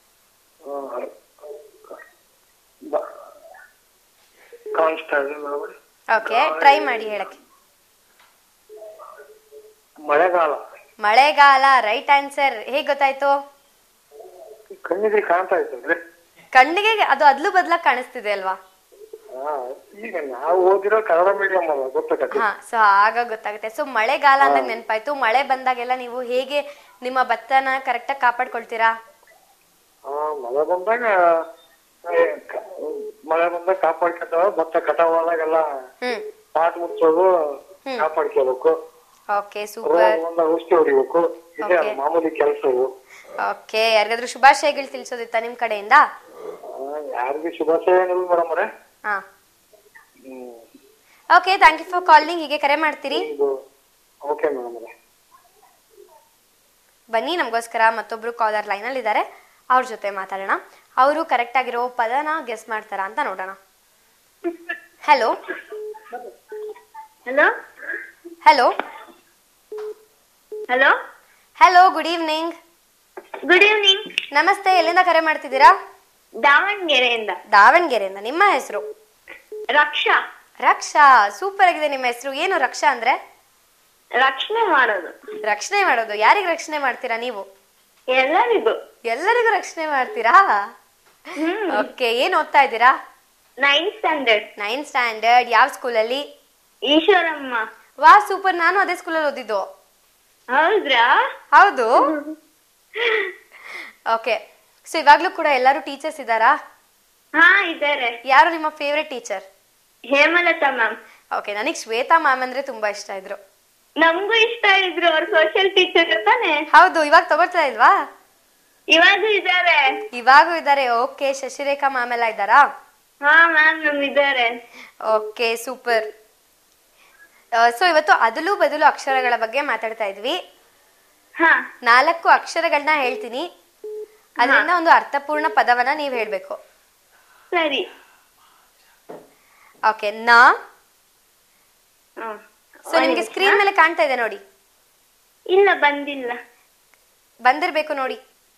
ಕಾಣಿಸ್ತಾ ಇದೆ ಮೇಡಮ್ ಓಕೆ ಟ್ರೈ ಮಾಡಿ ಹೇಳಕ್ಕೆ ಮಳೆಗಾಲ ಮಳೆಗಾಲ ರೈಟ್ ಆನ್ಸರ್ ಹೇಗ್ ಗೊತ್ತಾಯ್ತು ಕಣ್ಣಿಗೆ ಕಾಣ್ತಾ ಇತ್ತಂದ್ರೆ ಕಣ್ಣಿಗೆ ಅದು ಅದ್ಲು ಬದ್ಲಾಗ್ ಕಾಣಿಸ್ತಿದೆ ಅಲ್ವಾ ಹಾ ಈಗ ನಾವು ಓದಿರೋ ಕನ್ನಡ ಮೀಡಿಯಂ ಅಲ್ಲ ಗೊತ್ತಾಗತ್ತೆ ಹಾ ಸೊ ಆಗ ಗೊತ್ತಾಗುತ್ತೆ ಸೊ ಮಳೆಗಾಲ ಅಂದಾಗ ನೆನಪಾಯ್ತು ಮಳೆ ಬಂದಾಗೆಲ್ಲ ನೀವು ಹೇಗೆ ನಿಮ್ಮ ಭತ್ತನ ಕರೆಕ್ಟಾಗಿ ಕಾಪಾಡ್ಕೊಳ್ತೀರಾ ಹಾ ಮಳೆ ಬಂದಾಗ ಏ, ಕ- ಮಳೆ ಬಂದಾಗ ಕಾಪಾಡ್ಕೊಂತಾವ ಭತ್ತ ಕಟಾವಾದಾಗೆಲ್ಲ ಹ್ಮ್ ಪಾಟ್ ಮುಚ್ಚೋದು ಕಾಪಾಡ್ಕೋಬೇಕು ಓಕೆ ಸೂಪರ್ ರೋಗ ಬಂದಾಗ ಔಷಧಿ ಹೊಡಿಬೇಕು ಇದೇ Okay. ಮಾಮೂಲಿ ಕೆಲಸ ಇವು ಓಕೆ ಯಾರಿಗಾದ್ರೂ ಶುಭಾಶಯಗಳು ತಿಳಿಸೋದಿತ್ತಾ ನಿಮ್ ಕಡೆಯಿಂದ ಯಾರಿಗೂ ಶುಭಾಶಯ ಏನಿಲ್ಲ ಮೇಡಮ್ ಅವರೇ ಹಾ hmm okay thank you for calling ಹೀಗೆ ಕರೆ ಮಾಡ್ತೀರಿ ಇದು ಓಕೆ ಮೇಡಮ್ ಅವರೇ ಬನ್ನಿ ನಮಗೋಸ್ಕರ ಮತ್ತೊಬ್ರು ಕಾಲರ್ ಲೈನ್ ಅಲ್ಲಿ ಇದ್ದಾರೆ ಅವ್ರ ಜೊತೆ ಮಾತಾಡೋಣ ಅವರು ಕರೆಕ್ಟ್ ಆಗಿರೋ ಪದನ ಗೆಸ್ ಮಾಡ್ತಾರಾ ಅಂತ ನೋಡೋಣ hello hello hello hello hello good evening good evening ನಮಸ್ತೆ ಎಲ್ಲಿಂದ ಕರೆ ಮಾಡ್ತಿದ್ದೀರಾ ದಾವಣಗೆರೆಯಿಂದ ದಾವಣಗೆರೆಯಿಂದ ನಿಮ್ಮ ಹೆಸರು ರಕ್ಷಾ ರಕ್ಷಾ ಸೂಪರ್ ಆಗಿದೆ ನಿಮ್ಮ ಹೆಸರು ಏನು ರಕ್ಷಾ ಅಂದ್ರೆ ರಕ್ಷಣೆ ಮಾಡೋದು ರಕ್ಷಣೆ ಮಾಡೋದು ಯಾರಿಗ್ ರಕ್ಷಣೆ ಮಾಡ್ತೀರಾ ನೀವು ಎಲ್ಲರಿಗೂ ಎಲ್ಲರಿಗೂ ರಕ್ಷಣೆ ಮಾಡ್ತೀರಾ ಓಕೆ ಏನ್ ಓದ್ತಾ ಇದ್ದೀರಾ ನೈನ್ತ್ ಸ್ಟ್ಯಾಂಡರ್ಡ್ ನೈನ್ ಸ್ಟ್ಯಾಂಡರ್ಡ್ ಯಾವ ಸ್ಕೂಲಲ್ಲಿ ಈಶ್ವರಮ್ಮ ವಾ ಸೂಪರ್ ನಾನು ಅದೇ ಸ್ಕೂಲಲ್ಲಿ ಓದಿದ್ದು ಹೌದ್ರಾ ಹೌದು ಓಕೆ ಸೊ ಇವಾಗ್ಲೂ ಕೂಡ ಎಲ್ಲರೂ ಟೀಚರ್ಸ್ ಇದ್ದಾರಾ ಹಾ ಇದ್ದಾರೆ ಯಾರು ನಿಮ್ಮ favourite teacher Hemalatha ma'am okay ನನಗೆ ಶ್ವೇತಾ ಮ್ಯಾಮ್ ಅಂದ್ರೆ ತುಂಬಾ ಇಷ್ಟ ಇದ್ರು ನಮ್ಗೂ ಇಷ್ಟ ಇದ್ರು ಅವ್ರ ಸೋಷಿಯಲ್ ಟೀಚರ್ ತಾನೆ ಹೌದು ಇವಾಗ ತಗೊಳ್ತಾ ಇಲ್ವಾ ಇವಾಗೂ ಇದ್ದಾರೆ ಇವಾಗೂ ಇದ್ದಾರೆ ಓಕೆ ಶಶಿರೇಖಾ ಮ್ಯಾಮ್ ಎಲ್ಲ ಇದ್ದಾರಾ ಹಾ ಮ್ಯಾಮ್ ನಮ್ ಇದ್ದಾರೆ ಓಕೆ ಸೂಪರ್ ಸೊ ಇವತ್ತು ಅದಲು ಬದಲು ಅಕ್ಷರಗಳ ಬಗ್ಗೆ ಮಾತಾಡ್ತಾ ಇದ್ವಿ ಹಾ ನಾಲ್ಕು ಅಕ್ಷರಗಳನ್ನ ಹೇಳ್ತೀನಿ ಅದರಿಂದ ಒಂದು ಅರ್ಥಪೂರ್ಣ ಪದವನ್ನ ನೀವ್ ಹೇಳ್ಬೇಕು ಸರಿ ಓಕೆ ನ ಹಾ. ಸೊ ನಿಮ್ಗೆ ಸ್ಕ್ರೀನ್ ಮೇಲೆ ಕಾಣ್ತಾ ಇದೆ ನೋಡಿ ಇಲ್ಲ ಬಂದಿಲ್ಲ ಬಂದಿರ್ಬೇಕು ನೋಡಿ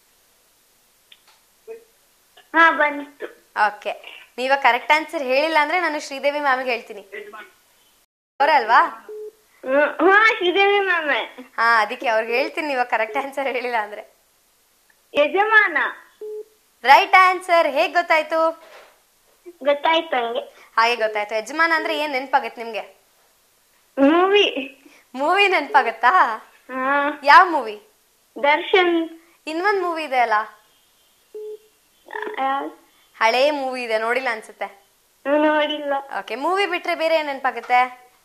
ಹಾ ಬಂತು ಓಕೆ ನೀವ ಕರೆಕ್ಟ್ ಆನ್ಸರ್ ಹೇಳಿಲ್ಲ ಅಂದ್ರೆ ನಾನು ಶ್ರೀದೇವಿ ಮ್ಯಾಮ್ಗೆ ಹೇಳ್ತೀನಿ ಅವರಲ್ವಾ ಹ್ಮ್. ಹಾ ಶ್ರೀದೇವಿ ಮ್ಯಾಮ್ ಹಾ ಅದಕ್ಕೆ ಅವ್ರಿಗೆ ಹೇಳ್ತೀನಿ ನೀವ ಕರೆಕ್ಟ್ ಆನ್ಸರ್ ಹೇಳಿಲ್ಲ ಅಂದ್ರೆ ಯಜಮಾನ ರೈಟ್ ಆನ್ಸರ್ ಹೇಗ್ ಗೊತ್ತಾಯ್ತು ಗೊತ್ತಾಯ್ತು ನಂಗೆ ಹಾಗೆ ಗೊತ್ತಾಯ್ತು ಯಜಮಾನ ಅಂದ್ರೆ ಏನ್ ನೆನ್ಪಾಗತ್ತೆ ನಿಮ್ಗೆ ಮೂವಿ ಮೂವಿ ನೆನ್ಪಾಗತ್ತಾ ಹಾ ಯಾವ ಮೂವಿ ದರ್ಶನ್ ಇನ್ನೊಂದ್ ಮೂವಿ ಇದೆ ಅಲ್ಲ ಯಾವ್ದ್? ಹಳೇ ಮೂವಿ ಇದೆ ನೋಡಿಲ್ಲ ಅನ್ಸುತ್ತೆ ನೋಡಿಲ್ಲ ಓಕೆ ಮೂವಿ ಬಿಟ್ರೆ ಬೇರೆ ಏನ್ ನೆನ್ಪಾಗುತ್ತೆ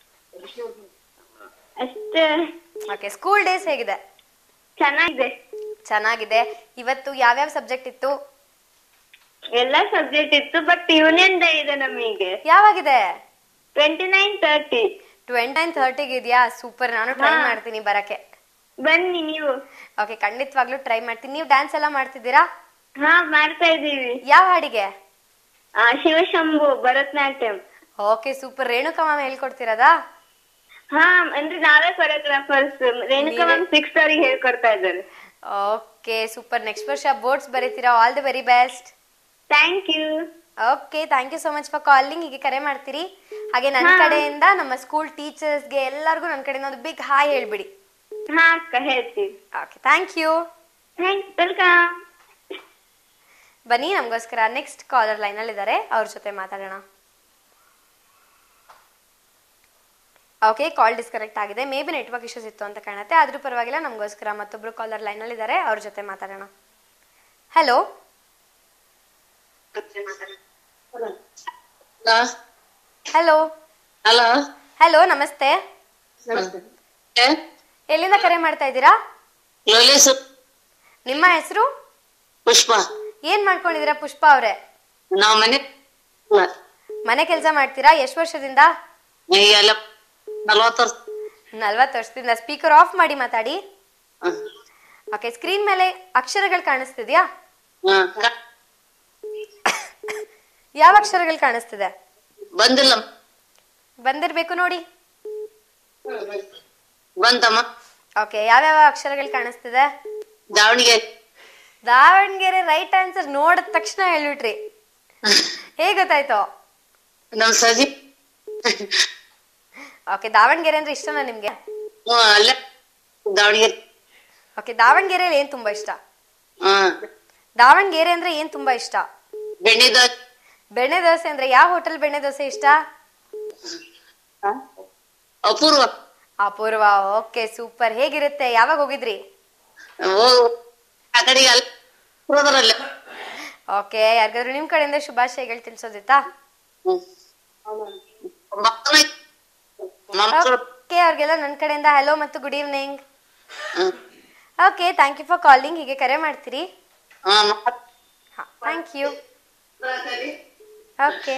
ಅಷ್ಟೇ ಓಕೆ ಸ್ಕೂಲ್ ಡೇಸ್ ಹೇಗಿದೆ ಚೆನ್ನಾಗಿದೆ ಚೆನ್ನಾಗಿದೆ ಇವತ್ತು ಯಾವ್ಯಾವ ಸಬ್ಜೆಕ್ಟ್ ಇತ್ತು ಎಲ್ಲ ಸಬ್ಜೆಕ್ಟ್ ಇತ್ತು ಬಟ್ ಯೂನಿಯನ್ ಡೇ ಇದೆ ನಮಗೆ ಯಾವಾಗಿದೆ twenty nine thirty twenty nine ಥರ್ಟಿಗೆ ಇದೆಯಾ ಸೂಪರ್ ನಾನು ಟ್ರೈ ಹಾ. ಮಾಡ್ತೀನಿ ಬರಕ್ಕೆ ಬನ್ನಿ ನೀವು ಓಕೆ ಖಂಡಿತವಾಗ್ಲೂ ಟ್ರೈ ಮಾಡ್ತೀನಿ ನೀವು ಡ್ಯಾನ್ಸ್ ಎಲ್ಲ ಮಾಡ್ತಿದ್ದೀರಾ ಹಾ ಮಾಡ್ತಾ ಇದೀವಿ ಯಾವ ಹಾಡಿಗೆ ಆ Shivashambhu Bharatanatyam okay super Renuka ma'am ಹೇಳ್ಕೊಡ್ತಿರೋದಾ ಹಾ ಅಂದ್ರೆ ನಾವೇ ಕೊರಿಯೋಗ್ರಾಫರ್ಸ್ ರೇಣುಕಾ ನೀವೇ? ಮ್ಯಾಮ್ ಸಿಕ್ಸ್ ಅವ್ರಿಗೆ ಹೇಳ್ಕೊಡ್ತಾ ಇದ್ದಾರೆ ಓಕೆ ಸೂಪರ್ ನೆಕ್ಸ್ಟ್ ವರ್ಷ ಬೋರ್ಡ್ಸ್ ಬರೀತೀರಾ all the very best thank you okay thank you so much for calling ಹೀಗೆ ಕರೆ ಮಾಡ್ತೀರಿ ಹಾಗೆ ನನ್ನ ಹಾ. ಕಡೆಯಿಂದ ನಮ್ಮ ಸ್ಕೂಲ್ ಟೀಚರ್ಸ್ಗೆ ಎಲ್ಲರಿಗೂ ನನ್ನ ಕಡೆಯಿಂದ ಒಂದು ಬಿಗ್ ಹಾಯ್ ಹೇಳ್ಬಿಡಿ ಹಾ ಅಕ್ಕ ಹೇಳ್ತೀವಿ okay thank you thanks welcome ಬನ್ನಿ ನಮಗೋಸ್ಕರ ನೆಕ್ಸ್ಟ್ ಕಾಲರ್ ಲೈನಲ್ಲಿ ಇದ್ದಾರೆ ಅವ್ರ ಜೊತೆ ಮಾತಾಡೋಣ ಓಕೆ ಕಾಲ್ ಡಿಸ್ಕನೆಕ್ಟ್ ಆಗಿದೆ ಮೇ ಬಿ ನೆಟ್ವರ್ಕ್ ಇಶ್ಯೂಸ್ ಇತ್ತು ಅಂತ ಕಾಣುತ್ತೆ ಆದ್ರೂ ಪರವಾಗಿಲ್ಲ ನಮಗೋಸ್ಕರ ಮತ್ತೊಬ್ರು ಕಾಲರ್ ಲೈನಲ್ಲಿ ಇದ್ದಾರೆ ಅವ್ರ ಜೊತೆ ಮಾತಾಡೋಣ ಹಲೋ ಹಲೋ ಹಲೋ ಹಲೋ ನಮಸ್ತೆ ಎಲ್ಲಿಂದ ಕರೆ ಮಾಡ್ತಾ ಇದ್ದೀರಾ ಲೋಲೇಸು ನಿಮ್ಮ ಹೆಸರು ಪುಷ್ಪ ಏನ್ ಮಾಡ್ಕೊಂಡಿದ್ದೀರಾ ಪುಷ್ಪ ಅವ್ರೆ ನಾವ್ ಮನೆ ಮನೆ ಕೆಲಸ ಮಾಡ್ತೀರಾ ಎಷ್ಟು ವರ್ಷದಿಂದ ಎಲ್ಲ ನಲ್ವತ್ತು ವರ್ಷ ನಲ್ವತ್ತು ವರ್ಷದಿಂದ ಸ್ಪೀಕರ್ ಆಫ್ ಮಾಡಿ ಮಾತಾಡಿ ಓಕೆ ಸ್ಕ್ರೀನ್ ಮೇಲೆ ಅಕ್ಷರಗಳು ಕಾಣಿಸ್ತಿದ್ಯಾ ಹ್ಮ್. ಕ- ಯಾವ ಅಕ್ಷರಗಳು ಕಾಣಿಸ್ತಿದೆ ಬಂದಿಲ್ಲ ಬಂದಿರ್ಬೇಕು ನೋಡಿ ಬಂತಮ್ಮ ಓಕೆ ಯಾವ್ಯಾವ ಅಕ್ಷರಗಳು ಕಾಣಿಸ್ತಿದೆ ದಾವಣಗೆರೆ ದಾವಣಗೆರೆ ರೈಟ್ ಆನ್ಸರ್ ನೋಡಿದ ತಕ್ಷಣ ಹೇಳ್ಬಿಟ್ರಿ ಹೇಗ್ ಗೊತ್ತಾಯ್ತು ನಮ್ ಸಜಿ ಓಕೆ ದಾವಣಗೆರೆ ಅಂದ್ರೆ ಇಷ್ಟನಾ ನಿಮ್ಗೆ ಹ್ಮ್ ಅಲ್ಲೇ ದಾವಣಗೆರೆ ಓಕೆ ದಾವಣಗೆರೆಯಲ್ಲಿ ಏನ್ ತುಂಬಾ ಇಷ್ಟ ಹ್ಮ್ ದಾವಣಗೆರೆ ಅಂದ್ರೆ ಏನ್ ತುಂಬಾ ಇಷ್ಟ ಬೆಣ್ಣೆ ದೋಸೆ ಬೆಣ್ಣೆ ದೋಸೆ ಅಂದ್ರೆ ಯಾವ ಹೋಟೆಲ್ ಬೆಣ್ಣೆ ದೋಸೆ ಇಷ್ಟ ಅಪೂರ್ವ ಅಪೂರ್ವ ಓಕೆ ಸೂಪರ್ ಹೇಗಿರುತ್ತೆ ಯಾವಾಗ ಹೋಗಿದ್ರಿ ಹೋಗು ಆ ಕಡೆಗೆ ಅಲ್ಲಿ ಹೋದ್ರಲ್ಲೇ ಓಕೆ ಯಾರಿಗಾದ್ರೂ ನಿಮ್ ಕಡೆಯಿಂದ ಶುಭಾಶಯಗಳು ತಿಳಿಸೋದಿತ್ತಾ ಹ್ಮ್ ಮಕ್ಕಳು ಮಕ್ಕಳು ಓಕೆ ಅವ್ರಿಗೆಲ್ಲ ನನ್ನ ಕಡೆಯಿಂದ ಹಲೋ ಮತ್ತು good evening hmm okay thank you for calling ಹೀಗೆ ಕರೆ ಮಾಡ್ತೀರಿ ಹಾ ಮಕ್ಕಳು thank you okay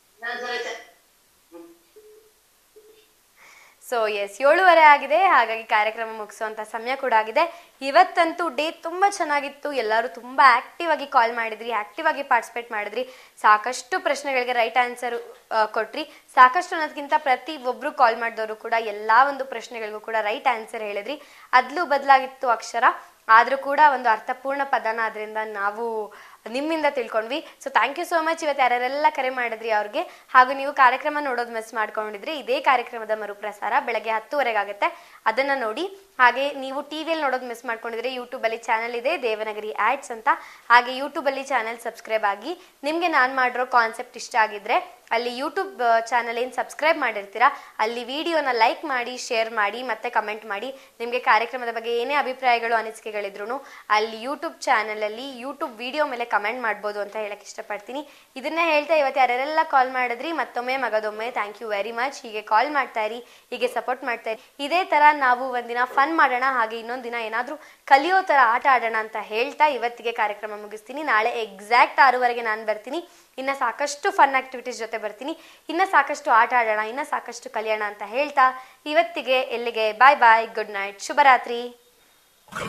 so yes ಏಳುವರೆ ಆಗಿದೆ ಹಾಗಾಗಿ ಕಾರ್ಯಕ್ರಮ ಮುಗಿಸುವಂತ ಸಮಯ ಕೂಡ ಆಗಿದೆ ಇವತ್ತಂತೂ ಡೇ ತುಂಬಾ ಚೆನ್ನಾಗಿತ್ತು ಎಲ್ಲರೂ ತುಂಬಾ ಆಕ್ಟಿವ್ ಆಗಿ ಕಾಲ್ ಮಾಡಿದ್ರಿ ಆಕ್ಟಿವ್ ಆಗಿ ಪಾರ್ಟಿಸಿಪೇಟ್ ಮಾಡಿದ್ರಿ ಸಾಕಷ್ಟು ಪ್ರಶ್ನೆಗಳಿಗೆ ರೈಟ್ ಆನ್ಸರ್ ಕೊಟ್ರಿ ಸಾಕಷ್ಟು ಅನ್ನೋದಕ್ಕಿಂತ ಪ್ರತಿ ಒಬ್ರು ಕಾಲ್ ಮಾಡಿದವರು ಕೂಡ ಎಲ್ಲಾ ಒಂದು ಪ್ರಶ್ನೆಗಳಿಗೂ ಕೂಡ ರೈಟ್ ಆನ್ಸರ್ ಹೇಳಿದ್ರಿ ಅದ್ಲು ಬದಲಾಗಿತ್ತು ಅಕ್ಷರ ಆದ್ರೂ ಕೂಡ ಒಂದು ಅರ್ಥಪೂರ್ಣ ಪದನ ಅದರಿಂದ ನಾವು ನಿಮ್ಮಿಂದ ತಿಳ್ಕೊಂಡ್ವಿ so thank you so much ಇವತ್ತು ಯಾರ್ಯಾರೆಲ್ಲ ಕರೆ ಮಾಡಿದ್ರಿ ಅವ್ರಿಗೆ ಹಾಗೂ ನೀವು ಕಾರ್ಯಕ್ರಮ ನೋಡೋದು ಮಿಸ್ ಮಾಡ್ಕೊಂಡಿದ್ರೆ ಇದೇ ಕಾರ್ಯಕ್ರಮದ ಮರುಪ್ರಸಾರ ಬೆಳಗ್ಗೆ ಹತ್ತುವರೆಗೆ ಆಗುತ್ತೆ ಅದನ್ನ ನೋಡಿ ಹಾಗೆ ನೀವು ಟಿವಿಯಲ್ಲಿ ನೋಡೋದು ಮಿಸ್ ಮಾಡ್ಕೊಂಡಿದ್ರೆ ಯೂಟ್ಯೂಬ್ ಅಲ್ಲಿ ಚಾನಲ್ ಇದೆ ದೇವನಗರಿ ಆಡ್ಸ್ ಅಂತ ಹಾಗೆ ಯೂಟ್ಯೂಬ್ ಅಲ್ಲಿ ಚಾನಲ್ ಸಬ್ಸ್ಕ್ರೈಬ್ ಆಗಿ ನಿಮ್ಗೆ ನಾನ್ ಮಾಡಿರೋ ಕಾನ್ಸೆಪ್ಟ್ ಇಷ್ಟ ಆಗಿದ್ರೆ ಅಲ್ಲಿ ಯೂಟ್ಯೂಬ್ ಚಾನಲ್ ಏನ್ ಸಬ್ಸ್ಕ್ರೈಬ್ ಮಾಡಿರ್ತೀರಾ ಅಲ್ಲಿ ವಿಡಿಯೋನ ಲೈಕ್ ಮಾಡಿ ಶೇರ್ ಮಾಡಿ ಮತ್ತೆ ಕಮೆಂಟ್ ಮಾಡಿ ನಿಮ್ಗೆ ಕಾರ್ಯಕ್ರಮದ ಬಗ್ಗೆ ಏನೇ ಅಭಿಪ್ರಾಯಗಳು ಅನಿಸಿಕೆಗಳಿದ್ರು ಅಲ್ಲಿ ಯೂಟ್ಯೂಬ್ ಚಾನಲ್ ಅಲ್ಲಿ ಯೂಟ್ಯೂಬ್ ವಿಡಿಯೋ ಮೇಲೆ ಕಮೆಂಟ್ ಮಾಡ್ಬೋದು ಅಂತ ಹೇಳಕ್ ಇಷ್ಟಪಡ್ತೀನಿ ಇದನ್ನೇ ಹೇಳ್ತಾ ಇವತ್ತು ಯಾರೆಲ್ಲ ಕಾಲ್ ಮಾಡಿದ್ರಿ ಮತ್ತೊಮ್ಮೆ ಮಗದೊಮ್ಮೆ ಥ್ಯಾಂಕ್ ಯು ವೆರಿ ಮಚ್ ಹೀಗೆ ಕಾಲ್ ಮಾಡ್ತಾ ಇರಿ ಹೀಗೆ ಸಪೋರ್ಟ್ ಮಾಡ್ತಾ ಇರಿ ಇದೇ ತರ ನಾವು ಒಂದಿನ ಫನ್ ಮಾಡೋಣ ಹಾಗೆ ಇನ್ನೊಂದ್ ದಿನ ಏನಾದ್ರೂ ಕಲಿಯೋ ತರ ಆಟ ಆಡೋಣ ಅಂತ ಹೇಳ್ತಾ ಇವತ್ತಿಗೆ ಕಾರ್ಯಕ್ರಮ ಮುಗಿಸ್ತೀನಿ ನಾಳೆ ಎಕ್ಸಾಕ್ಟ್ ಆರೂವರೆಗೆ ನಾನು ಬರ್ತೀನಿ ಇನ್ನ ಸಾಕಷ್ಟು ಫನ್ ಆಕ್ಟಿವಿಟೀಸ್ ಜೊತೆ ಬರ್ತೀನಿ ಇನ್ನ ಸಾಕಷ್ಟು ಆಟ ಆಡೋಣ ಇನ್ನ ಸಾಕಷ್ಟು ಕಲಿಯೋಣ ಅಂತ ಹೇಳ್ತಾ ಇವತ್ತಿಗೆ ಎಲ್ಲಿಗೆ ಬಾಯ್ ಬಾಯ್ ಗುಡ್ ನೈಟ್ ಶುಭರಾತ್ರಿ